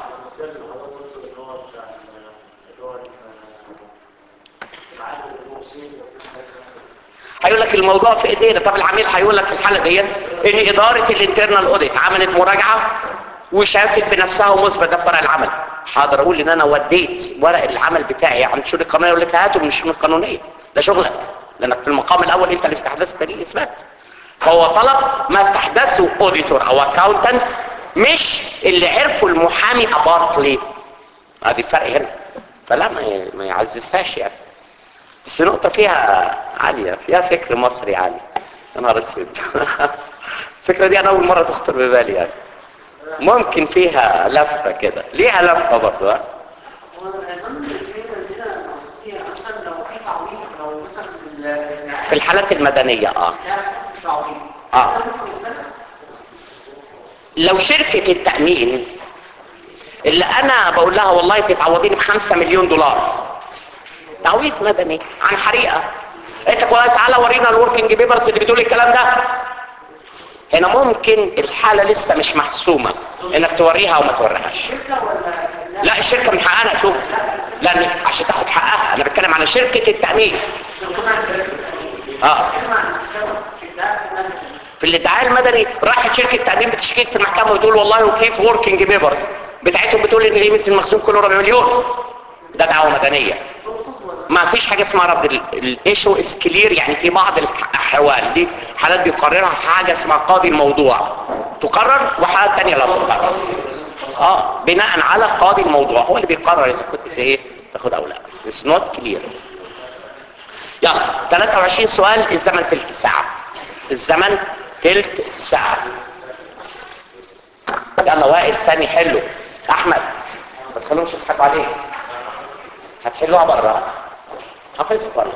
هيقول لك الموضوع في ايدينا طب العميل هيقول لك في الحاله دي ان اداره الانترنال اوديت عملت مراجعه وشافت بنفسها ومثبت ده في ورق العمل حاضر اقول ان انا وديت ورق العمل بتاعي عند الشؤون القانونيه يقول لك هاته من الشؤون القانونيه ده شغلك لانك في المقام الاول انت اللي استحدثت دليل اثبات فهو طلب ما استحدثه اوديتور او اكاونتنت مش اللي عرفوا المحامي ابارتلي ادي الفرق هنا فلا ما ما يعززهاش يعني بس نقطة فيها عالية فيها فكر مصري عالي يا نهار اسود الفكرة دي انا اول مرة تخطر ببالي يعني ممكن فيها لفة كده ليها لفة برضه ها؟ في الحالات المدنية اه اه لو شركة التأمين اللي انا بقول لها والله تتعوضيني بخمسة مليون دولار تعويض مدني عن حريقة انت والله تعالى ورينا الوركينج بيبرز اللي بتقول الكلام ده هنا ممكن الحالة لسه مش محسومة انك توريها او ما توريهاش لا الشركة من حقها تشوف لان عشان تاخد حقها انا بتكلم على شركة التأمين اه في الادعاء المدني راحت شركة تأمين بتشكيك في المحكمة وتقول والله وفي وركينج بيبرز بتاعتهم بتقول ان قيمة المخزون كله ربع مليون ده دعوة مدنية ما فيش حاجه اسمها رفض الايشو از كلير يعني في بعض الاحوال دي حالات بيقررها حاجه اسمها قاضي الموضوع تقرر وحالات ثانيه لا تقرر اه بناء على قاضي الموضوع هو اللي بيقرر اذا كنت ايه تاخد او لا اتس نوت كلير يلا 23 سؤال الزمن تلت ساعه الزمن تلت ساعه يلا وائل ثاني حلو احمد ما تخلوش يضحكوا عليك هتحلوها بره حافظ بره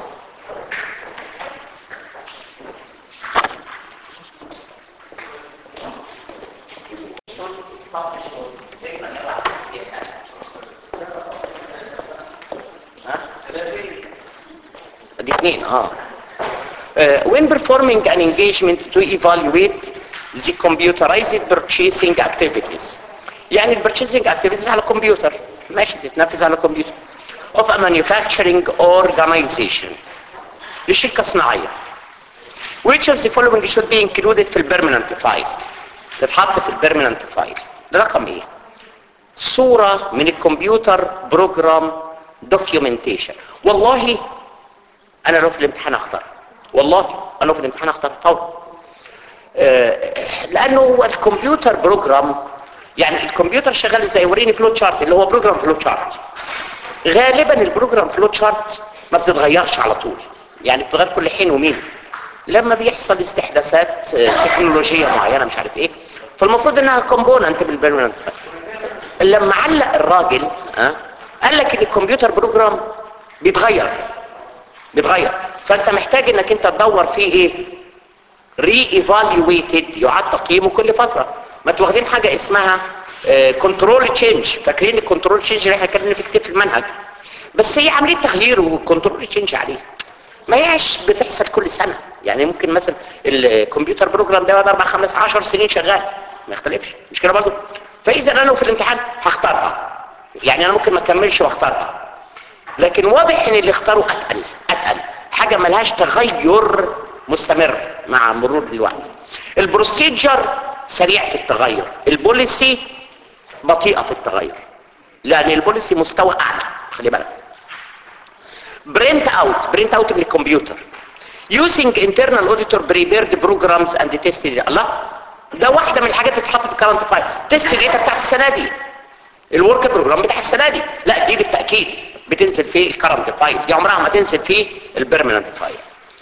دي اثنين اه Uh, when performing an engagement to evaluate the computerized purchasing activities يعني ال purchasing activities على كمبيوتر ماشي تتنفذ على كمبيوتر of a manufacturing organization لشركة صناعية which of the following should be included في البرمننت فايل تتحط في البرمننت فايل ده رقم ايه صورة من الكمبيوتر بروجرام دوكيومنتيشن والله انا لو في الامتحان اختار والله انا لو في الامتحان اختار فورا آه، لانه هو الكمبيوتر بروجرام يعني الكمبيوتر شغال ازاي وريني فلو تشارت اللي هو بروجرام فلو تشارت غالبا البروجرام فلو تشارت ما بتتغيرش على طول يعني بتتغير كل حين ومين لما بيحصل استحداثات آه، تكنولوجيه معينه مش عارف ايه فالمفروض انها كومبوننت بالبرمننت لما علق الراجل ها قال لك ان الكمبيوتر بروجرام بيتغير بيتغير فانت محتاج انك انت تدور فيه ايه ري ايفالويتد يعاد تقييمه كل فتره ما انتوا واخدين حاجه اسمها كنترول تشينج فاكرين الكنترول تشينج اللي احنا اتكلمنا فيه كتير في المنهج بس هي عمليه تغيير وكنترول تشينج عليه ما هيش بتحصل كل سنه يعني ممكن مثلا الكمبيوتر بروجرام ده بعد اربع خمس 10 سنين شغال ما يختلفش مش كده برضه فاذا انا في الامتحان هختارها يعني انا ممكن ما اكملش واختارها لكن واضح ان اللي اختاروا اتقل اتقل حاجه ملهاش تغير مستمر مع مرور الوقت البروسيجر سريع في التغير البوليسي بطيئه في التغير لان البوليسي مستوى اعلى خلي بالك برنت اوت برنت اوت من الكمبيوتر using internal auditor prepared programs and tested الله ده واحده من الحاجات اللي تتحط في كارنت فايل تيست داتا بتاعت السنه دي الورك بروجرام بتاع السنه دي لا دي بالتاكيد بتنزل في الكرنت فايل دي عمرها ما تنزل في البيرمننت فايل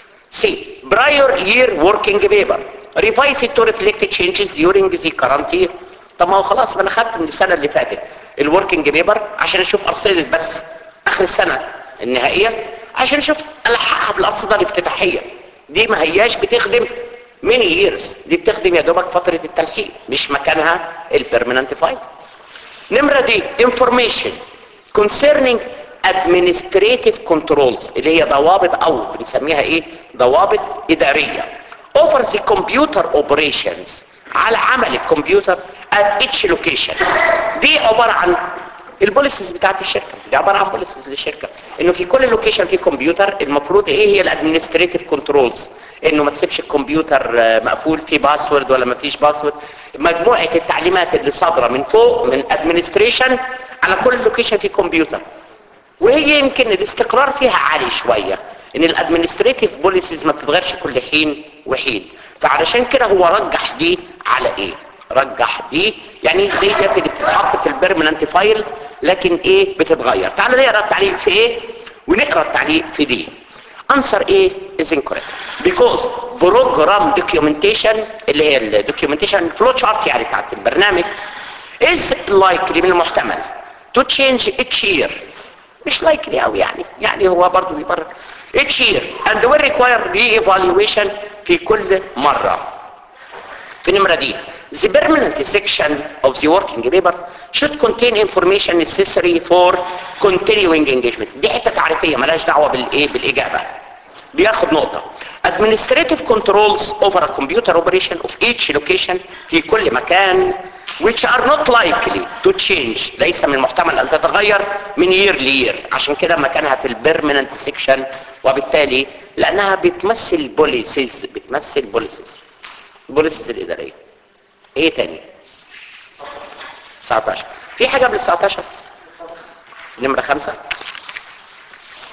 سي برايور يير وركينج بيبر ريفايس تو ريفلكت تشينجز ديورنج ذا كرنت يير طب ما هو خلاص ما انا خدت من السنه اللي فاتت الوركينج بيبر عشان اشوف ارصده بس اخر السنه النهائيه عشان اشوف الحقها بالارصده الافتتاحيه دي ما هياش بتخدم ميني ييرز دي بتخدم يا دوبك فتره التلحيق مش مكانها البيرمننت فايل نمرة دي information concerning administrative controls اللي هي ضوابط او بنسميها ايه ضوابط ادارية over the computer operations على عمل الكمبيوتر at each location دي عبارة عن البوليسز بتاعت الشركة دي عبارة عن بوليسز للشركة انه في كل لوكيشن في كمبيوتر المفروض ايه هي الادمنستريتيف كنترولز انه ما تسيبش الكمبيوتر آه، مقفول في باسورد ولا ما فيش باسورد مجموعة التعليمات اللي صادرة من فوق من ادمنستريشن على كل لوكيشن في كمبيوتر وهي يمكن الاستقرار فيها عالي شوية ان الادمنستريتيف بوليسز ما بتتغيرش كل حين وحين فعلشان كده هو رجح دي على ايه رجح دي يعني دي دي اللي بتتحط في البيرمننت فايل لكن ايه بتتغير تعالوا نقرا التعليق في ايه ونقرا التعليق في دي answer A is incorrect because program documentation اللي هي الدوكيومنتيشن فلو تشارت يعني بتاعت البرنامج is likely من المحتمل to change each year مش likely قوي يعني يعني هو برضه بيبرر each year and will require re-evaluation في كل مرة في النمرة دي the permanent section of the working paper should contain information necessary for continuing engagement دي حتة تعريفية ملهاش دعوة بالايه بالاجابة بياخد نقطة administrative controls over a computer operation of each location في كل مكان which are not likely to change ليس من المحتمل ان تتغير من year لير عشان كده مكانها في البيرمننت سيكشن وبالتالي لانها بتمثل بوليسيز بتمثل بوليسيز بوليسيز الاداريه ايه تاني 19 في حاجه قبل 19 نمره خمسة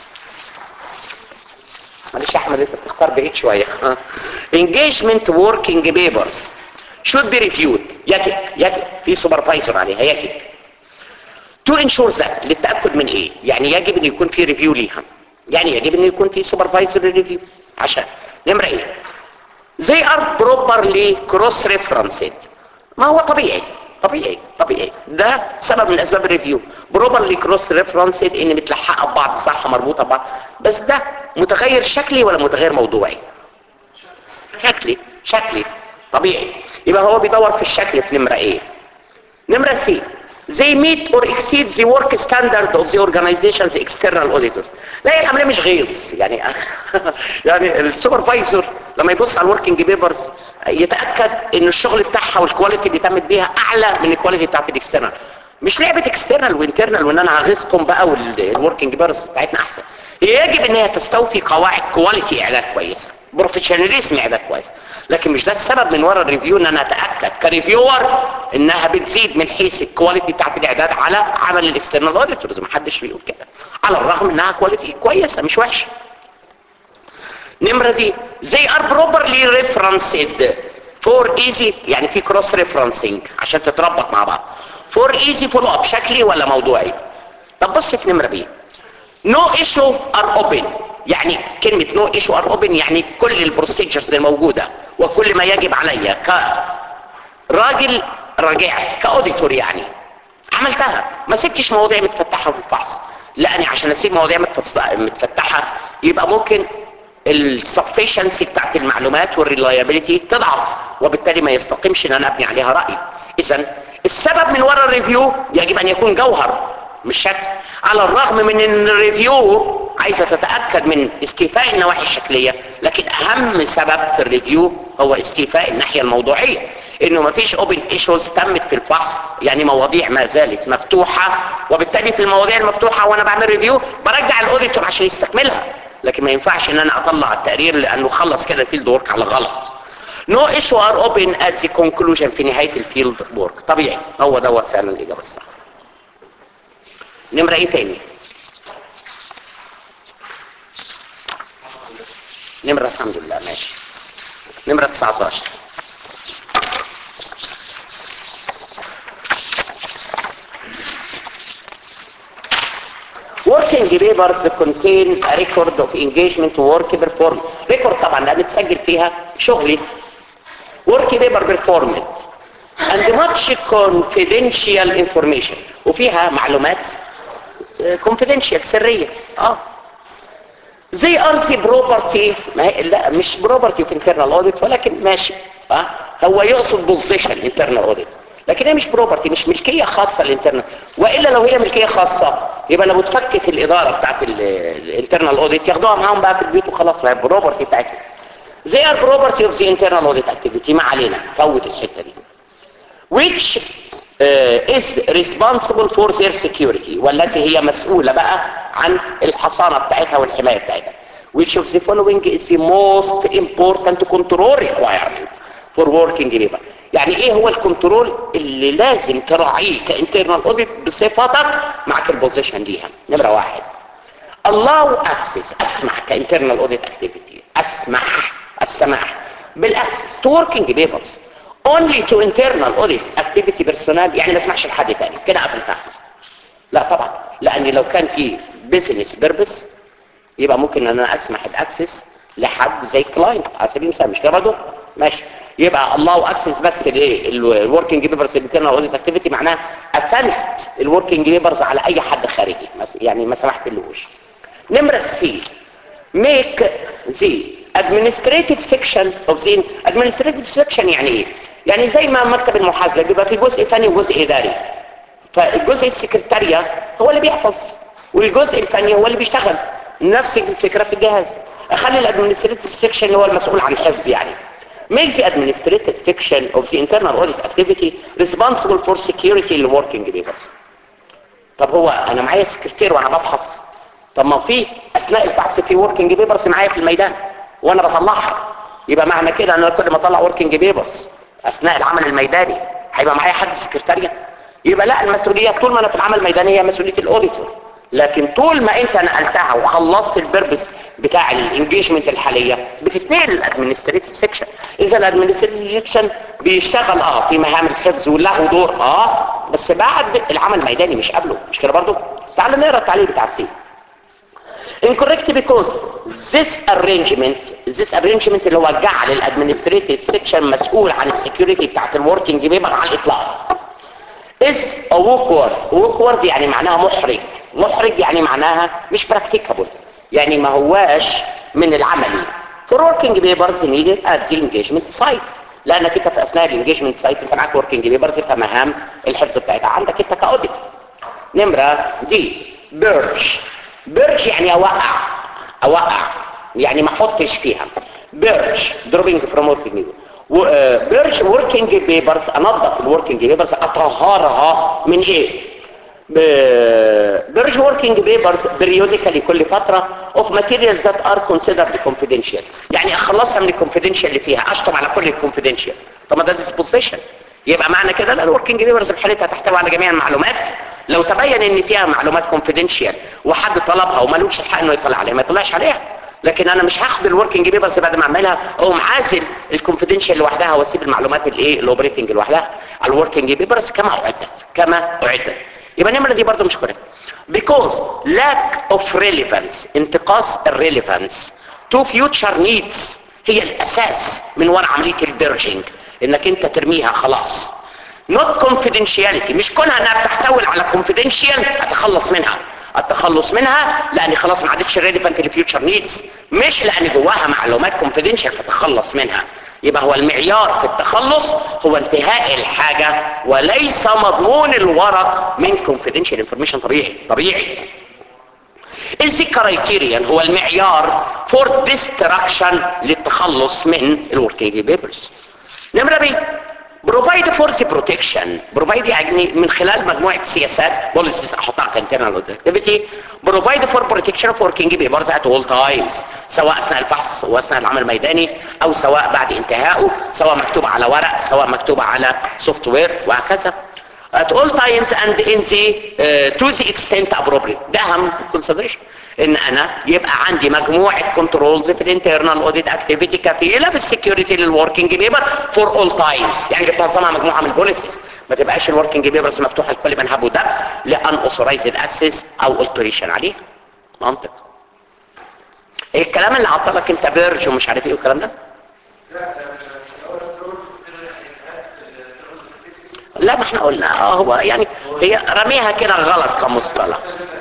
معلش يا احمد انت بتختار بعيد شويه engagement working papers should be reviewed يجب يجب في سوبرفايزر عليها يجب to ensure that للتاكد من ايه يعني يجب ان يكون في ريفيو ليها يعني يجب ان يكون في سوبرفايزر ريفيو عشان نمره ايه they are properly cross referenced ما هو طبيعي طبيعي طبيعي ده سبب من اسباب الريفيو بروبرلي كروس ريفرنسد ان متلحقه ببعض صح مربوطه ببعض بس ده متغير شكلي ولا متغير موضوعي شكلي شكلي طبيعي يبقى هو بيدور في الشكل في نمره ايه نمره سي they meet or exceed the work standard of the organization's external auditors لا العمليه مش غيظ يعني يعني السوبرفايزر لما يبص على الوركينج بيبرز يتاكد ان الشغل بتاعها والكواليتي اللي تمت بيها اعلى من الكواليتي بتاعت الاكسترنال مش لعبه اكسترنال وانترنال وان انا هغيظكم بقى والوركينج بيبرز بتاعتنا احسن هي يجب ان هي تستوفي قواعد كواليتي اعلان كويسه بروفيشناليزم اعلان كويس لكن مش ده السبب من ورا الريفيو ان انا اتاكد كريفيور انها بتزيد من حيث الكواليتي بتاعت الاعداد على عمل الاكسترنال اوديتورز ما حدش بيقول كده على الرغم انها كواليتي كويسه مش وحشه نمره دي they are properly referenced for easy يعني في كروس ريفرنسنج عشان تتربط مع بعض for easy follow up شكلي ولا موضوعي طب بص في نمره بي no issue are open يعني كلمة no issue are open يعني كل البروسيجرز الموجودة وكل ما يجب عليا كراجل رجعت كاوديتور يعني عملتها ما سبتش مواضيع متفتحة في الفحص لاني عشان اسيب مواضيع متفتحة يبقى ممكن السفشنسي بتاعت المعلومات والريلايابيليتي تضعف وبالتالي ما يستقيمش ان انا ابني عليها رأي اذا السبب من وراء الريفيو يجب ان يكون جوهر مش شكل على الرغم من ان الريفيو عايزة تتأكد من استيفاء النواحي الشكلية لكن اهم سبب في الريفيو هو استيفاء الناحية الموضوعية انه مفيش اوبن ايشوز تمت في الفحص يعني مواضيع ما زالت مفتوحة وبالتالي في المواضيع المفتوحة وانا بعمل ريفيو برجع الاوديتور عشان يستكملها لكن ما ينفعش ان انا اطلع التقرير لانه خلص كده الفيلد ورك على غلط نو ايشو ار اوبن ات ذا كونكلوجن في نهايه الفيلد ورك طبيعي هو دوت فعلا الاجابه الصح نمره ايه تاني نمره الحمد لله ماشي نمره 19 working papers contain a record of engagement work performed record طبعا لان بتسجل فيها شغلي work paper performed and much confidential information وفيها معلومات confidential سرية اه they are the property ما هي لا مش property of internal audit ولكن ماشي اه هو يقصد position internal audit لكن هي مش بروبرتي مش ملكية خاصة الانترنال وإلا لو هي ملكية خاصة يبقى لو اتفكت الإدارة بتاعت الانترنال اوديت ياخدوها معاهم بقى في البيت وخلاص ما هي بروبرتي بتاعتهم they are property of the internal audit activity ما علينا فوت الحتة دي which uh, is responsible for their security والتي هي مسؤولة بقى عن الحصانة بتاعتها والحماية بتاعتها which of the following is the most important control requirement for working labor يعني ايه هو الكنترول اللي لازم تراعيه كانترنال اوديت بصفتك معك البوزيشن ليها نمره واحد allow access اسمح كانترنال اوديت اكتيفيتي اسمح السماح بالاكسس to working papers only to internal audit activity personnel يعني ما اسمحش لحد تاني كده قفلتها لا طبعا لان لو كان في بيزنس بيربس يبقى ممكن ان انا اسمح الاكسس لحد زي كلاينت على سبيل المثال مش كده برضه ماشي يبقى الله اكسس بس الايه الوركينج بيبرز اللي كان اوديت اكتيفيتي معناها قفلت الوركينج بيبرز على اي حد خارجي يعني ما سمحتلوش نمره سي ميك زي administrative section of the administrative section يعني ايه يعني زي ما مكتب المحاسبه بيبقى في جزء فني وجزء اداري فالجزء السكرتارية هو اللي بيحفظ والجزء الفني هو اللي بيشتغل نفس الفكره في الجهاز اخلي الادمنستريتيف سيكشن اللي هو المسؤول عن الحفظ يعني make the administrative section of the internal audit activity responsible for security in working papers طب هو انا معايا سكرتير وانا بفحص طب ما في اثناء البحث في working papers معايا في الميدان وانا بطلعها يبقى معنى كده ان انا كل ما اطلع working papers اثناء العمل الميداني هيبقى معايا حد سكرتارية يبقى لا المسؤوليه طول ما انا في العمل الميداني هي مسؤوليه الاوديتور لكن طول ما انت نقلتها وخلصت البربس بتاع الانجيجمنت الحاليه بتتنقل للادمنستريتيف سيكشن اذا الادمنستريتيف سيكشن بيشتغل اه في مهام الحفظ وله دور اه بس بعد العمل الميداني مش قبله مش كده برضو تعالوا نقرا التعليق بتاع السي incorrect because this arrangement this arrangement اللي هو جعل الادمنستريتيف سيكشن مسؤول عن السكيورتي بتاعت الوركينج بيبر على الاطلاق is awkward awkward يعني معناها محرج محرج يعني معناها مش practicable يعني ما هواش من العملي for working papers needed at the engagement site لانك انت في اثناء الانجيجمنت سايت انت معاك working papers فمهام الحفظ بتاعتها عندك انت كاوديت نمرة دي بيرج بيرج يعني اوقع اوقع يعني ما احطش فيها بيرج دروبينج فروم وركينج بيرج وركينج بيبرز انظف الوركينج بيبرز اطهرها من ايه بيرج وركينج بيبرز بريوديكالي كل فتره اوف ماتيريالز ذات ار كونسيدرد كونفيدنشال يعني اخلصها من الكونفيدنشال اللي فيها اشطب على كل الكونفيدنشال طب ما ده ديسبوزيشن يبقى معنى كده لا الوركينج بيبرز بحالتها تحتوي على جميع المعلومات لو تبين ان فيها معلومات كونفيدنشال وحد طلبها ومالوش الحق انه يطلع عليها ما يطلعش عليها لكن انا مش هاخد الوركينج بيبرز بعد ما اعملها اقوم عازل الكونفيدنشال لوحدها واسيب المعلومات الايه الاوبريتنج لوحدها على الوركينج بيبرز كما اعدت كما اعدت يبقى النمره دي برضو مش كوريكت because lack of relevance انتقاص الريليفانس to future needs هي الاساس من وراء عمليه البيرجنج انك انت ترميها خلاص not confidentiality مش كونها انها بتحتوي على confidential اتخلص منها التخلص منها لان خلاص ما عادتش relevant لفيوتشر نيدز مش لان جواها معلومات confidential فتخلص منها يبقى هو المعيار في التخلص هو انتهاء الحاجة وليس مضمون الورق من confidential information طبيعي طبيعي الزي كرايتيريان هو المعيار فور destruction للتخلص من الوركينج بيبرز نمرة بي provide for the protection provide يعني من خلال مجموعة سياسات policies احطها كانترنال activity provide for protection of working papers at all times سواء اثناء الفحص واثناء العمل الميداني او سواء بعد انتهائه سواء مكتوب على ورق سواء مكتوب على سوفت وير وهكذا at all times and in the uh, to the extent appropriate ده اهم consideration ان انا يبقى عندي مجموعة كنترولز في الانترنال اوديت اكتيفيتي كفيلة بالسكيورتي للوركينج بيبر فور اول تايمز يعني بتنظمها مجموعة من البوليسيز ما تبقاش الوركينج بيبرز مفتوحة لكل من هب ودب لان اوثورايزد اكسس او التريشن عليها منطق ايه الكلام اللي عطلك انت بيرج ومش عارف ايه والكلام ده لا ما احنا قلنا اه هو يعني هي رميها كده غلط كمصطلح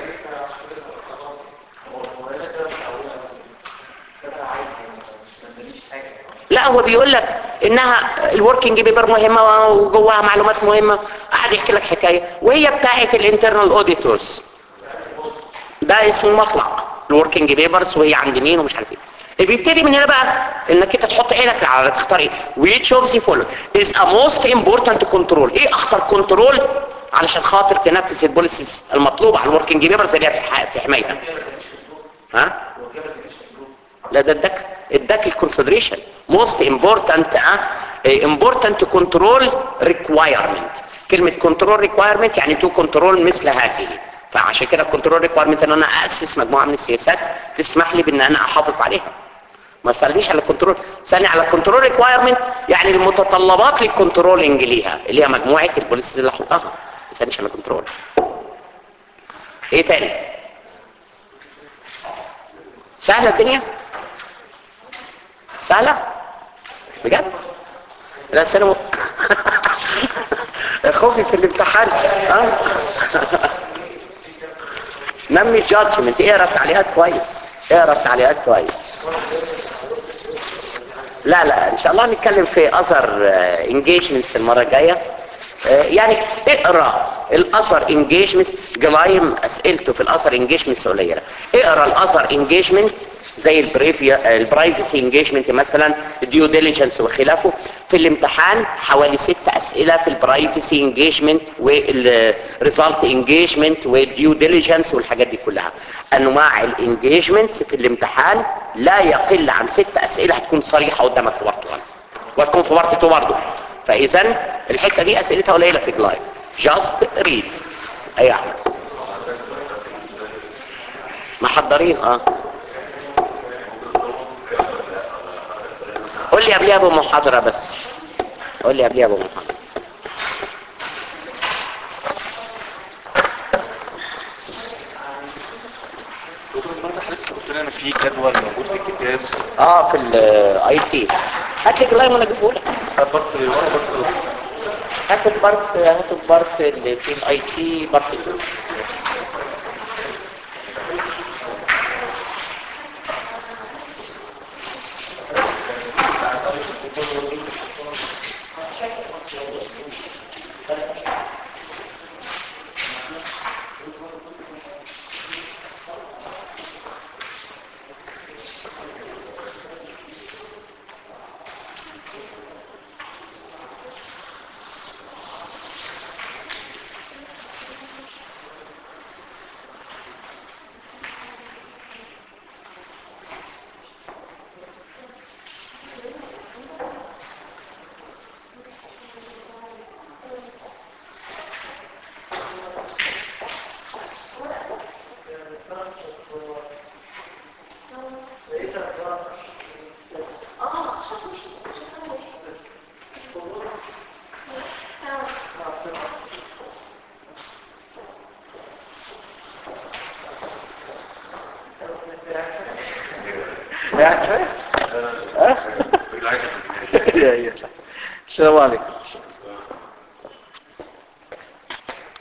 لا هو بيقول لك انها الوركينج بيبر مهمه وجواها معلومات مهمه قاعد يحكي لك حكايه وهي بتاعه الانترنال اوديتورز ده اسمه مطلق الوركينج بيبرز وهي عند مين ومش عارف ايه بيبتدي من هنا بقى انك انت تحط عينك على تختار ايه which of the following is a most important control ايه اخطر كنترول علشان خاطر تنفذ البوليسيز المطلوبه على الوركينج بيبرز اللي هي في حمايتك ها لا ده اداك اداك الكونسيدريشن موست امبورتنت امبورتنت كنترول ريكوايرمنت كلمه كنترول ريكوايرمنت يعني تو كنترول مثل هذه فعشان كده الكنترول ريكوايرمنت ان انا اسس مجموعه من السياسات تسمح لي بان انا احافظ عليها ما تسالنيش على الكنترول ثاني على الكنترول ريكوايرمنت يعني المتطلبات للكنترولنج ليها اللي هي مجموعه البوليسز اللي احطها ما تسالنيش على الكنترول ايه تاني سهله الدنيا سهلة بجد لا سنة خوفي في الامتحان اه نمي جادجمنت اقرا التعليقات كويس اقرا التعليقات كويس لا لا ان شاء الله نتكلم في اثر انجيجمنت المره الجايه يعني اقرا الاثر انجيجمنت جلايم اسئلته في الاثر انجيجمنت قليله اقرا الاثر انجيجمنت زي البرايفسي انجيجمنت مثلا الديو ديليجنس وخلافه في الامتحان حوالي ست اسئله في البرايفسي انجيجمنت والريزلت انجيجمنت والديو ديليجنس والحاجات دي كلها انواع الانجيجمنتس في الامتحان لا يقل عن ست اسئله هتكون صريحه قدامك في بارت 1 وهتكون في بارت 2 برضه فاذا الحته دي اسئلتها قليله في جلايم جاست ريد اي احمد محضرين اه قول لي قبلها بمحاضرة بس قول لي قبلها بمحاضرة قلت لنا في جدول موجود في الكتاب اه في الاي تي هات لي جلايم وانا اجيبه لك برضه برضه هات البارت هات البارت اللي في الاي تي بارت 2 بالعكس السلام عليكم